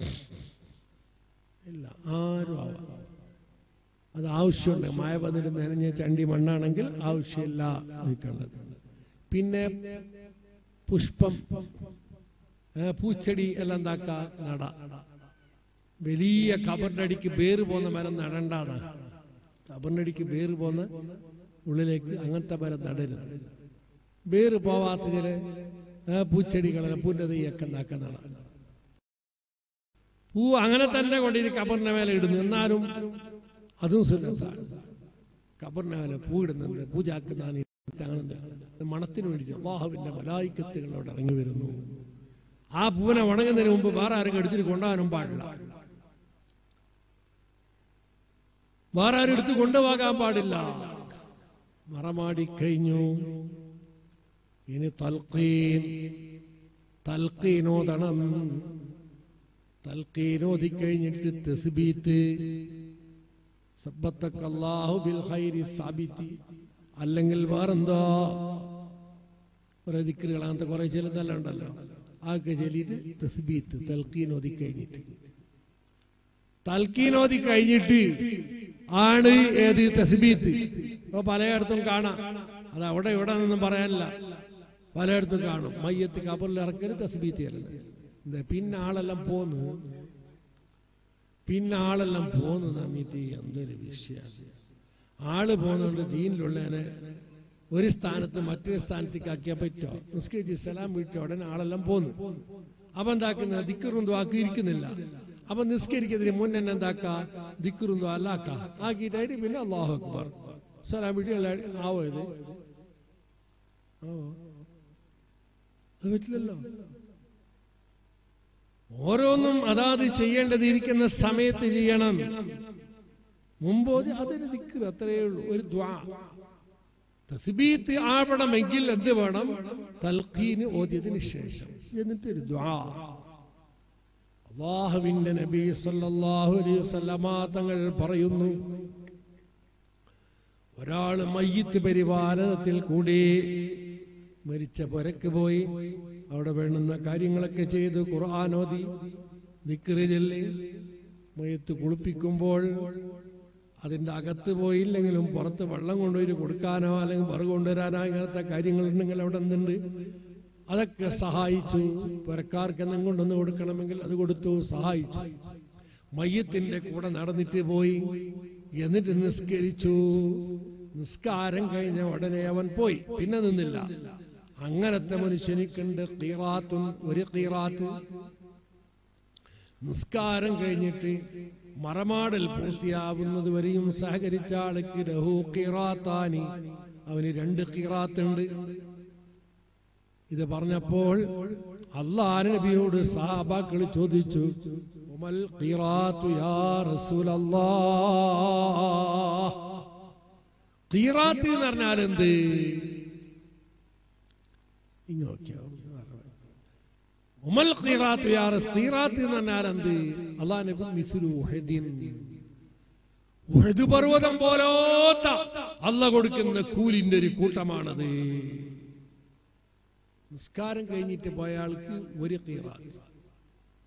ഇല്ല ആരും ആവാം അത് ആവശ്യമുണ്ട് മായ വന്നിട്ട് നനഞ്ഞ ചണ്ടി മണ്ണാണെങ്കിൽ ആവശ്യമില്ല നിൽക്കേണ്ടത് പിന്നെ പുഷ്പം ഏ, പൂച്ചെടി എല്ലാം എന്താക്ക നട വലിയ കബറിന്റെ അടിക്ക് വേര് പോകുന്ന മരം നടണ്ടാണ് കബറിന്റെ അടിക്ക് വേര് പോകുന്ന ഉള്ളിലേക്ക് അങ്ങനത്തെ മരം നടരുത് വേര് പോവാത്ത ചില ഏ, പൂച്ചെടികളെ പൂന്റെ തെയ്യൊക്കെ എന്താക്ക നട പൂ അങ്ങനെ തന്നെ കൊണ്ടിരി കബറിന്റെ മേലെ ഇടുന്നു എന്നാലും അതും സുന്നത്താണ് കബറിന്റെ മേലെ പൂ ഇടുന്നുണ്ട് പൂജാക്കുന്ന അങ്ങനെ മണത്തിന് വേണ്ടി അള്ളാഹുവിന്റെ മലായിക്കത്തുകളോട് ഇറങ്ങി വരുന്നു ആ പൂവിനെ വണങ്ങുന്നതിന് മുമ്പ് വേറെ ആരും എടുത്തിട്ട് കൊണ്ടുപോകാനും പാടില്ല വേറെ ആരും എടുത്ത് കൊണ്ടുപോകാൻ പാടില്ല മറമാടി കഴിഞ്ഞു ഇനി തൽക്കീൻ തൽക്കീനോദണം തൽക്കീനോതി കഴിഞ്ഞിട്ട് തെസ്ബീത്ത് സബ്ബത്തക്ക അല്ലാഹു ബിൽ ഖൈരി സാബിത്തി അല്ലെങ്കിൽ വേറെന്തോ കുറെ ദിക്കറുകൾ അങ്ങനത്തെ കുറെ ചെല്ലുന്നെല്ലാം ഉണ്ടല്ലോ ആക്കെ ചൊല്ലിയിട്ട് തസ്ബീത്ത് തൽക്കീൻ ഓതി കഴിഞ്ഞിട്ട് തൽക്കീൻ ഓതി കഴിഞ്ഞിട്ട് ആണ് ഏത് തസ്ബീത്ത് ഇപ്പൊ പലയിടത്തും കാണാം അത് അവിടെ ഇവിടെ നിന്നും പറയാനില്ല പലയിടത്തും കാണും മയ്യത്ത് കബറിൽ ഇറക്കരുത് തസ്ബീത്ത് ചെല്ലുന്നത് എന്താ പിന്നെ ആളെല്ലാം പോന്ന് പിന്നെ ആളെല്ലാം പോന്ന് നമ്മിട്ട് എന്തൊരു വിഷയമാണ് ആള് പോകുന്നതുകൊണ്ട് ദീനിലുള്ളതിനെ ഒരു സ്ഥാനത്ത് മറ്റൊരു സ്ഥാനത്തേക്ക് ആക്കിയാൽ പറ്റുമോ നിസ്കരിച്ച് സലാം വീട്ടിൽ ഉടനെ ആളെല്ലാം പോന്നു അപ്പൊ എന്താക്കുന്ന ദിക്കറും ആക്കി ഇരിക്കുന്നില്ല അപ്പൊ നിസ്കരിക്കുന്നതിന് മുന്നേ തന്നെ എന്താക്ക ദിക്കറും അല്ലാക്ക ആക്കിയിട്ടായിട്ട് പിന്നെ അള്ളാഹു അക്ബർ സലാം വീട്ടിൽ ആവോ ഇത് ആവോ അത് പറ്റില്ലല്ലോ ഓരോന്നും അതാത് ചെയ്യേണ്ടത് ഇരിക്കുന്ന സമയത്ത് ചെയ്യണം മുമ്പ് ഒരു- അതൊരു ദിക്കർ അത്രയേ ഉള്ളൂ ഒരു ദ്വാ തസ്ബീത്ത് ആവണമെങ്കിൽ എന്ത് വേണം തൽഖീന് ഓതിയതിനു ശേഷം എന്നിട്ടൊരു ദ്വാ അള്ളാഹുവിന്റെ നബി സല്ലല്ലാഹു അലൈഹി വസല്ലമ തങ്ങൾ പറയുന്നു ഒരാൾ മയ്യത്ത് പരിപാലനത്തിൽ കൂടി മരിച്ച പുരക്ക് പോയി അവിടെ വേണ്ടുന്ന കാര്യങ്ങളൊക്കെ ചെയ്ത് ഖുർആാനോദി ദിക്റ് ചൊല്ലി മയ്യത്ത് കുളിപ്പിക്കുമ്പോൾ അതിൻ്റെ അകത്ത് പോയില്ലെങ്കിലും പുറത്ത് വെള്ളം കൊണ്ടുപോയി കൊടുക്കാനോ അല്ലെങ്കിൽ വെറു കൊണ്ടുവരാനോ ഇങ്ങനത്തെ കാര്യങ്ങളുണ്ടെങ്കിൽ അവിടെ എന്തുണ്ട് അതൊക്കെ സഹായിച്ചു പുരക്കാർക്ക് എന്തെങ്കിലും കൊണ്ടൊന്ന് കൊടുക്കണമെങ്കിൽ അത് കൊടുത്തു സഹായിച്ചു മയ്യത്തിന്റെ കൂടെ നടന്നിട്ട് പോയി എന്നിട്ട് നിസ്കരിച്ചു നിസ്കാരം കഴിഞ്ഞ ഉടനെ അവൻ പോയി പിന്നെ നിന്നില്ല അങ്ങനത്തെ മനുഷ്യനിക്കുണ്ട് കീറാത്തും ഒരു കീറാത്ത് നിസ്കാരം കഴിഞ്ഞിട്ട് മറമാടൽ പൂർത്തിയാവുന്നത് വരെയും സഹകരിച്ച ആൾക്ക് ലഹു ഖിറാത്താനി അവന് രണ്ട് ഖിറാത്തുണ്ട് ഇത് പറഞ്ഞപ്പോൾ അള്ളാഹ് നബിയോട് സഹാബാക്കൾ ചോദിച്ചു ഉമൽ ഖിറാത്തു യാ റസൂലല്ലാഹ് ഖിറാത്ത് എന്ന് പറഞ്ഞാൽ എന്ത് ഇങ്ങോട്ട് ഉമൽ ഖിറാത്ത് യാ റസ് ഖിറാത്ത് എന്ന് പറഞ്ഞാൽ എന്ത് അള്ളാഹ് നബി മിസ്ലു ഉഹദിൻ ഉഹദ് പർവ്വതം പോലോത്ത അല്ല കൊടുക്കുന്ന കൂലിന്റെ ഒരു കൂട്ടമാണത് നിസ്കാരം കഴിഞ്ഞിട്ട് പോയ ആൾക്ക് ഒരു ഖിറാത്ത്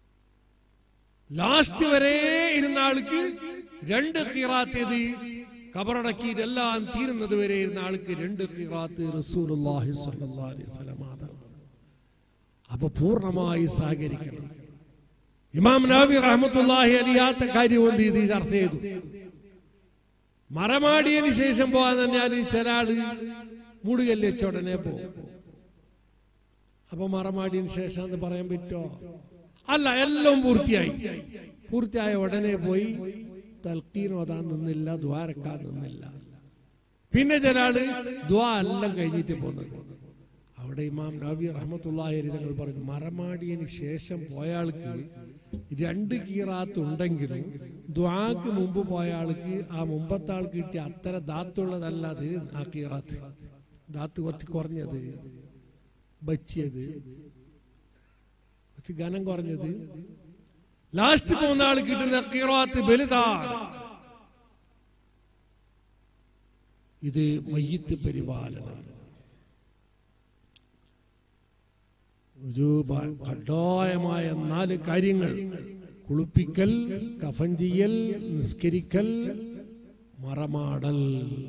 ലാസ്റ്റ് വരെ ഇരുന്ന ആൾക്ക് രണ്ട് ഖിറാത്ത് ഇത് കബറടക്കിയിട്ട് എല്ലാം തീരുന്നത് വരെ ഇരുന്ന ആൾക്ക് രണ്ട് ഖിറാത്ത് റസൂലുള്ളാഹി സ്വല്ലല്ലാഹി അലൈഹി വസല്ലം ആദം അപ്പൊ പൂർണ്ണമായി സഹകരിക്കണം ഇമാം നബി റഹ്മത്തുള്ളാഹി അലിയാത്ത കാര്യം എന്ത് ചെയ്ത് ചർച്ച ചെയ്തു മറമാടിയതിന് ശേഷം പോകാൻ പറഞ്ഞാൽ ചില ആള് മൂടുകല്ല് വെച്ച ഉടനെ പോകും അപ്പൊ മറമാടിയതിന് ശേഷം എന്ന് പറയാൻ പറ്റോ അല്ല എല്ലാം പൂർത്തിയായി പൂർത്തിയായ ഉടനെ പോയി തൽക്കീൻ ഓതാൻ നിന്നില്ല ദ്വാരക്കാൻ നിന്നില്ല പിന്നെ ചില ആള് ദ്വാ എല്ലാം കഴിഞ്ഞിട്ട് പോകുന്നത് അവിടെ ഇമാം നബി റഹ്മത്തുള്ളാഹി തങ്ങൾ പറഞ്ഞു മറമാടിയതിന് ശേഷം പോയ ആൾക്ക് രണ്ട് കീറാത്ത് ഉണ്ടെങ്കിലും ദ്വാക്ക് മുമ്പ് പോയ ആൾക്ക് ആ മുമ്പത്തെ ആൾക്ക് കിട്ടിയ അത്ര ദാത്തുള്ളതല്ല അത് ആ കീറാത്ത് ദാത്ത് കുറച്ച് കുറഞ്ഞത് ബച്ചിയത് കുറച്ച് ഘനം കുറഞ്ഞത് ലാസ്റ്റ് പോകുന്ന ആൾ കിട്ടുന്ന കീറാത്ത് വലുതാണ് ഇത് മയ്യത്ത് പരിപാലനം ഉജൂബാൻ കഡായമായ നാല് കാര്യങ്ങൾ കുളിപ്പിക്കൽ കഫൻ ചെയ്യൽ നിസ്കരിക്കൽ മറമാടൽ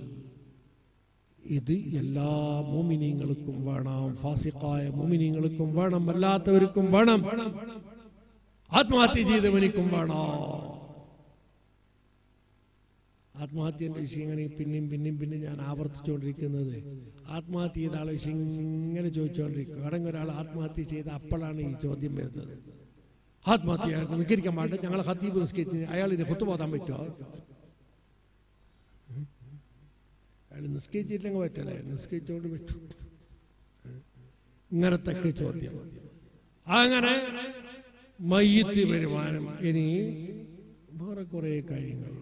ഇത് എല്ലാ മോമിനിങ്ങൾക്കും വേണം ഫാസിഖായ മോമിനിങ്ങൾക്കും വേണം അല്ലാത്തവർക്കും വേണം ആത്മഹത്യ ചെയ്തവനിക്കും വേണം ആത്മഹത്യന്റെ വിഷയങ്ങൾ പിന്നെയും പിന്നെയും പിന്നെ ഞാൻ ആവർത്തിച്ചുകൊണ്ടിരിക്കുന്നത് ആത്മഹത്യ ചെയ്ത ആളെ വിഷയം ഇങ്ങനെ ചോദിച്ചുകൊണ്ടിരിക്കും അടങ്ങ് ഒരാൾ ആത്മഹത്യ ചെയ്ത അപ്പോഴാണ് ഈ ചോദ്യം വരുന്നത് ആത്മഹത്യ അയാൾക്ക് നിസ്കരിക്കാൻ പാടില്ല ഞങ്ങളെ ഹത്തീബ് നിസ്കരിച്ച് അയാൾ ഇതിനെ കൊത്തുപോതാൻ പറ്റുമോ അയാൾ നിസ്കരിച്ചില്ലെങ്കിൽ പറ്റല്ലേ നിസ്കരിച്ചുകൊണ്ട് പറ്റും ഇങ്ങനത്തൊക്കെ ചോദ്യം അങ്ങനെ മയ്യത്ത് വരുമാനം ഇനി വേറെ കുറെ കാര്യങ്ങളുണ്ട്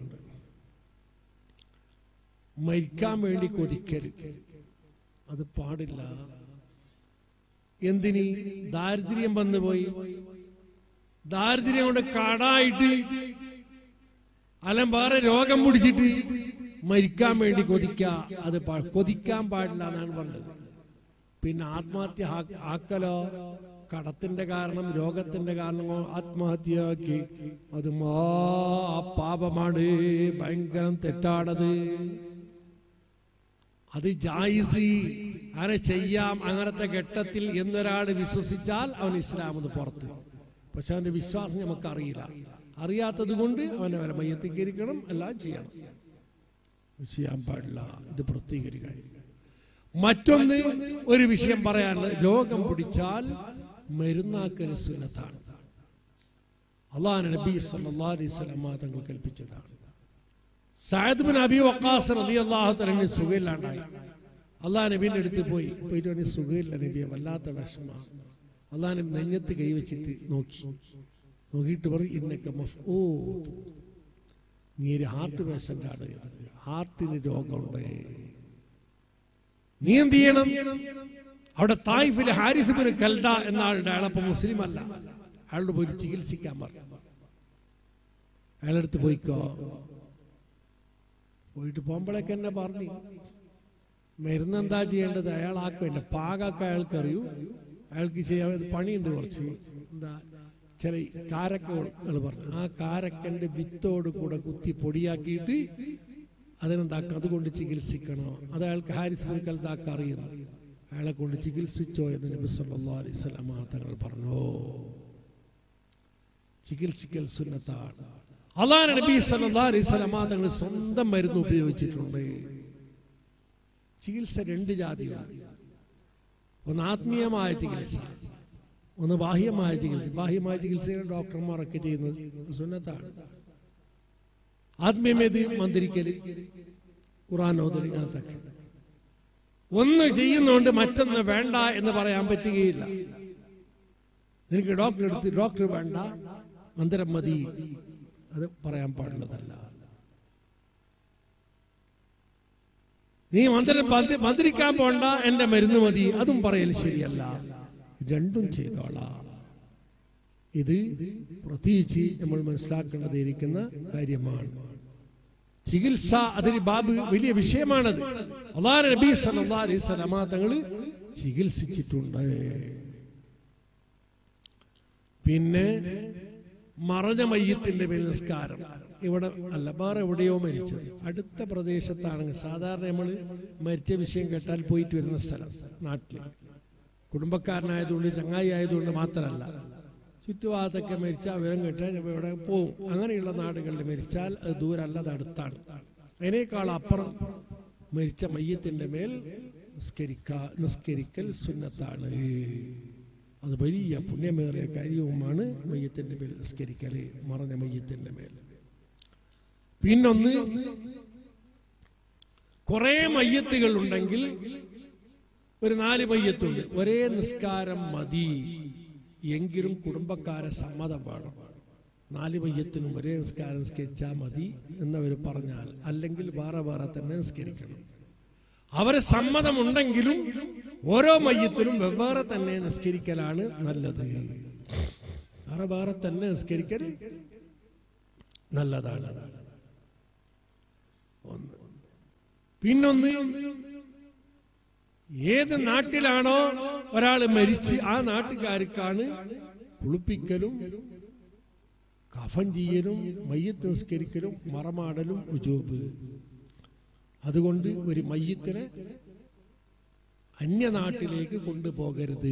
മരിക്കാൻ വേണ്ടി കൊതിക്കല് അത് പാടില്ല എന്തിന് ദാരിദ്ര്യം വന്നു പോയി ദാരിദ്ര്യം കൊണ്ട് കടായിട്ട് അല്ല വേറെ രോഗം പിടിച്ചിട്ട് മരിക്കാൻ വേണ്ടി കൊതിക്ക അത് പാ- കൊതിക്കാൻ പാടില്ല എന്നാണ് പറഞ്ഞത് പിന്നെ ആത്മഹത്യ ആ- ആക്കലോ കടത്തിന്റെ കാരണം രോഗത്തിന്റെ കാരണമോ ആത്മഹത്യയാക്കി അത് മാ പാപമാണ് ഭയങ്കരം തെറ്റാണത് അത് ജായിസ് അങ്ങനെ ചെയ്യാം അങ്ങനത്തെ ഘട്ടത്തിൽ എന്നൊരാൾ വിശ്വസിച്ചാൽ അവൻ ഇസ്ലാം എന്ന് പുറത്ത് പക്ഷെ അവന്റെ വിശ്വാസം നമുക്ക് അറിയില്ല അറിയാത്തത് കൊണ്ട് അവനെ വരെ മയ്യത്തിക്കരിക്കണം എല്ലാം ചെയ്യണം ചെയ്യാൻ പാടില്ല ഇത് പ്രത്യേക മറ്റൊന്ന് ഒരു വിഷയം പറയാനുള്ളത് രോഗം പിടിച്ചാൽ മരുന്നാക്കൽ സുന്നത്താണ് അള്ളാഹ് നബി സല്ലല്ലാഹു അലൈഹി വസല്ലം തങ്ങൾ കൽപ്പിച്ചതാണ് സഅദ് ബിൻ അബി വഖാസ് റളിയല്ലാഹു തആല സുഖയില്ലാണ്ടായി അള്ളാഹ് നബീന്റെ അടുത്ത് പോയി പോയിട്ട് അവന് സുഖയില്ല നബിയെ വല്ലാത്ത വിഷമമാണ് അള്ളാഹ് നബി നെഞ്ഞത്ത് കൈവച്ചിട്ട് നോക്കി നോക്കിയിട്ട് പറയും ഇന്നൊക്കെ മഫ്ഊ നീ ഒരു ഹാർട്ട് പേഷ്യന്റ് ആണ് ഹാർട്ടിന് രോഗമുണ്ട് നീ എന്ത് ചെയ്യണം അവിടെ തായിഫിലെ ഹാരിസ് ബിൻ കൽദ എന്ന ആളുടെ അയാളപ്പം മുസ്ലിം അല്ല അയാളോട് പോയി ചികിത്സിക്കാൻ പറഞ്ഞു അയാളടുത്ത് പോയിക്കോ പോയിട്ട് പോകുമ്പോഴേക്ക് എന്നെ പറഞ്ഞു മരുന്ന് എന്താ ചെയ്യേണ്ടത് അയാൾ ആക്കുമല്ല പാകൊക്കെ അയാൾക്ക് അറിയൂ അയാൾക്ക് ചെയ്യാൻ ഒരു പണിയുണ്ട് കുറച്ച് എന്താ ചില കാരക്കകൾ പറഞ്ഞു ആ കാരക്കന്റെ വിത്തോട് കൂടെ കുത്തി പൊടിയാക്കിയിട്ട് അതിനെന്താക്കുക അതുകൊണ്ട് ചികിത്സിക്കണോ അത് അയാൾക്ക് ഹാരിസ് ബിൻ കൽദാക്ക് അറിയുന്നു അയാളെ കൊണ്ട് ചികിത്സിച്ചോ എന്ന് നബി സല്ലല്ലാഹു അലൈഹി വസല്ലം തങ്ങൾ പറഞ്ഞു ചികിത്സിക്കൽ സുന്നത്താണ് അള്ളാഹ് നബി സല്ലല്ലാഹു അലൈഹി വസല്ലം തങ്ങൾ സ്വന്തം മരുന്ന് ഉപയോഗിച്ചിട്ടുണ്ട് ചികിത്സ രണ്ട് ജാതിയാണ് ഒന്ന് ആത്മീയമായ ചികിത്സ ഒന്ന് ബാഹ്യമായ ചികിത്സ ബാഹ്യമായ ചികിത്സകൾ ഡോക്ടർമാരൊക്കെ ചെയ്യുന്നത് സുന്നത്താണ് ആത്മീയമേത് മന്ത്രിക്കല് ഖുറാൻ ഓതൽ ഇങ്ങനത്തെ ഒന്ന് ചെയ്യുന്നതുകൊണ്ട് മറ്റൊന്ന് വേണ്ട എന്ന് പറയാൻ പറ്റുകയില്ല നിനക്ക് ഡോക്ടർ എടുത്ത് ഡോക്ടർ വേണ്ട മന്ദിരം മതി അത് പറയാൻ പാടുള്ളതല്ല നീ മന്ത്രം മന്ത്രിക്കാൻ പോണ്ട എന്റെ മരുന്ന് മതി അതും പറയൽ ശരിയല്ല രണ്ടും ചെയ്തോളാം ഇത് പ്രത്യേകിച്ച് നമ്മൾ മനസ്സിലാക്കേണ്ടതിരിക്കുന്ന കാര്യമാണ് ചികിത്സ അതിന് ബാബ് വലിയ വിഷയമാണത് അള്ളാഹ് നബി സല്ലല്ലാഹു അലൈഹി വസല്ലമ തങ്ങൾ ചികിത്സിച്ചിട്ടുണ്ട് പിന്നെ മറഞ്ഞ മയ്യത്തിന്റെ മേൽ നിസ്കാരം ഇവിടെ അല്ല വേറെ എവിടെയോ മരിച്ചത് അടുത്ത പ്രദേശത്താണെങ്കിൽ സാധാരണ നമ്മൾ മരിച്ച വിഷയം കേട്ടാൽ പോയിട്ട് വരുന്ന സ്ഥലം നാട്ടിൽ കുടുംബക്കാരനായതുകൊണ്ട് ചങ്ങായി ആയതുകൊണ്ട് മാത്രമല്ല ചുറ്റുഭാഗത്തൊക്കെ മരിച്ചാൽ വിവരം കേട്ടാൽ നമ്മൾ ഇവിടെ പോവും അങ്ങനെയുള്ള നാടുകളിൽ മരിച്ചാൽ അത് ദൂരല്ല അത് അടുത്താണ് അതിനേക്കാൾ അപ്പുറം മരിച്ച മയ്യത്തിന്റെ മേൽ നിസ്കരിക്ക നിസ്കരിക്കൽ സുന്നത്താണ് അത് വലിയ പുണ്യമേറിയ കാര്യവുമാണ് മയ്യത്തിന്റെ മേൽ നിസ്കരിക്കല് മറഞ്ഞ മയ്യത്തിന്റെ മേൽ പിന്നൊന്ന് കുറെ മയ്യത്തുകൾ ഉണ്ടെങ്കിൽ ഒരു നാല് മയ്യത്തുണ്ട് ഒരേ നിസ്കാരം മതി എങ്കിലും കുടുംബക്കാരെ സമ്മതം വേണം നാല് മയ്യത്തിനും ഒരേ നിസ്കാരം നിസ്കരിച്ചാൽ മതി എന്നവർ പറഞ്ഞാൽ അല്ലെങ്കിൽ വേറെ വേറെ തന്നെ നിസ്കരിക്കണം അവരെ സമ്മതമുണ്ടെങ്കിലും ഓരോ മയ്യത്തിനും വെവ്വേറെ തന്നെ നിസ്കരിക്കലാണ് നല്ലത് വേറെ വേറെ തന്നെ നിസ്കരിക്കൽ നല്ലതാണ് ഒന്ന് പിന്നൊന്ന് ഏത് നാട്ടിലാണോ ഒരാൾ മരിച്ച് ആ നാട്ടുകാർക്കാണ് കുളിപ്പിക്കലും കഫൻ ചെയ്യലും മയ്യത്ത് നിസ്കരിക്കലും മറമാടലും ഉജൂബ് അതുകൊണ്ട് ഒരു മയ്യത്തിനെ അന്യനാട്ടിലേക്ക് കൊണ്ടുപോകരുത്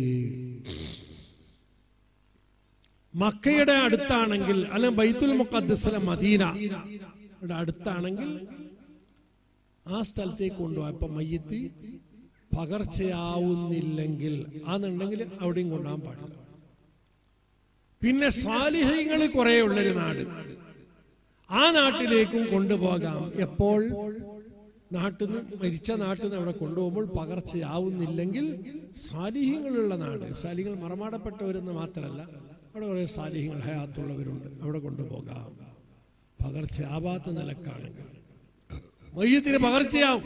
മക്കയുടെ അടുത്താണെങ്കിൽ അല്ലെങ്കിൽ ബൈത്തുൽ മുഖദ്സിലെ മദീന യുടെ അടുത്താണെങ്കിൽ ആ സ്ഥലത്തേക്ക് കൊണ്ടുപോയപ്പോ മയ്യത്ത് പകർച്ചയാവുന്നില്ലെങ്കിൽ ആന്നുണ്ടെങ്കിൽ അവിടെയും കൊണ്ടുപോകാൻ പാടില്ല പിന്നെ സാലിഹ്യങ്ങൾ കുറെ ഉള്ളൊരു നാട് ആ നാട്ടിലേക്കും കൊണ്ടുപോകാം എപ്പോൾ നാട്ടിൽ നിന്ന് മരിച്ച നാട്ടിൽ നിന്ന് അവിടെ കൊണ്ടുപോകുമ്പോൾ പകർച്ചയാവുന്നില്ലെങ്കിൽ സാലിഹ്യങ്ങളുള്ള നാട് സാലിഹ്യങ്ങൾ മറമാടപ്പെട്ടവരെന്ന് മാത്രമല്ല അവിടെ കുറേ സാലിഹ്യങ്ങൾ ഹയാത്തുള്ളവരുണ്ട് അവിടെ കൊണ്ടുപോകാം പകർച്ചയാവാത്ത നിലക്കാണെങ്കിൽ മയ്യത്തിന് പകർച്ചയാവും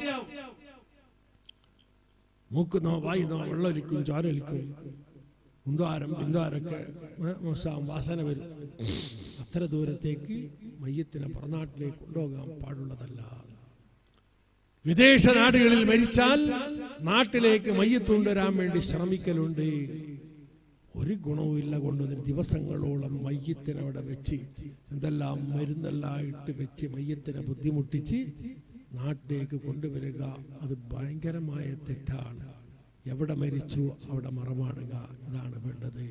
മൂക്കുന്നോ വായുന്നോ വെള്ളമൊലിക്കും ചോരൊലിക്കും കുന്താരം ബിന്ദാരൊക്കെ മോശം വാസന വരും അത്ര ദൂരത്തേക്ക് മയ്യത്തിനെ പുറനാട്ടിലേക്ക് കൊണ്ടുപോകാൻ പാടുള്ളതല്ല വിദേശ നാടുകളിൽ മരിച്ചാൽ നാട്ടിലേക്ക് മയ്യത്ത് കൊണ്ടുവരാൻ വേണ്ടി ശ്രമിക്കലുണ്ട് ഒരു ഗുണവുമില്ല കൊണ്ടുവന്നിട്ട് ദിവസങ്ങളോളം മയ്യത്തിനെ അവിടെ വെച്ച് എന്തെല്ലാം മരുന്നെല്ലാം ഇട്ട് വെച്ച് മയ്യത്തിനെ ബുദ്ധിമുട്ടിച്ച് നാട്ടിലേക്ക് കൊണ്ടുവരിക അത് ഭയങ്കരമായ തെറ്റാണ് എവിടെ മരിച്ചു അവിടെ മറമാടുക ഇതാണ് വേണ്ടത്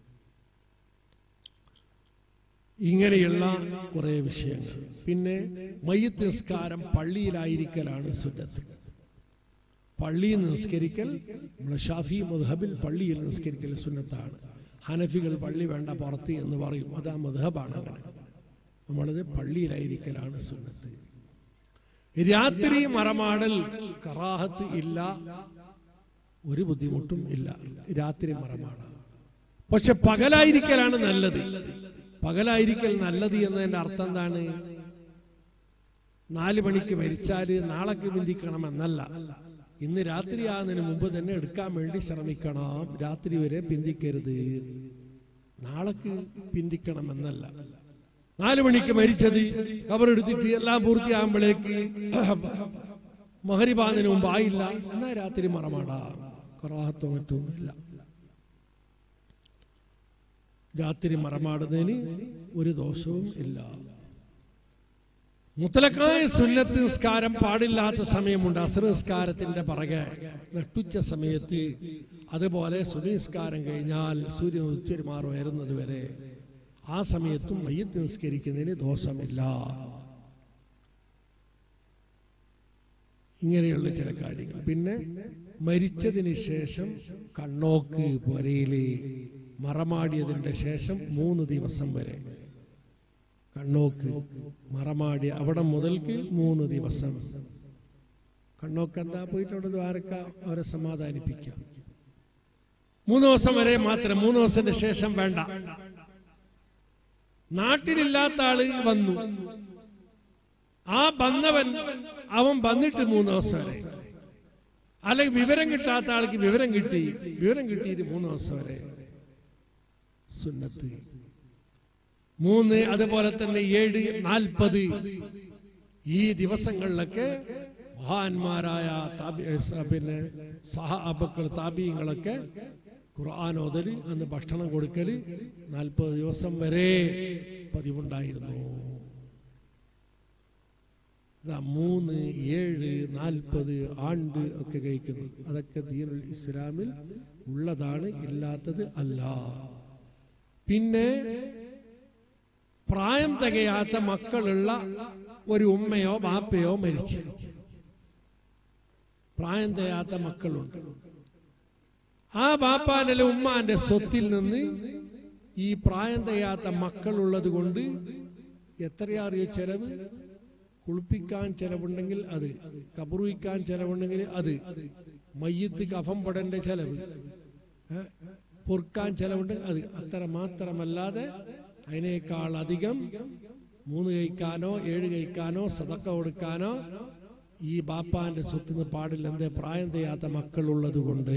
ഇങ്ങനെയുള്ള കുറെ വിഷയങ്ങൾ പിന്നെ മയ്യത്ത് നിസ്കാരം പള്ളിയിലായിരിക്കലാണ് സുന്നത്ത് പള്ളിയിൽ നിസ്കരിക്കൽ നമ്മുടെ ഷാഫി മദ്ഹബിൽ പള്ളിയിൽ നിസ്കരിക്കൽ സുന്നത്താണ് ഹനഫികൾ പള്ളി വേണ്ട പുറത്ത് എന്ന് പറയും അത് ആ മദ്ഹബാണ് അങ്ങനെ നമ്മളത് പള്ളിയിലായിരിക്കലാണ് സുന്നത്ത് രാത്രി മറമാടൽ കറാഹത്ത് ഇല്ല ഒരു ബുദ്ധിമുട്ടും ഇല്ല രാത്രി മറമാട പക്ഷെ പകലായിരിക്കലാണ് നല്ലത് പകലായിരിക്കൽ നല്ലത് എന്നതിന്റെ അർത്ഥം എന്താണ് നാല് മണിക്ക് മരിച്ചാല് നാളേക്ക് ബന്ധിക്കണം എന്നല്ല ഇന്ന് രാത്രിയാകുന്നതിന് മുമ്പ് തന്നെ എടുക്കാൻ വേണ്ടി ശ്രമിക്കണം രാത്രി വരെ പിന്തിക്കരുത് നാളേക്ക് പിന്തിക്കണം എന്നല്ല നാല് മണിക്ക് മരിച്ചത് കബറെടുത്തിട്ട് എല്ലാം പൂർത്തിയാകുമ്പോഴേക്ക് മഹരിബാദിന് മുമ്പ് ആയില്ല എന്നാ രാത്രി മറമാടാം കറാഹത്തോ മറ്റോ ഇല്ല രാത്രി മറമാടുന്നതിന് ഒരു ദോഷവും ഇല്ല മുത്തലക്കായ സുന്നത്ത് നിസ്കാരം പാടില്ലാത്ത സമയമുണ്ട് അസർ നിസ്കാരത്തിന്റെ പറകെ നട്ടുച്ച സമയത്ത് അതുപോലെ സുനിസ്കാരം കഴിഞ്ഞാൽ സൂര്യൻ ഉച്ചരിമാർ ഉയരുന്നത് വരെ ആ സമയത്തും മയ്യത്ത് നിസ്കരിക്കുന്നതിന് ദോഷമില്ല ഇങ്ങനെയുള്ള ചില കാര്യങ്ങൾ പിന്നെ മരിച്ചതിന് ശേഷം കണ്ണോക്ക് പൊരയില് മറമാടിയതിന്റെ ശേഷം മൂന്ന് ദിവസം വരെ കണ്ണോക്ക് മറമാടി അവിടെ മുതൽക്ക് മൂന്ന് ദിവസം കണ്ണോക്ക് എന്താ പോയിട്ട് അവിടെ ദ്വാരക്ക അവരെ സമാധാനിപ്പിക്കാം മൂന്ന് ദിവസം വരെ മാത്രം മൂന്ന് ദിവസത്തിന്റെ ശേഷം വേണ്ട നാട്ടിലില്ലാത്ത ആള് വന്നു ആ വന്നവൻ അവൻ വന്നിട്ട് മൂന്ന് ദിവസം വരെ അല്ലെങ്കിൽ വിവരം കിട്ടാത്ത ആൾക്ക് വിവരം കിട്ടി വിവരം കിട്ടിയിട്ട് മൂന്ന് ദിവസം വരെ സുന്നത്ത് മൂന്ന് അതുപോലെ തന്നെ ഏഴ് നാൽപ്പത് ഈ ദിവസങ്ങളിലൊക്കെ മഹാന്മാരായ താബി സ- പിന്നെ സഹാബക്കൾ താപീയങ്ങളൊക്കെ ഖുർആൻ ഓതല് അന്ന് ഭക്ഷണം കൊടുക്കല് നാൽപ്പത് ദിവസം വരെ പതിവുണ്ടായിരുന്നു ഇതാ മൂന്ന് ഏഴ് നാൽപ്പത് ആണ്ട് ഒക്കെ കഴിക്കുന്നു അതൊക്കെ ദീനുൽ ഇസ്ലാമിൽ ഉള്ളതാണ് ഇല്ലാത്തത് അല്ല പിന്നെ പ്രായം തികയാത്ത മക്കളുള്ള ഒരു ഉമ്മയോ ബാപ്പയോ മരിച്ചു പ്രായം തികയാത്ത മക്കളുണ്ട് ആ ബാപ്പാന്റെ ഉമ്മാന്റെ സ്വത്തിൽ നിന്ന് ഈ പ്രായം തികയാത്ത മക്കളുള്ളത് കൊണ്ട് എത്രയാ അറിയോ ചെലവ് കുളിപ്പിക്കാൻ ചെലവുണ്ടെങ്കിൽ അത് കബറുവിക്കാൻ ചെലവുണ്ടെങ്കിൽ അത് മയ്യത്ത് കഫം പടന്റെ ചെലവ് ഏ? പൊറുക്കാൻ ചെലവുണ്ടെങ്കിൽ അത് അത്ര മാത്രമല്ലാതെ അതിനേക്കാൾ അധികം മൂന്ന് കഴിക്കാനോ ഏഴ് കഴിക്കാനോ സതക്ക കൊടുക്കാനോ ഈ ബാപ്പാന്റെ സ്വത്തിന് പാടില്ല എന്തേ പ്രായം ചെയ്യാത്ത മക്കളുള്ളത് കൊണ്ട്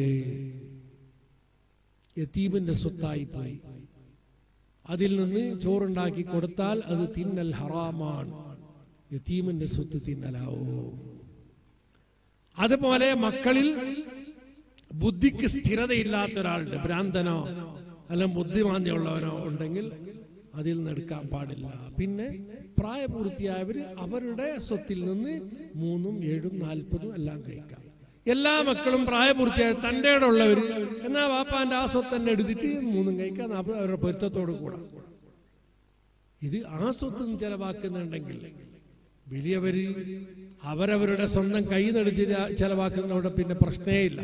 യത്തീമിന്റെ സ്വത്തായി പോയി അതിൽ നിന്ന് ചോറുണ്ടാക്കി കൊടുത്താൽ അത് തിന്നൽ ഹറാമാണ് യത്തീമിന്റെ സ്വത്ത് തിന്നലാവോ അതുപോലെ മക്കളിൽ ബുദ്ധിക്ക് സ്ഥിരതയില്ലാത്ത ഒരാളുടെ ഭ്രാന്തനോ അല്ലെങ്കിൽ ബുദ്ധിമാന്ദ്യമുള്ളവനോ ഉണ്ടെങ്കിൽ അതിൽ നിന്ന് എടുക്കാൻ പാടില്ല പിന്നെ പ്രായപൂർത്തിയായവര് അവരുടെ സ്വത്തിൽ നിന്ന് മൂന്നും ഏഴും നാൽപ്പതും എല്ലാം കഴിക്കാം എല്ലാ മക്കളും പ്രായപൂർത്തിയായ തൻ്റെ ഉള്ളവർ എന്നാ വാപ്പാന്റെ ആ സ്വത്ത് തന്നെ എടുത്തിട്ട് മൂന്നും കഴിക്കാം നാൽപ്പത് അവരുടെ പൊരുത്തത്തോട് കൂടാം ഇത് ആ സ്വത്ത് ചെലവാക്കുന്നുണ്ടെങ്കിൽ വലിയവര് അവരവരുടെ സ്വന്തം കൈ നെടുത്ത് ചെലവാക്കുന്നതോടെ പിന്നെ പ്രശ്നേ ഇല്ല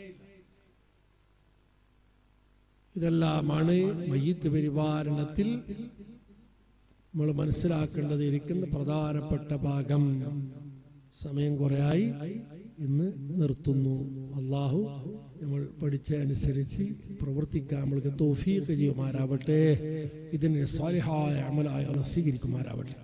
ഇതെല്ലാമാണ് മയ്യത്ത് പരിപാലനത്തിൽ നമ്മൾ മനസ്സിലാക്കേണ്ടത് ഇരിക്കുന്ന പ്രധാനപ്പെട്ട ഭാഗം സമയം കുറയായി ഇന്ന് നിർത്തുന്നു അള്ളാഹു നമ്മൾ പഠിച്ച അനുസരിച്ച് പ്രവർത്തിക്കാൻ നമ്മൾക്ക് തോഫീഖ് ചെയ്യുമാരാവട്ടെ ഇതിന് സ്വാലിഹായ അമലായ അള്ളാഹ് സ്വീകരിക്കുമാരാവട്ടെ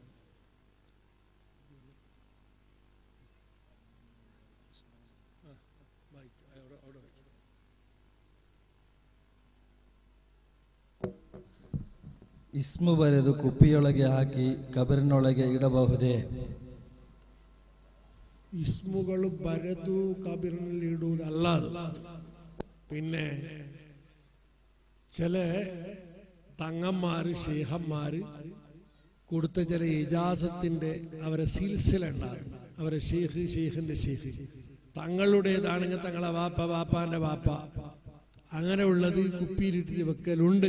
ಇಸ್ಮು ಬರೆದು ಕುಪ್ಪಿಯೊಳಗೆ ಹಾಕಿ ಕಬರಿನೊಳಗೆ ಇಡಬಹುದೇ ഇസ്മുകൾ ബരതു കബിറിനിൽ ഇടുന്നതല്ല അത്. പിന്നെ ചില തങ്ങന്മാര് ഷേഹന്മാര് കൊടുത്ത ചില ഇജാസത്തിന്റെ അവരെ സിൽസില ഉണ്ടാകും അവരെ ഷെയ്ഖ് ഷെയ്ഖിന്റെ ഷെയ്ഖ് തങ്ങളുടേതാണെങ്കിൽ തങ്ങളെ വാപ്പ വാപ്പാന്റെ വാപ്പ അങ്ങനെ ഉള്ളത് കുപ്പിയിലിട്ടിട്ട് വെക്കലുണ്ട്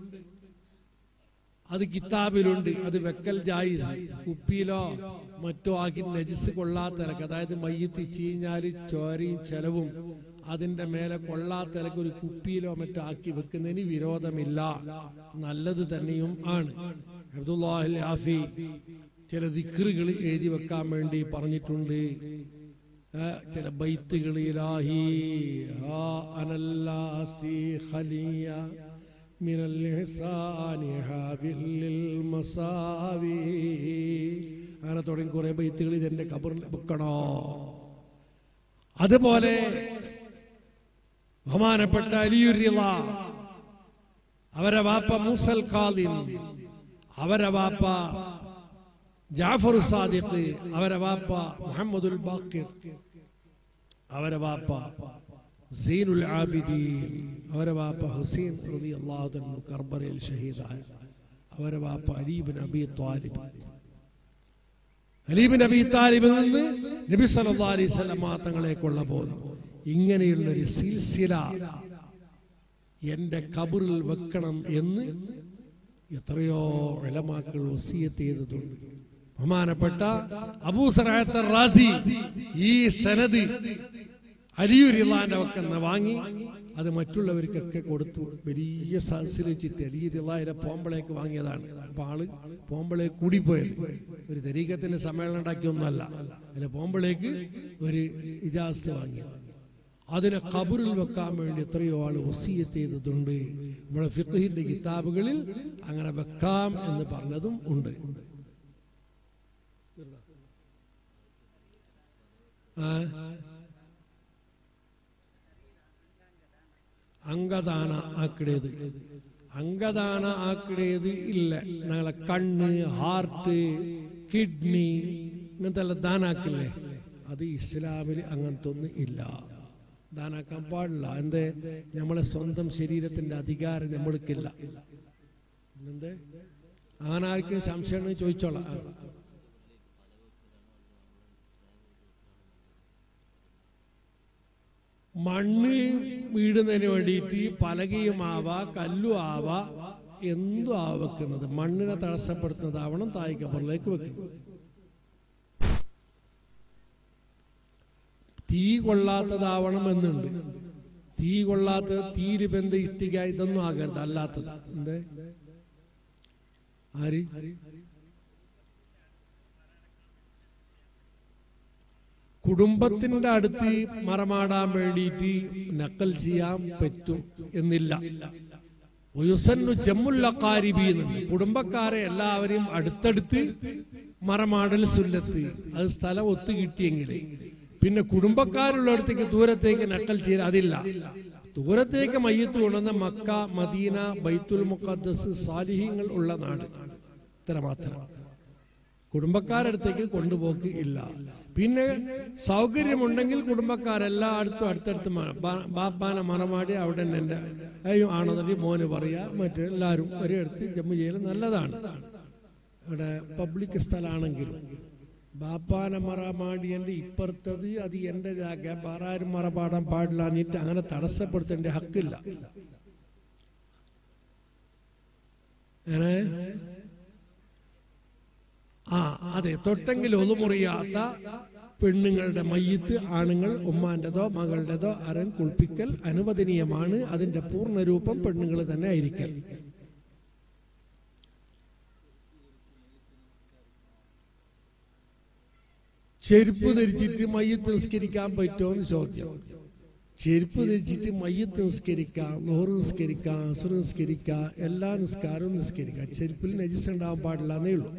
അത് കിതാബിലുണ്ട് അത് വെക്കൽ ജായിസ് കുപ്പിയിലോ മറ്റോ ആക്കി നജിസ് കൊള്ളാത്തിലക്ക് അതായത് മയ്യത്ത് ചീഞ്ഞാല് ചോരയും ചെലവും അതിന്റെ മേലെ കൊള്ളാത്തിലക്ക് ഒരു കുപ്പിയിലോ മറ്റോ ആക്കി വെക്കുന്നതിന് വിരോധമില്ല നല്ലത് തന്നെയും ആണ് അബ്ദുല്ലാഹിൽ ആഫി ചില ദിക്റുകൾ എഴുതി വെക്കാൻ വേണ്ടി പറഞ്ഞിട്ടുണ്ട് ഏ, ചില ബൈത്തുകൾ ഇലാഹി ആ അനല്ലാസി ഖലിയ من الإحسان حافل للمساوي അങ്ങനെ തുടങ്ങി കുറെ ബൈത്തുകൾ ഇതെന്റെ കബറിൽ വെക്കണോ അതുപോലെ ബഹുമാനപ്പെട്ട അലിയുരിള അവരെ വാപ്പ മൂസൽ ഖാദിം അവരെ വാപ്പ ജാഫർ സാദിഖ് അവരെ വാപ്പ മുഹമ്മദുൽ ബാക്കിർ അവരെ വാപ്പ സീനുൽ ആബിദീൻ അവരെ വാപ്പ ഹുസൈൻ റളിയല്ലാഹു അൻഹു കർബലയിൽ ഷഹീദായ അവരെ വാപ്പ അലീബിൻ അബി ത്വാലിബ് അലീബിൻ അബി താലിബിൽ നിന്ന് നബി സല്ലല്ലാഹു അലൈഹി വസല്ലം തങ്ങളെ കൊള്ള പോകുന്നു ഇങ്ങനെയുള്ള ഒരു സിൽസില എന്റെ കബറിൽ വെക്കണം എന്ന് എത്രയോ ഇളമാക്കൾ വസീയത്ത് ചെയ്തിട്ടുണ്ട് ബഹുമാനപ്പെട്ട അബൂ സറായത്ത റാസി ഈ സനത് അലിയുരിള്ളാന്റെ ഒക്കെ വാങ്ങി അത് മറ്റുള്ളവർക്കൊക്കെ കൊടുത്തു വലിയ സദസ്സിൽ വെച്ചിട്ട് അലിയുരിള്ളാഹിന്റെ പോമ്പളേക്ക് വാങ്ങിയതാണ് അപ്പൊ ആള് പോമ്പളേക്ക് കൂടിപ്പോയത് ഒരു തരീക്കത്തിന്റെ സമ്മേളനം ഉണ്ടാക്കിയൊന്നുമല്ല അതിന് പോമ്പളേക്ക് ഒരു ഇജാസ് വാങ്ങിയത് അതിനെ കബറിൽ വെക്കാൻ വേണ്ടി എത്രയോ ആള് വസീയത്ത് ചെയ്തതുണ്ട് നമ്മുടെ ഫിഖഹിന്റെ കിതാബുകളിൽ അങ്ങനെ വെക്കാം എന്ന് പറഞ്ഞതും ഉണ്ട് ആ അംഗദാന ആക്കിടേത് അംഗദാന ആക്കിടേത് ഇല്ല ഞങ്ങളെ കണ്ണ് ഹാർട്ട് കിഡ്നി ഇങ്ങനത്തെ എല്ലാം ദാനാക്കില്ലേ അത് ഇസ്ലാമിൽ അങ്ങനത്തെ ഒന്നും ഇല്ല ദാനാക്കാൻ പാടില്ല എന്തേ നമ്മളെ സ്വന്തം ശരീരത്തിന്റെ അധികാരം നമ്മൾക്കില്ല എന്തേ അങ്ങനെ ആർക്കും സംശയം ഉണ്ടെങ്കിൽ ചോദിച്ചോളാം ആ. മണ്ണ് വീടുന്നതിന് വേണ്ടിയിട്ട് പലകയും ആവാ കല്ലും ആവാ എന്തും ആ വെക്കുന്നത് മണ്ണിനെ തടസ്സപ്പെടുത്തുന്നതാവണം തായ് കബറിലേക്ക് വെക്കുന്നത് തീ കൊള്ളാത്തതാവണം എന്നുണ്ട് തീ കൊള്ളാത്തത് തീര് ബന്ധ ഇഷ്ടിക ഇതൊന്നും ആകരുത് അല്ലാത്തത് എന്ത് ആര് കുടുംബത്തിന്റെ അടുത്ത് മറമാടാൻ വേണ്ടിയിട്ട് നക്കൽ ചെയ്യാൻ പറ്റും എന്നില്ല ഉയുസന്നു ജമ്മുല്ലക്കാരിബീന്നുണ്ട് കുടുംബക്കാരെ എല്ലാവരെയും അടുത്തടുത്ത് മറമാടൽ സുല്ലത്ത് അത് സ്ഥലം ഒത്തു കിട്ടിയെങ്കിൽ പിന്നെ കുടുംബക്കാരുള്ളിടത്തേക്ക് ദൂരത്തേക്ക് നക്കൽ ചെയ്യൽ അതില്ല ദൂരത്തേക്ക് മയ്യത്ത് കൊണ്ടുവന്ന മക്ക മദീന ബൈത്തുൽ മുഖദ്ദസ് സാലിഹ്യങ്ങൾ ഉള്ള നാട് ഇത്ര മാത്രം കുടുംബക്കാരടുത്തേക്ക് കൊണ്ടുപോക്ക് ഇല്ല പിന്നെ സൗകര്യമുണ്ടെങ്കിൽ കുടുംബക്കാരെല്ലായിടത്തും അടുത്തടുത്ത് മ- ബാ- ബാപ്പാനെ മറമാടി അവിടെ തന്നെ എൻ്റെ അയ്യോ ആണെന്നുണ്ടെങ്കിൽ മോന് പറയാ മറ്റെല്ലാവരും ഒരിടത്ത് ജമ്മു ചെയ്യൽ നല്ലതാണ് അവിടെ പബ്ലിക് സ്ഥലമാണെങ്കിലും ബാപ്പാനെ മറമാടിയൻ്റെ ഇപ്പുറത്തത് അത് എൻ്റെ ജാഗ വേറെ ആരും മറപാടാൻ പാടില്ല എന്നിട്ട് അങ്ങനെ തടസ്സപ്പെടുത്തേണ്ട ഹക്കില്ല അങ്ങനെ ആ അതെ തൊട്ടെങ്കിൽ ഒതുമുറിയാത്ത പെണ്ണുങ്ങളുടെ മയ്യത്ത് ആണുങ്ങൾ ഉമ്മാന്റെതോ മകളുടേതോ അരൻ കുളിപ്പിക്കൽ അനുവദനീയമാണ് അതിന്റെ പൂർണ്ണരൂപം പെണ്ണുങ്ങൾ തന്നെ ആയിരിക്കൽ ചെരുപ്പ് ധരിച്ചിട്ട് മയ്യത്ത് നിസ്കരിക്കാൻ പറ്റുമോ എന്ന് ചോദ്യം ചെരുപ്പ് ധരിച്ചിട്ട് മയ്യത്ത് നിസ്കരിക്കാം ലോറ് നിസ്കരിക്കാം അസുർ നിസ്കരിക്കാം എല്ലാ നിസ്കാരവും നിസ്കരിക്കാം ചെരുപ്പിൽ നജിസ് ഉണ്ടാവാൻ പാടില്ല എന്നേ ഉള്ളൂ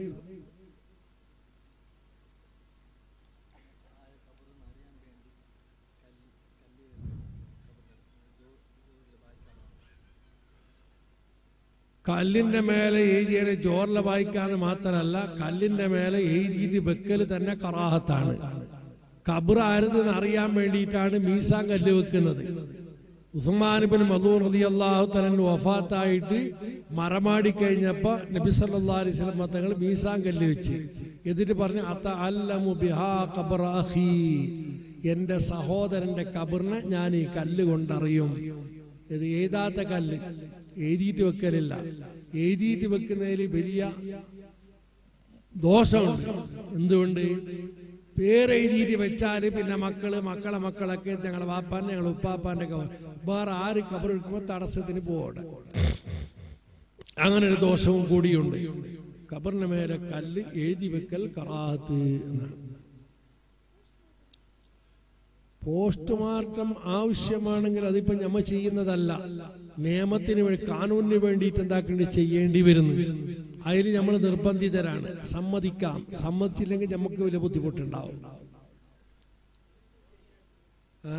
കല്ലിന്റെ മേലെ എഴുതിയതിനെ ജോറിലെ വായിക്കാന്ന് മാത്രമല്ല കല്ലിന്റെ മേലെ എഴുതിയിട്ട് വെക്കൽ തന്നെ കറാഹത്താണ് കബർ ആരുതെന്ന് അറിയാൻ വേണ്ടിയിട്ടാണ് മീസാൻ കല്ല് വെക്കുന്നത് ഉസ്മാനിബിൻ മധൂർ റതി അള്ളാഹു തലൻ വഫാത്തായിട്ട് മറമാടി കഴിഞ്ഞപ്പോ നബി സല്ലാ അലൈഹി സ്വലം തങ്ങൾ മീസാൻ കല്ല് വെച്ച് എന്നിട്ട് പറഞ്ഞു അത്ത അല്ലമു ബിഹാ ഖബറ അഖീ എന്റെ സഹോദരന്റെ കബറിനെ ഞാൻ ഈ കല്ല് കൊണ്ടറിയും ഇത് എഴുതാത്ത കല്ല് എഴുതിയിട്ട് വെക്കലില്ല എഴുതിയിട്ട് വെക്കുന്നതിൽ വലിയ ദോഷമുണ്ട് എന്തുകൊണ്ട് പേരെഴുതിയിട്ട് വെച്ചാൽ പിന്നെ മക്കള് മക്കളെ മക്കളൊക്കെ ഞങ്ങളെ വാപ്പാന്റെ ഞങ്ങളെ ഉപ്പാപ്പാന്റെ ഒക്കെ വേറെ ആര് കബർ എടുക്കുമ്പോൾ തടസ്സത്തിന് പോകട്ടെ അങ്ങനെ ഒരു ദോഷവും കൂടിയുണ്ട് കബറിന് മേലെ കല്ല് എഴുതി വെക്കൽ കറാഹത്ത് എന്നാണ് പോസ്റ്റ്മോർട്ടം ആവശ്യമാണെങ്കിൽ അതിപ്പോ ഞമ്മ ചെയ്യുന്നതല്ല നിയമത്തിന് വേണ്ടി കാനൂനിന് വേണ്ടിയിട്ട് എന്താക്കേണ്ടി ചെയ്യേണ്ടി വരുന്നു അതിൽ നമ്മൾ നിർബന്ധിതരാണ് സമ്മതിക്കാം സമ്മതിച്ചില്ലെങ്കിൽ നമുക്ക് വലിയ ബുദ്ധിമുട്ടുണ്ടാവും ആ?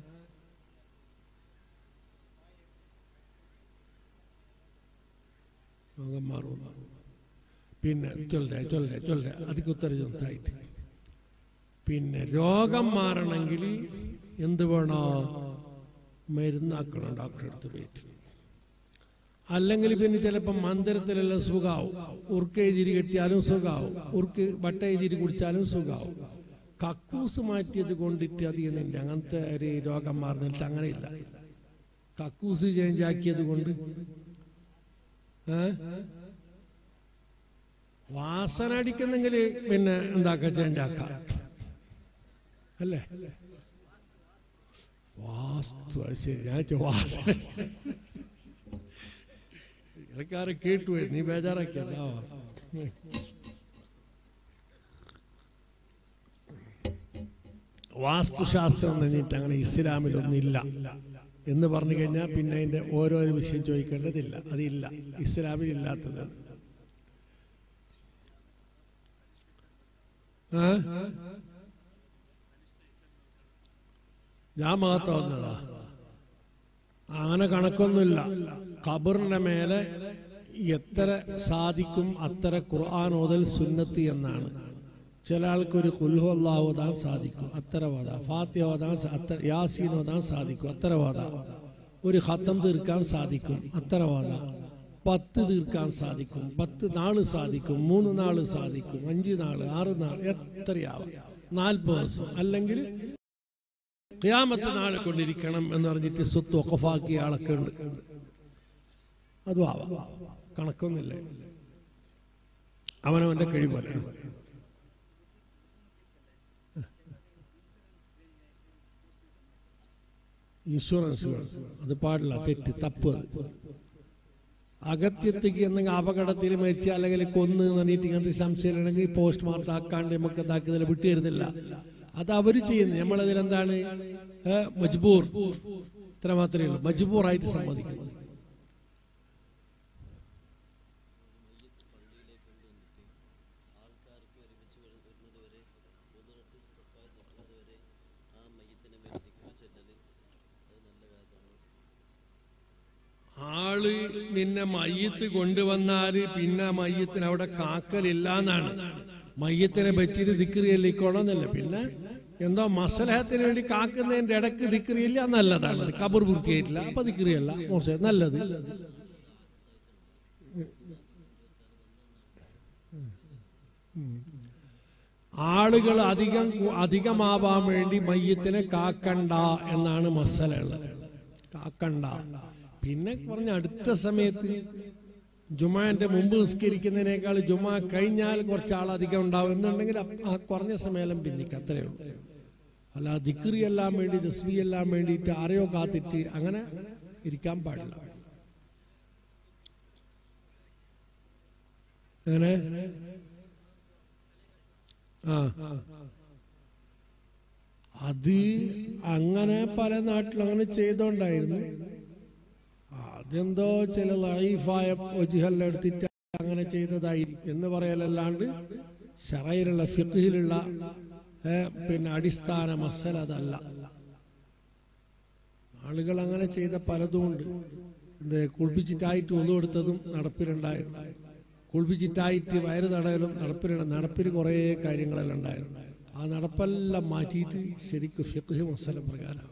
മുഖം മാറും പിന്നെ ചൊല്ലേ ചൊല്ലേ ചൊല്ലേ അതിക്ക് ഉത്തരം ചൊന്നായിട്ട് പിന്നെ രോഗം മാറണമെങ്കിൽ എന്ത് വേണോ മരുന്നാക്കണം ഡോക്ടറെ അടുത്ത് പോയിട്ട് അല്ലെങ്കിൽ പിന്നെ ചിലപ്പോൾ മന്ദിരത്തിലെല്ലാം സുഖാവും ഉറുക്ക് എഴുതിരി കെട്ടിയാലും സുഖാവും ഉറുക്ക് വട്ട എഴുതിരി കുടിച്ചാലും സുഖാവും കക്കൂസ് മാറ്റിയത് കൊണ്ടിട്ട് അധികം അങ്ങനത്തെ ഒരു രോഗം മാറുന്നിട്ട് അങ്ങനെയില്ല കക്കൂസ് ചേഞ്ച് ആക്കിയത് കൊണ്ട് ഏ? വാസന അടിക്കുന്നെങ്കിൽ പിന്നെ എന്താക്ക ചേഞ്ച് ആക്കാം അല്ലേ വാസ്തു അത് ശരി ഞാൻ ചോദിച്ചു, വാസന ഇടക്കാരെ കേട്ടു പോയി, നീ ബേജാറാക്കിയല്ലോ വാസ്തുശാസ്ത്രം എന്ന് പറഞ്ഞിട്ട് അങ്ങനെ ഇസ്ലാമിലൊന്നില്ല എന്ന് പറഞ്ഞു കഴിഞ്ഞാൽ പിന്നെ അതിന്റെ ഓരോരോ വിഷയം ചോദിക്കേണ്ടതില്ല അതില്ല ഇസ്ലാമിൽ ഇല്ലാത്തതാണ് ആ? ഞാൻ മഹത്വം വന്നതാ അങ്ങനെ കണക്കൊന്നുമില്ല ഖബറിന്റെ മേലെ എത്ര സാധിക്കും അത്ര ഖുർആൻ ഓതൽ സുന്നത്തി എന്നാണ് ചില ആൾക്കൊരു കുൽഹു അള്ളാഹു ഓതാൻ സാധിക്കും അത്ര വാദ ഫാത്തിഹ ഓതാൻ സാ- അത്ര യാസീൻ ഓതാൻ സാധിക്കും അത്ര വാദ ഒരു ഹത്തം തീർക്കാൻ സാധിക്കും അത്ര വാദ പത്ത് തീർക്കാൻ സാധിക്കും പത്ത് നാള് സാധിക്കും മൂന്ന് നാള് സാധിക്കും അഞ്ച് നാള് ആറ് നാൾ എത്രയാവും നാൽപ്പത് ദിവസം അല്ലെങ്കിൽ ക്യാമത്ത് നാളെ കൊണ്ടിരിക്കണം എന്ന് പറഞ്ഞിട്ട് സ്വത്ത് ഒക്കഫാക്കിയ ആളൊക്കെ ഉണ്ട് അതും ആവാം കണക്കൊന്നുമില്ല അവനവന്റെ കഴിവല്ല ഇൻഷുറൻസ് അത് പാടില്ല തെറ്റ് തപ്പ് അത് അകത്യത്തേക്ക് എന്തെങ്കിലും അപകടത്തിൽ മരിച്ച അല്ലെങ്കിൽ കൊന്ന് എന്ന് പറഞ്ഞിട്ട് ഇങ്ങനത്തെ സംശയമുണ്ടെങ്കിൽ പോസ്റ്റ്മോർട്ടം ആക്കാണ്ട് നമുക്ക് ഇതാക്കുന്നതിൽ വിട്ടു തരുന്നില്ല അത് അവർ ചെയ്യുന്നത് നമ്മളതിൽ എന്താണ് ഏ, മജ്ബൂർ ഇത്ര മാത്രമേ ഉള്ളൂ മജ്ബൂറായിട്ട് സമ്മതിക്കുന്നത് ആള് നിന്നെ മയ്യത്ത് കൊണ്ടുവന്നാല് പിന്നെ മയ്യത്തിന് അവിടെ കാക്കലില്ല എന്നാണ് മയ്യത്തിനെ പറ്റിയിട്ട് ദിക്രിയല്ലിക്കോണമെന്നല്ല പിന്നെ എന്തോ മസലഹത്തിന് വേണ്ടി കാക്കുന്നതിന്റെ ഇടക്ക് ദിക്രിയില്ല നല്ലതാണ് അത് കബർ പൂർത്തിയായിട്ടില്ല അപ്പൊ ദിക്രിയല്ല മോശം നല്ലത് ആളുകൾ അധികം അധികമാവാൻ വേണ്ടി മയ്യത്തിനെ കാക്കണ്ട എന്നാണ് മസല ഉള്ളത് കാക്കണ്ട പിന്നെ പറഞ്ഞ അടുത്ത സമയത്ത് ജുമാന്റെ മുമ്പ് നിസ്കരിക്കുന്നതിനേക്കാൾ ജുമാ കഴിഞ്ഞാൽ കുറച്ച് ആൾ അധികം ഉണ്ടാവും എന്നുണ്ടെങ്കിൽ അപ്പ- ആ കുറഞ്ഞ സമയം പിന്നിക്ക് അത്രയേ ഉള്ളൂ അല്ല ദിക്രി എല്ലാം വേണ്ടി ജസ്ബി എല്ലാം വേണ്ടിയിട്ട് ആരെയോ കാത്തിട്ട് അങ്ങനെ ഇരിക്കാൻ പാടില്ല അങ്ങനെ ആ അത് അങ്ങനെ പല നാട്ടിലും അങ്ങനെ ചെയ്തോണ്ടായിരുന്നു അതെന്തോ ചില ലൈഫായ ഒജിഹെല്ലാം എടുത്തിട്ട് അങ്ങനെ ചെയ്തതായി എന്ന് പറയലല്ലാണ്ട് ഷറയിലുള്ള ഫിഖിലുള്ള ഏ, പിന്നെ അടിസ്ഥാന മസല അതല്ല ആളുകൾ അങ്ങനെ ചെയ്ത പലതുമുണ്ട് എന്ത് കുളിപ്പിച്ചിട്ടായിട്ട് ഒന്നു കൊടുത്തതും നടപ്പിലുണ്ടായിരുന്നു കുളിപ്പിച്ചിട്ടായിട്ട് വയറ് തടയലും നടപ്പിലുണ്ട് നടപ്പിൽ കുറേ കാര്യങ്ങളെല്ലാം ഉണ്ടായിരുന്നു ആ നടപ്പെല്ലാം മാറ്റിയിട്ട് ശരിക്കും ഫിഖ് മസല പ്രകാരം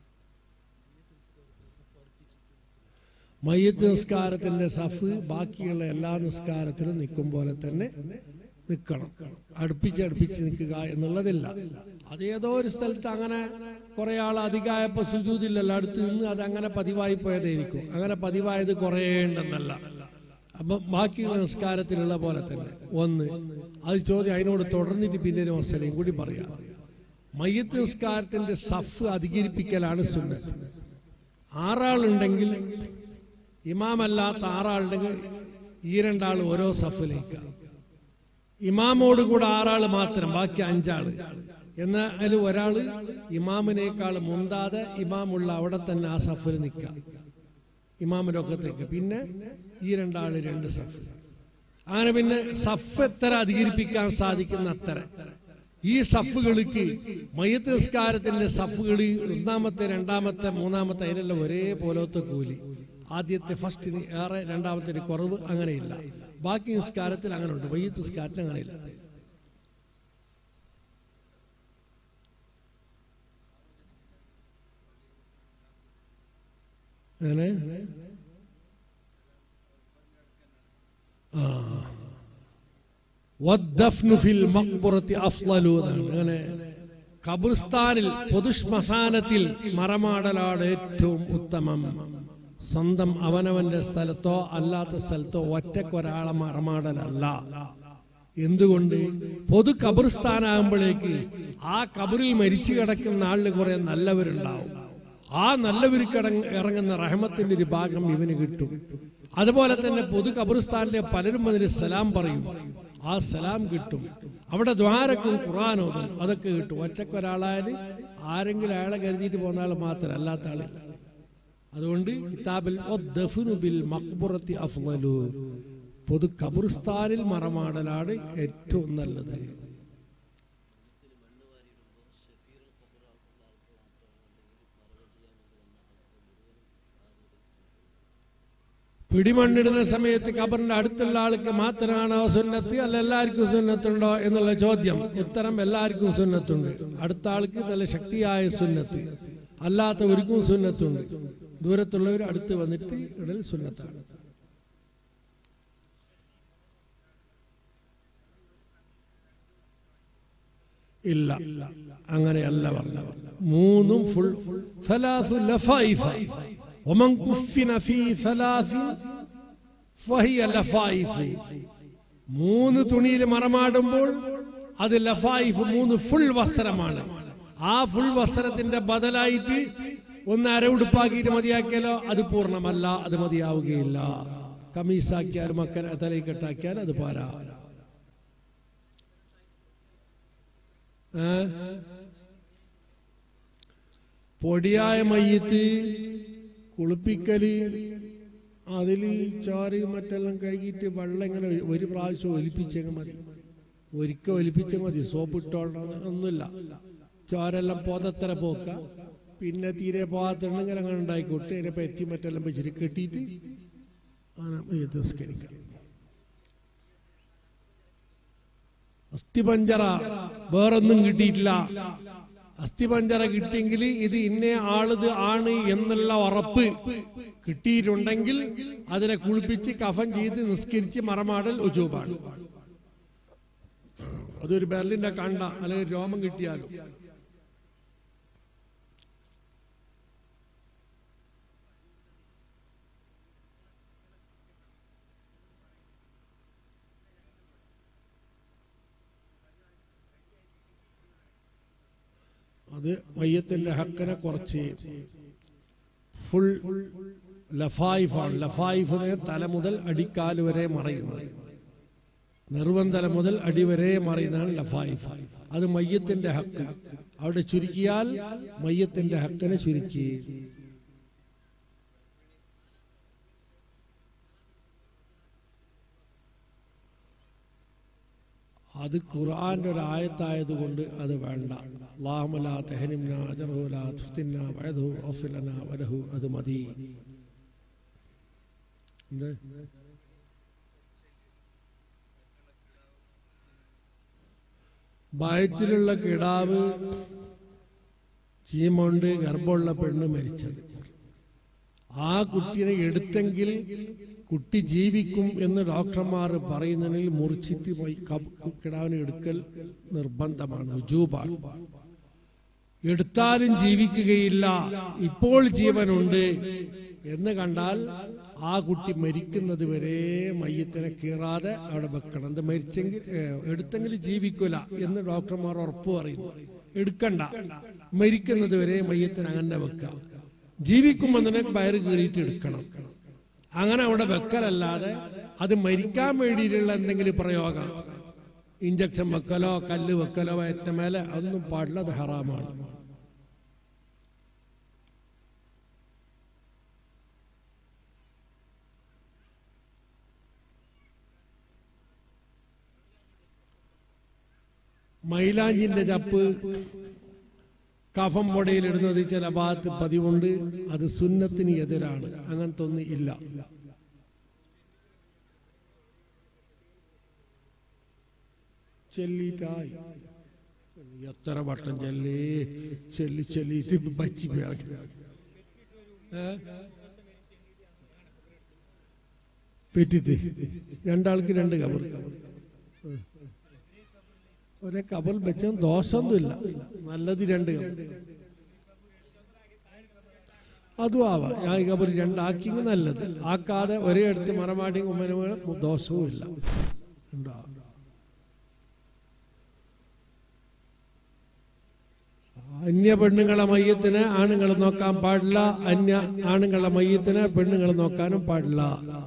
മയ്യത്ത് നിസ്കാരത്തിന്റെ സഫ് ബാക്കിയുള്ള എല്ലാ നിസ്കാരത്തിലും നിൽക്കും പോലെ തന്നെ നിൽക്കണം അടുപ്പിച്ച് അടുപ്പിച്ച് നിൽക്കുക എന്നുള്ളതില്ല അത് ഏതോ ഒരു സ്ഥലത്ത് അങ്ങനെ കുറെ ആൾ അധികമായപ്പോ സുജൂതില്ലല്ലോ അടുത്ത് നിന്ന് അത് അങ്ങനെ പതിവായി പോയതായിരിക്കും അങ്ങനെ പതിവായത് കുറേ ഉണ്ടെന്നല്ല അപ്പൊ ബാക്കിയുള്ള നിസ്കാരത്തിലുള്ള പോലെ തന്നെ ഒന്ന് അത് ചോദ്യം അതിനോട് തുടർന്നിട്ട് പിന്നെ ഒരു മസലയും കൂടി പറയാം മയ്യത്ത് നിസ്കാരത്തിന്റെ സഫ് അധികരിപ്പിക്കലാണ് സുന്നത്ത് ആറാളുണ്ടെങ്കിൽ ഇമാമല്ലാത്ത ആറാളുണ്ടെങ്കിൽ ഈ രണ്ടാൾ ഓരോ സഫിലേക്ക് ഇമാമോട് കൂടെ ആറാള് മാത്രം ബാക്കി അഞ്ചാള് എന്നാൽ ഒരാള് ഇമാമിനേക്കാൾ മുന്താതെ ഇമാമുള്ള അവിടെ തന്നെ ആ സഫിൽ നിൽക്കാം ഇമാമിന്റെ ഒക്കത്തേക്ക് പിന്നെ ഈ രണ്ടാള് രണ്ട് സഫ് അങ്ങനെ പിന്നെ സഫ് എത്ര അധികരിപ്പിക്കാൻ സാധിക്കുന്ന അത്ര ഈ സഫുകൾക്ക് മയ്യത്ത് നിസ്കാരത്തിന്റെ സഫുകൾ ഒന്നാമത്തെ രണ്ടാമത്തെ മൂന്നാമത്തെ അതിനെല്ലാം ഒരേപോലത്തെ കൂലി ആദ്യത്തെ ഫസ്റ്റിന് ഏറെ രണ്ടാമത്തെ കുറവ് അങ്ങനെയില്ല ബാക്കി നിസ്കാരത്തിൽ അങ്ങനെ ഉണ്ട് മയ്യത്ത് നിസ്കാരത്തിൽ അങ്ങനെയില്ല അങ്ങനെ ആ വദ്ദഫ്നു ഫിൽ മഖ്ബറത്തി അഫ്ളലു എന്നാണ് അങ്ങനെ ഖബർസ്ഥാനിൽ പൊതുശ്മശാനത്തിൽ മറമാടലാണ് ഏറ്റവും ഉത്തമം സ്വന്തം അവനവന്റെ സ്ഥലത്തോ അല്ലാത്ത സ്ഥലത്തോ ഒറ്റക്കൊരാളെ മറമാടലല്ല എന്തുകൊണ്ട് പൊതു ഖബർസ്ഥാനാകുമ്പോഴേക്ക് ആ ഖബറിൽ മരിച്ചു കിടക്കുന്ന ആളിൽ കുറെ നല്ലവരുണ്ടാവും ആ നല്ലവർക്ക് ഇറങ്ങുന്ന റഹമത്തിന്റെ ഒരു ഭാഗം ഇവന് കിട്ടും അതുപോലെ തന്നെ പൊതു ഖബർസ്ഥാനിലെ പലരും അതിന് സലാം പറയും ആ സലാം കിട്ടും അവിടെ ദ്വാരക്കും ഖുറാനോതും അതൊക്കെ കിട്ടും ഒറ്റക്കൊരാളായാൽ ആരെങ്കിലും അയാളെ കരുതിയിട്ട് പോകുന്ന ആൾ മാത്രം അല്ലാത്ത ആളില്ല അതുകൊണ്ട് കിതാബിൽ വദ്ദഫ്നു ബിൽ മഖ്ബറത്തി അഫ്ളലു പൊതു ഖബർസ്ഥാനിൽ മറമാടലാണ് ഏറ്റവും നല്ലത് പിടിമണ്ണിടുന്ന സമയത്ത് ഖബറിന്റെ അടുത്തുള്ള ആൾക്ക് മാത്രമാണോ സുന്നത്ത് അല്ല എല്ലാവർക്കും സുന്നത്തുണ്ടോ എന്നുള്ള ചോദ്യം ഉത്തരം എല്ലാവർക്കും സുന്നത്തുണ്ട് അടുത്ത ആൾക്ക് നല്ല ശക്തിയായ സുന്നത്ത് അല്ലാത്തവർക്കും സുന്നത്തുണ്ട് ദൂരത്തുള്ളവർ അടുത്ത് വന്നിട്ട് ഇടൽ സുന്നത്താണ് ഇല്ല അങ്ങനെയല്ല പറഞ്ഞ മൂന്നും ഫുൾ ثلاث لفائف ومن كفن في ثلاث فهي لفائف മൂന്ന് തുണിയിൽ മറമാടുമ്പോൾ അത് ലഫായിഫ് മൂന്ന് ഫുൾ വസ്ത്രമാണ് ആ ഫുൾ വസ്ത്രത്തിന്റെ ബദലായിട്ട് ഒന്ന് അരവുടുപ്പാക്കിയിട്ട് മതിയാക്കിയാലോ അത് പൂർണ്ണമല്ല അത് മതിയാവുകയില്ല കമീസാക്കിയാൽ മക്കനെ തലയിൽ കെട്ടാക്കിയാൽ അത് പോരാ ഏ? പൊടിയായ മയ്യത്ത് കുളിപ്പിക്കല് അതില് ചോറ് മറ്റെല്ലാം കഴുകിയിട്ട് വെള്ളം ഇങ്ങനെ ഒരു- ഒരു പ്രാവശ്യം ഒലിപ്പിച്ചങ്ങ് മതി ഒരിക്കൽ ഒലിപ്പിച്ച മതി സോപ്പ് ഇട്ടോളണം ഒന്നുമില്ല ചോരെല്ലാം പോതത്തര പോക്ക പിന്നെ തീരെ പോകാത്തുണ്ടെങ്കിൽ അങ്ങനെ ഉണ്ടായിക്കോട്ടെ അതിനെ പറ്റി മറ്റെല്ലാം വെച്ചിട്ട് കെട്ടിയിട്ട് അങ്ങനെ മയ്യത്ത് നിസ്കരിക്കാം അസ്ഥിപഞ്ചറ വേറൊന്നും കിട്ടിയിട്ടില്ല അസ്ഥിപഞ്ചറ കിട്ടിയെങ്കിൽ ഇത് ഇന്നേ ആളിത് ആണ് എന്നുള്ള ഉറപ്പ് കിട്ടിയിട്ടുണ്ടെങ്കിൽ അതിനെ കുളിപ്പിച്ച് കഫൻ ചെയ്ത് നിസ്കരിച്ച് മറമാടൽ ഉജൂബാണ് അതൊരു ബെർലിന്റെ കണ്ട അല്ലെങ്കിൽ രോമം കിട്ടിയാലും അത് മയ്യത്തിന്റെ ഹക്കിനെ കുറച്ച് ഫുൾ ലഫായിഫാണ് ലഫായിഫിനെ തല മുതൽ അടിക്കാല് വരെ മറയുന്നത് നിർവൻ തല മുതൽ അടി വരെ മറയുന്നതാണ് ലഫായിഫ് അത് മയ്യത്തിന്റെ ഹക്ക് അവിടെ ചുരുക്കിയാൽ മയ്യത്തിന്റെ ഹക്കിനെ ചുരുക്കി അത് ഖുർആന്റെ ഒരു ആയത്തായത് കൊണ്ട് അത് വേണ്ട അല്ലാഹുമ്മ ലാ തഹരിംനാ അജ്റഹു ലാ തുഫ്തിന്നാ ബഅദഹു വഗ്ഫിർ ലനാ വലഹു അത് മതി എന്ത്? ഭയത്തിലുള്ള കിടാവ് ചീമോണ്ട് ഗർഭമുള്ള പെണ്ണ് മരിച്ചത് ആ കുട്ടിയെ എടുത്തെങ്കിൽ കുട്ടി ജീവിക്കും എന്ന് ഡോക്ടർമാർ പറയുന്നതിൽ മുറിച്ചിട്ട് പോയി കബ- കിടാവിനെ എടുക്കൽ നിർബന്ധമാണ് ഉജൂബാണ് എടുത്താലും ജീവിക്കുകയില്ല ഇപ്പോൾ ജീവനുണ്ട് എന്ന് കണ്ടാൽ ആ കുട്ടി മരിക്കുന്നത് വരെ മയ്യത്തിനെ കീറാതെ അവിടെ വെക്കണം ഇത് മരിച്ചെങ്കിൽ ഏ, എടുത്തെങ്കിൽ ജീവിക്കൂല എന്ന് ഡോക്ടർമാർ ഉറപ്പ് പറയുന്നു എടുക്കണ്ട മരിക്കുന്നത് വരെ മയ്യത്തിന് അങ്ങനെ വെക്കാം ജീവിക്കുമ്പോൾ തന്നെ വയറ് കീറിയിട്ട് എടുക്കണം അങ്ങനെ അവിടെ വെക്കലല്ലാതെ അത് മരിക്കാൻ വേണ്ടിയിട്ടുള്ള എന്തെങ്കിലും പ്രയോഗം ഇഞ്ചക്ഷൻ വെക്കലോ കല്ല് വെക്കലോ വയറ്റ മേലെ അതൊന്നും പാടില്ല അത് ഹറാമാണ് മൈലാഞ്ചിന്റെ ചപ്പ് കഫം പൊടയിലിടുന്നത് ചില ഭാഗത്ത് പതിവുണ്ട് അത് സുന്നത്തിന് എതിരാണ് അങ്ങനത്തെ ഒന്നും ഇല്ല ചെല്ലിട്ടായി എത്ര വട്ടം ചെല്ലി ചെല്ലി ചെല്ലിട്ട് ബച്ചി പോയി പെറ്റിട്ട് രണ്ടാൾക്ക് രണ്ട് കബർ ഒരേ കബൽ വെച്ചാൽ ദോഷമൊന്നുമില്ല നല്ലത് രണ്ട് കബർ അതും ആവാം ഞാൻ ഈ കബർ രണ്ടാക്കിയെങ്കിൽ നല്ലത് ആക്കാതെ ഒരേ അടുത്ത് മറമാടി ഉമ്മന ദോഷവും ഇല്ല ഉണ്ടാവും അന്യ പെണ്ണുങ്ങളെ മയ്യത്തിന് ആണുങ്ങൾ നോക്കാൻ പാടില്ല അന്യ ആണുങ്ങളെ മയ്യത്തിന് പെണ്ണുങ്ങൾ നോക്കാനും പാടില്ല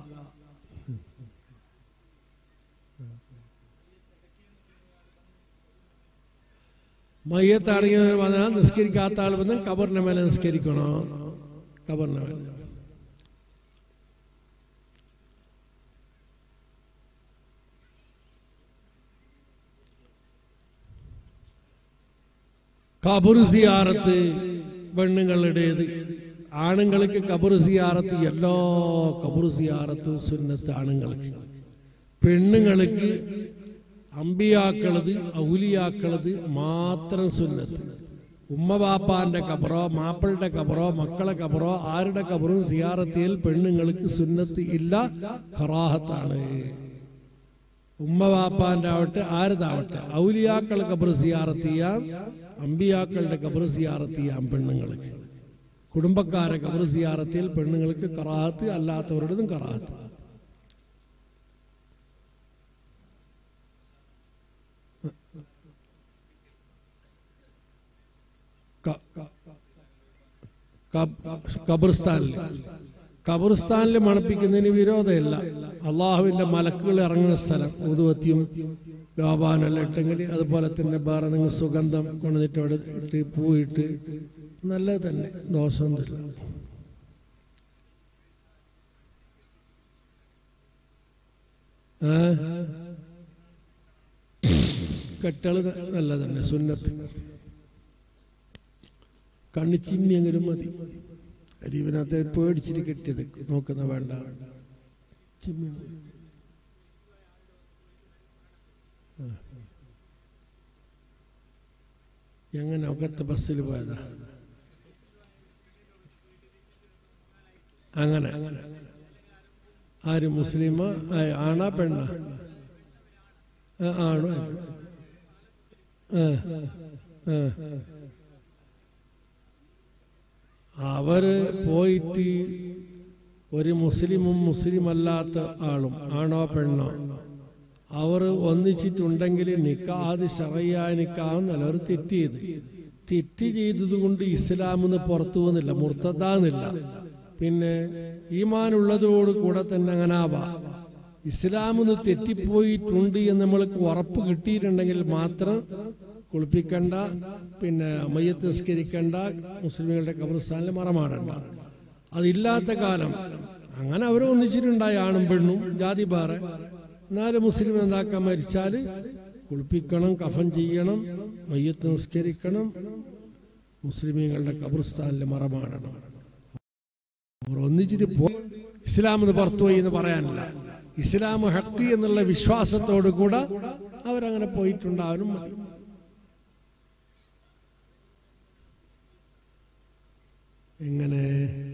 മയ്യത്താണെങ്കിൽ വന്നാൽ നിസ്കരിക്കാത്ത ആൾ വന്ന് കബറിന്റെ മേലെ നിസ്കരിക്കണോ കബറിന്റെ മേലെ കബർ സിയാറത്ത് പെണ്ണുങ്ങളുടേത് ആണുങ്ങൾക്ക് കബർ സിയാറത്ത് എല്ലാ കബർ സിയാറത്തും സുന്നത്ത് ആണുങ്ങൾക്ക് പെണ്ണുങ്ങൾക്ക് അമ്പിയാക്കളത് ഔലിയാക്കളത് മാത്രം സുന്നത്ത് ഉമ്മ ബാപ്പാന്റെ കബറോ മാപ്പിളുടെ കബറോ മക്കളെ കബറോ ആരുടെ കബറും സിയാറത്തിയിൽ പെണ്ണുങ്ങൾക്ക് സുന്നത്ത് ഇല്ല ഖറാഹത്താണ് ഉമ്മ വാപ്പാന്റെ ആവട്ടെ ആരതാവട്ടെ ഔലിയാക്കൾ കബർ സിയാറത്ത് ചെയ്യാം അമ്പിയാക്കളുടെ കബർ സിയാറത്ത് ചെയ്യാം പെണ്ണുങ്ങൾക്ക് കുടുംബക്കാരെ കബർ സിയാറത്തിൽ പെണ്ണുങ്ങൾക്ക് കറാത്ത് അല്ലാത്തവരുടേതും കറാത്ത് ക- ക- ഖബർസ്ഥാനിൽ ഖബർസ്ഥാനിൽ മണപ്പിക്കുന്നതിന് വിരോധമില്ല അള്ളാഹുവിന്റെ മലക്കുകൾ ഇറങ്ങുന്ന സ്ഥലം ഉതുവത്തിയും വ്യാപാനെല്ലാം ഇട്ടെങ്കിൽ അതുപോലെ തന്നെ വേറെ നിങ്ങൾ സുഗന്ധം കൊണ്ടുവന്നിട്ട് അവിടെ ഇട്ട് പൂയിട്ട് നല്ലത് തന്നെ ദോഷമൊന്നുമില്ല ഏ? കെട്ടള് നല്ല തന്നെ സുന്നത്ത് കണ്ണിച്ചിമ്മിയെങ്കിലും മതി അരീവിനകത്ത് പേടിച്ചിട്ട് കെട്ടിയത് നോക്കുന്ന വേണ്ട ചിമ്മി ആ. എങ്ങനെ ഒക്കത്തെ ബസ്സിൽ പോയതാ അങ്ങനെ ആര് മുസ്ലിമ ആണാ പെണ്ണ ആണോ ആ ആ അവര് പോയിട്ട് ഒരു മുസ്ലിമും മുസ്ലിം അല്ലാത്ത ആളും ആണോ പെണ്ണോ അവർ ഒന്നിച്ചിട്ടുണ്ടെങ്കിൽ നിക്കാത് ശറയായ നിക്കാവുന്നല്ല അവർ തെറ്റ് ചെയ്ത് തെറ്റ് ചെയ്തത് കൊണ്ട് ഇസ്ലാമിന്ന് പുറത്തു പോകുന്നില്ല മുർത്തതാന്നില്ല പിന്നെ ഈമാനുള്ളതോട് കൂടെ തന്നെ അങ്ങനെ ആവാം ഇസ്ലാമിന്ന് തെറ്റിപ്പോയിട്ടുണ്ട് എന്ന് നമ്മൾക്ക് ഉറപ്പ് കിട്ടിയിട്ടുണ്ടെങ്കിൽ മാത്രം കുളിപ്പിക്കണ്ട പിന്നെ മയ്യത്ത് നിസ്കരിക്കണ്ട മുസ്ലിമുകളുടെ കബർസ്ഥാനിൽ മറമാടണ്ട അതില്ലാത്ത കാലം അങ്ങനെ അവർ ഒന്നിച്ചിട്ടുണ്ടായി ആണും പെണ്ണും ജാതി പാറ നാല് മുസ്ലിം എന്താക്കാൻ മരിച്ചാൽ കുളിപ്പിക്കണം കഫൻ ചെയ്യണം മയ്യത്ത് നിസ്കരിക്കണം മുസ്ലിമീങ്ങളുടെ കബർസ്ഥാനിൽ മറമാടണം അവർ ഒന്നിച്ചിട്ട് പോ ഇസ്ലാമിന്ന് പുറത്തുപോയി എന്ന് പറയാനില്ല ഇസ്ലാം ഹക്കി എന്നുള്ള വിശ്വാസത്തോടു കൂടെ അവരങ്ങനെ പോയിട്ടുണ്ടാവാനും മതി എങ്ങനെ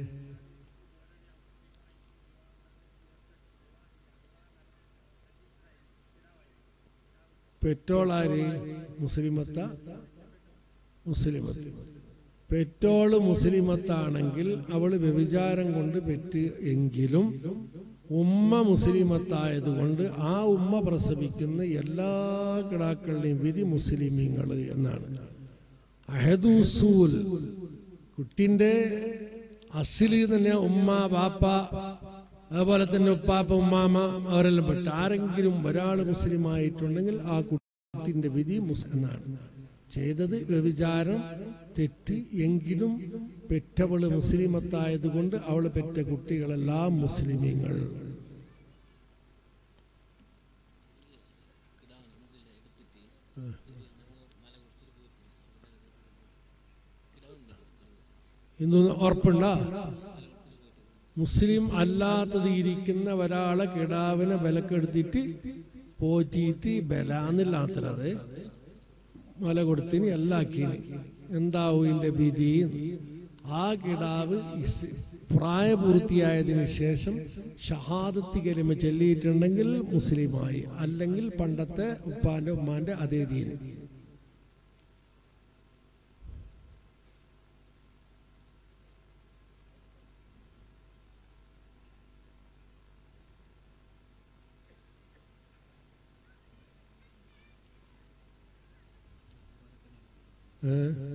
പെട്രോൾ ആര് മുസ്ലിമത്ത മുസ്ലിമത്ത് പെറ്റോള് മുസ്ലിമത്താണെങ്കിൽ അവൾ വ്യഭിചാരം കൊണ്ട് പെറ്റ് എങ്കിലും ഉമ്മ മുസ്ലിമത്തായത് കൊണ്ട് ആ ഉമ്മ പ്രസവിക്കുന്ന എല്ലാ കിടാക്കളുടെയും വിധി മുസ്ലിമീങ്ങൾ എന്നാണ് അഹദൂസൂൽ കുട്ടിന്റെ അസില് തന്നെ ഉമ്മ ബാപ്പ അതുപോലെ തന്നെ ഉപ്പാപ്പ ഉമ്മാമ അവരെല്ലാം പെട്ട് ആരെങ്കിലും ഒരാൾ മുസ്ലിം ആയിട്ടുണ്ടെങ്കിൽ ആ കുട്ടിന്റെ വിധി മുസ് എന്നാണ് ചെയ്തത് വ്യഭിചാരം തെറ്റ് എങ്കിലും പെറ്റവള് മുസ്ലിമത്തായത് കൊണ്ട് അവള് പെറ്റ കുട്ടികളെല്ലാം മുസ്ലിമീങ്ങൾ ഇന്ന് ഉറപ്പുണ്ടോ മുസ്ലിം അല്ലാത്തത് ഇരിക്കുന്ന ഒരാളെ കിടാവിനെ വിലക്കെടുത്തിട്ട് പോറ്റിയിട്ട് ബലാന്നില്ലാത്തത് മല കൊടുത്തിന് എല്ലാക്കിന് എന്താവും ഇതിന്റെ വിധി ആ കിടാവ് ഇസ് പ്രായപൂർത്തിയായതിനു ശേഷം ഷഹാദത്തി കലിമ ചൊല്ലിയിട്ടുണ്ടെങ്കിൽ മുസ്ലിമായി അല്ലെങ്കിൽ പണ്ടത്തെ ഉപ്പാന്റെ ഉമ്മാന്റെ അതേ ദീന് ഏ?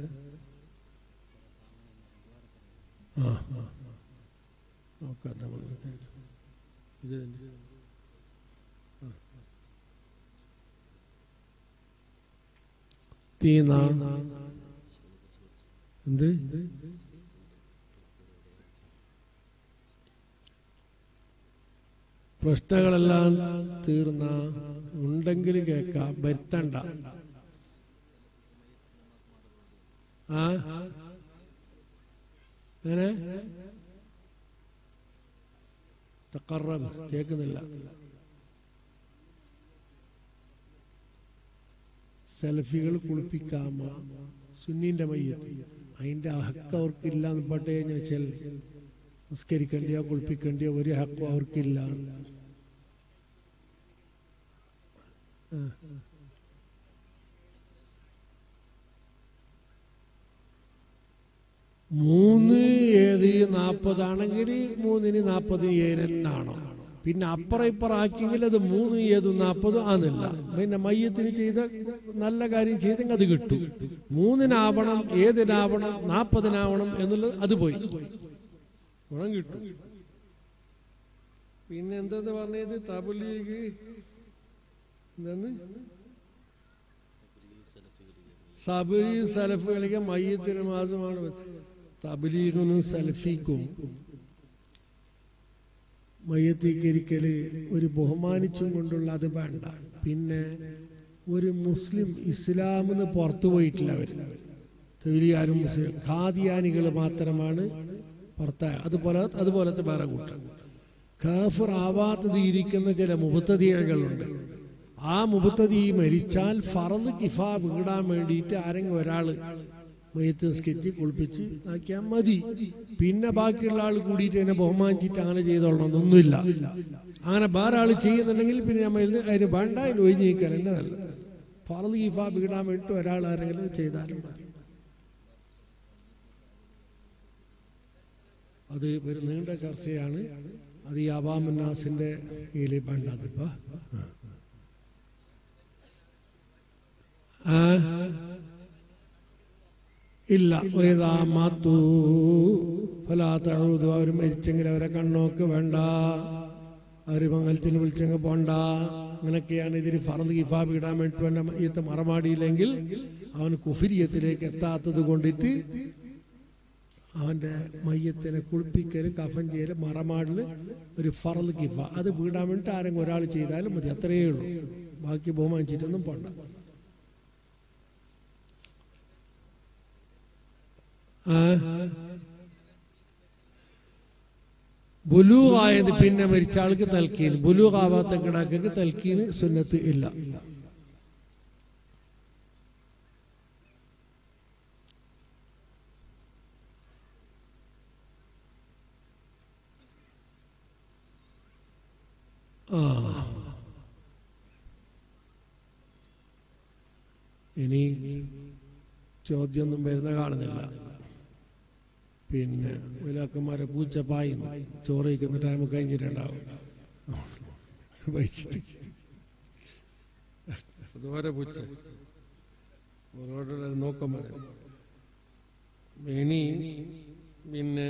ആ ആ. നോക്കാം നമ്മൾ ഇത് തന്നെ. ആ. തീന എന്ത് പ്രശ്നങ്ങളെല്ലാം തീർന്ന ഉണ്ടെങ്കിൽ കേൾക്കാം വരുത്തണ്ട ആ അങ്ങനെ തക്കറബ് കേൾക്കുന്നില്ല സെൽഫികൾ കുളിപ്പിക്കാമ സുന്നീന്റെ മയ്യത്ത് അതിന്റെ ഹക്ക് അവർക്കില്ല എന്ന് പട്ടേ ഞാൻ വെച്ചാൽ നിസ്കരിക്കേണ്ടിയോ കുളിപ്പിക്കേണ്ടിയോ ഒരു ഹക്കും അവർക്കില്ല മൂന്ന് ഏഴ് നാൽപ്പതാണെങ്കിൽ മൂന്നിന് നാൽപ്പത് ഏഴെന്നാണോ പിന്നെ അപ്പുറം ഇപ്പുറം ആക്കിയെങ്കിൽ അത് മൂന്ന് ഏതും നാൽപ്പതും ആന്നില്ല പിന്നെ മയ്യത്തിന് ചെയ്ത നല്ല കാര്യം ചെയ്തെങ്കിൽ അത് കിട്ടും മൂന്നിനാവണം ഏതിനാവണം നാൽപ്പതിനാവണം എന്നുള്ളത് അത് പോയി ഗുണം കിട്ടും പിന്നെ എന്തെന്ന് പറഞ്ഞത് തബലീഗ് എന്തെന്ന് സബരി സലഫുകളിಗೆ മയ്യത്തിന് മാസമാണ് തബലീഗുനും സലഫിക്കും മയ്യത്തിക്കരിക്കല് ഒരു ബഹുമാനിച്ചും കൊണ്ടുള്ള അത് വേണ്ട പിന്നെ ഒരു മുസ്ലിം ഇസ്ലാമിന്ന് പുറത്തു പോയിട്ടില്ല അവർ തൊഴിലുകാരും മുസ്ലിം ഖാദിയാനികൾ മാത്രമാണ് പുറത്തായ അതുപോലെ അതുപോലത്തെ വേറെ കൂട്ടം കാഫർ ആവാത്തത് ഇരിക്കുന്ന ചില മുബത്തതികളുണ്ട് ആ മുബത്തതി മരിച്ചാൽ ഫറദ് കിഫ വീടാൻ വേണ്ടിയിട്ട് ആരെങ്കിലും ഒരാള് മയത്ത് സ്കെച്ച് കുളിപ്പിച്ച് ആക്കിയാൽ മതി പിന്നെ ബാക്കിയുള്ള ആൾ കൂടിയിട്ട് എന്നെ ബഹുമാനിച്ചിട്ട് അങ്ങനെ ചെയ്തോളണമെന്നൊന്നുമില്ല അങ്ങനെ വേറെ ആൾ ചെയ്യുന്നുണ്ടെങ്കിൽ പിന്നെ നമ്മൾ ഇത് അതിന് വേണ്ട അതിന് ഒഴിഞ്ഞ് നീക്കാൻ തന്നെ നല്ലത് ഫറദ് കിഫ വീടാൻ വേണ്ടിയിട്ട് ഒരാൾ ആരെങ്കിലും ചെയ്താലും മതി അത് ഒരു നീണ്ട ചർച്ചയാണ് അത് ഈ അവാമന്നാസിന്റെ കീഴിൽ വേണ്ടതിപ്പോ ആ ഇല്ല മാത്തു ഫലാത്തഴുതു അവർ മരിച്ചെങ്കിൽ അവരെ കണ്ണോക്ക് വേണ്ട അവർ മംഗലത്തിന് വിളിച്ചെങ്കിൽ പോണ്ട അങ്ങനെയൊക്കെയാണ് ഇതിൽ ഫറദ് കിഫാബ് ഇടാൻ വേണ്ടി വന്ന മയ്യത്ത് മറമാടിയില്ലെങ്കിൽ അവൻ കുഫിരിയത്തിലേക്ക് എത്താത്തത് കൊണ്ടിട്ട് അവന്റെ മയ്യത്തിനെ കുളിപ്പിക്കല് കഫൻ ചെയ്യല് മറമാടല് ഒരു ഫറദ് കിഫ അത് വീടാൻ വേണ്ടിട്ട് ആരെങ്കിലും ഒരാൾ ചെയ്താലും മതി അത്രയേ ഉള്ളൂ ബാക്കി ബഹുമാനിച്ചിട്ടൊന്നും പോണ്ട ബുലൂഗ് ആയത് പിന്നെ മരിച്ച ആൾക്ക് തൽക്കീൻ ബുലൂഗ് ആവാത്ത കിടാക്കക്ക് തൽക്കീന് സുന്നത്ത് ഇല്ല ആ ഇനി ചോദ്യമൊന്നും വരുന്ന കാണുന്നില്ല പിന്നെ വിലാക്കന്മാരെ പൂച്ച പായുന്നു ചോറ് കഴിക്കുന്ന ടൈം കഴിഞ്ഞിട്ടുണ്ടാവും വഹിച്ചിട്ട് അതുപോലെ പൂച്ച ഓരോരുടെ നോക്കം വരും ഇനി പിന്നെ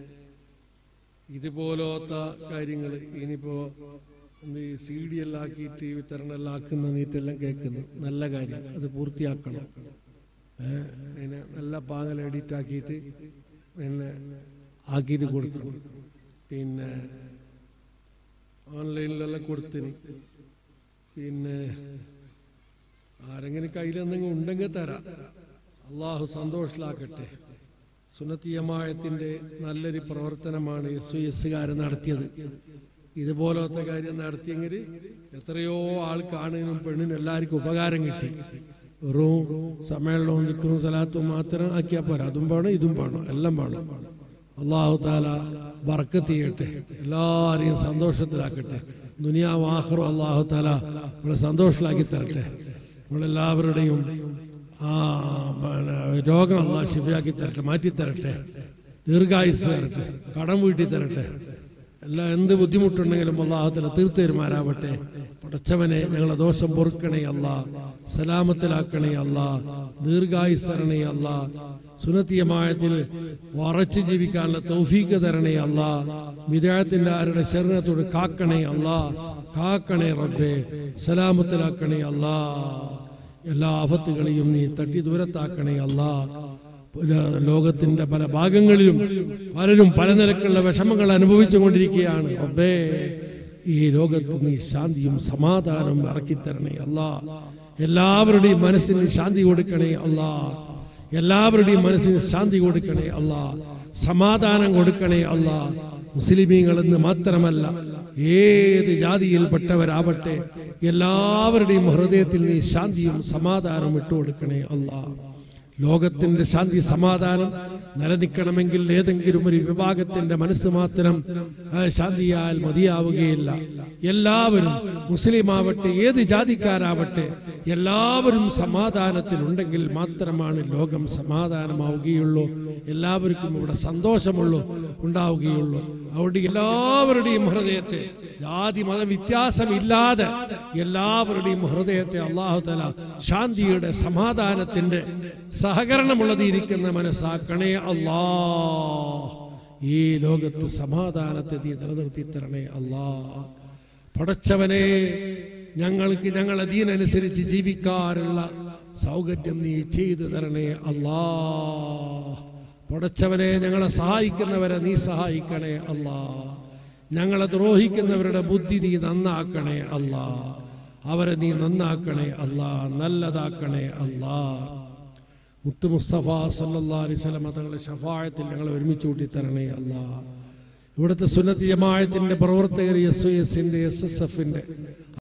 ഇതുപോലത്തെ കാര്യങ്ങൾ ഇനിയിപ്പോ സി ഡി എല്ലാം ആക്കിയിട്ട് വിതരണം എല്ലാം ആക്കുന്ന നീറ്റെല്ലാം കേൾക്കുന്നു നല്ല കാര്യം അത് പൂർത്തിയാക്കണം ഏഹ് അതിനെ നല്ല പാങ്ങൽ എഡിറ്റ് ആക്കിയിട്ട് പിന്നെ ആക്കിയിട്ട് കൊടുക്കണം പിന്നെ ഓൺലൈനിലെല്ലാം കൊടുത്തിന് പിന്നെ ആരെങ്കിലും കയ്യിൽ എന്തെങ്കിലും ഉണ്ടെങ്കിൽ തരാം അള്ളാഹു സന്തോഷത്തിലാക്കട്ടെ സുനത്തിയമായത്തിന്റെ നല്ലൊരു പ്രവർത്തനമാണ് എസ് എസ്സുകാരൻ നടത്തിയത് ഇതുപോലത്തെ കാര്യം നടത്തിയെങ്കിൽ എത്രയോ ആൾ കാണുന്നതിനും പെണ്ണിനും എല്ലാവർക്കും ഉപകാരം കിട്ടി വെറും സമ്മേളനവും നിൽക്കും സ്ഥലത്തും മാത്രം ആക്കിയാൽ പോരാ അതും വേണം ഇതും വേണം എല്ലാം വേണം അള്ളാഹു താല ബർക്കത്ത് ചെയ്യട്ടെ എല്ലാവരെയും സന്തോഷത്തിലാക്കട്ടെ ദുനിയാവ് ആഹ്റും അള്ളാഹു താല നമ്മളെ സന്തോഷത്തിലാക്കി തരട്ടെ നമ്മളെല്ലാവരുടെയും ആ പിന്നെ രോഗം അള്ളാഹ് ശിഫയാക്കി തരട്ടെ മാറ്റി തരട്ടെ ദീർഘായുസ് തരട്ടെ കടം വീട്ടി തരട്ടെ എല്ലാ എന്ത് ബുദ്ധിമുട്ടുണ്ടെങ്കിലും അള്ളാഹുത്തല തീർത്തേരുമാരാവട്ടെ പടച്ചവനെ ഞങ്ങളെ ദോഷം പൊറുക്കണേ അല്ല സലാമത്തിലാക്കണേ അല്ല ദീർഘായുസ് തരണേ അല്ല സുനത്തിയമായത്തിൽ വറച്ച് ജീവിക്കാനുള്ള തൗഫീക്ക് തരണേ അല്ല വിദേഹത്തിന്റെ ആരുടെ ശരണത്തോട് കാക്കണേ അല്ല കാക്കണേ റബ്ബേ സലാമത്തിലാക്കണേ അല്ല എല്ലാ ആപത്തുകളെയും നീ തട്ടി ദൂരത്താക്കണേ അല്ല ലോകത്തിന്റെ പല ഭാഗങ്ങളിലും പലരും പല നിരക്കുള്ള വിഷമങ്ങൾ അനുഭവിച്ചു കൊണ്ടിരിക്കുകയാണ് റബ്ബേ ഈ ലോകത്ത് നീ ശാന്തിയും സമാധാനവും ഇറക്കിത്തരണേ അല്ല എല്ലാവരുടെയും മനസ്സിന് ശാന്തി കൊടുക്കണേ അല്ല എല്ലാവരുടെയും മനസ്സിന് ശാന്തി കൊടുക്കണേ അല്ല സമാധാനം കൊടുക്കണേ അല്ല മുസ്ലിമീങ്ങളെന്ന് മാത്രമല്ല ഏത് ജാതിയിൽപ്പെട്ടവരാവട്ടെ എല്ലാവരുടെയും ഹൃദയത്തിൽ നീ ശാന്തിയും സമാധാനവും ഇട്ടുകൊടുക്കണേ അല്ലാ ലോകത്തിന്റെ ശാന്തി സമാധാനം നിലനിൽക്കണമെങ്കിൽ ഏതെങ്കിലും ഒരു വിഭാഗത്തിന്റെ മനസ്സ് മാത്രം ആ, ശാന്തിയാൽ മതിയാവുകയില്ല എല്ലാവരും മുസ്ലിം ആവട്ടെ ഏത് ജാതിക്കാരാവട്ടെ എല്ലാവരും സമാധാനത്തിലുണ്ടെങ്കിൽ മാത്രമാണ് ലോകം സമാധാനമാവുകയുള്ളൂ എല്ലാവർക്കും ഇവിടെ സന്തോഷമുള്ളൂ ഉണ്ടാവുകയുള്ളൂ അവിടെ എല്ലാവരുടെയും ഹൃദയത്തെ ജാതി മത വ്യത്യാസമില്ലാതെ എല്ലാവരുടെയും ഹൃദയത്തെ അള്ളാഹു തല ശാന്തിയുടെ സമാധാനത്തിന്റെ സഹകരണമുള്ളതിരിക്കുന്ന മനസ്സാക്കണേ അല്ലാ ഈ ലോകത്ത് സമാധാനത്തെ നീ നിലനിർത്തി തരണേ അല്ലാ പടച്ചവനെ ഞങ്ങൾക്ക് ഞങ്ങളെ ദീനനുസരിച്ച് ജീവിക്കാനുള്ള സൗകര്യം നീ ചെയ്തു തരണേ അല്ലാ പടച്ചവനെ ഞങ്ങളെ സഹായിക്കുന്നവരെ നീ സഹായിക്കണേ അല്ലാ ഞങ്ങളെ ദ്രോഹിക്കുന്നവരുടെ ബുദ്ധി നീ നന്നാക്കണേ അല്ലാ അവരെ നീ നന്നാക്കണേ അല്ലാ നല്ലതാക്കണേ അല്ലാ മുത്തു മുസ്തഫ സല്ലാ അലൈവലമ തങ്ങളുടെ ഷഫായത്തിൽ ഞങ്ങളെ ഒരുമിച്ച് കൂട്ടി തരണേ അല്ലാ ഇവിടുത്തെ സുന്നത്തി ജമായത്തിന്റെ പ്രവർത്തകർ എസ് ഒ എസിന്റെ എസ് എസ് എഫിന്റെ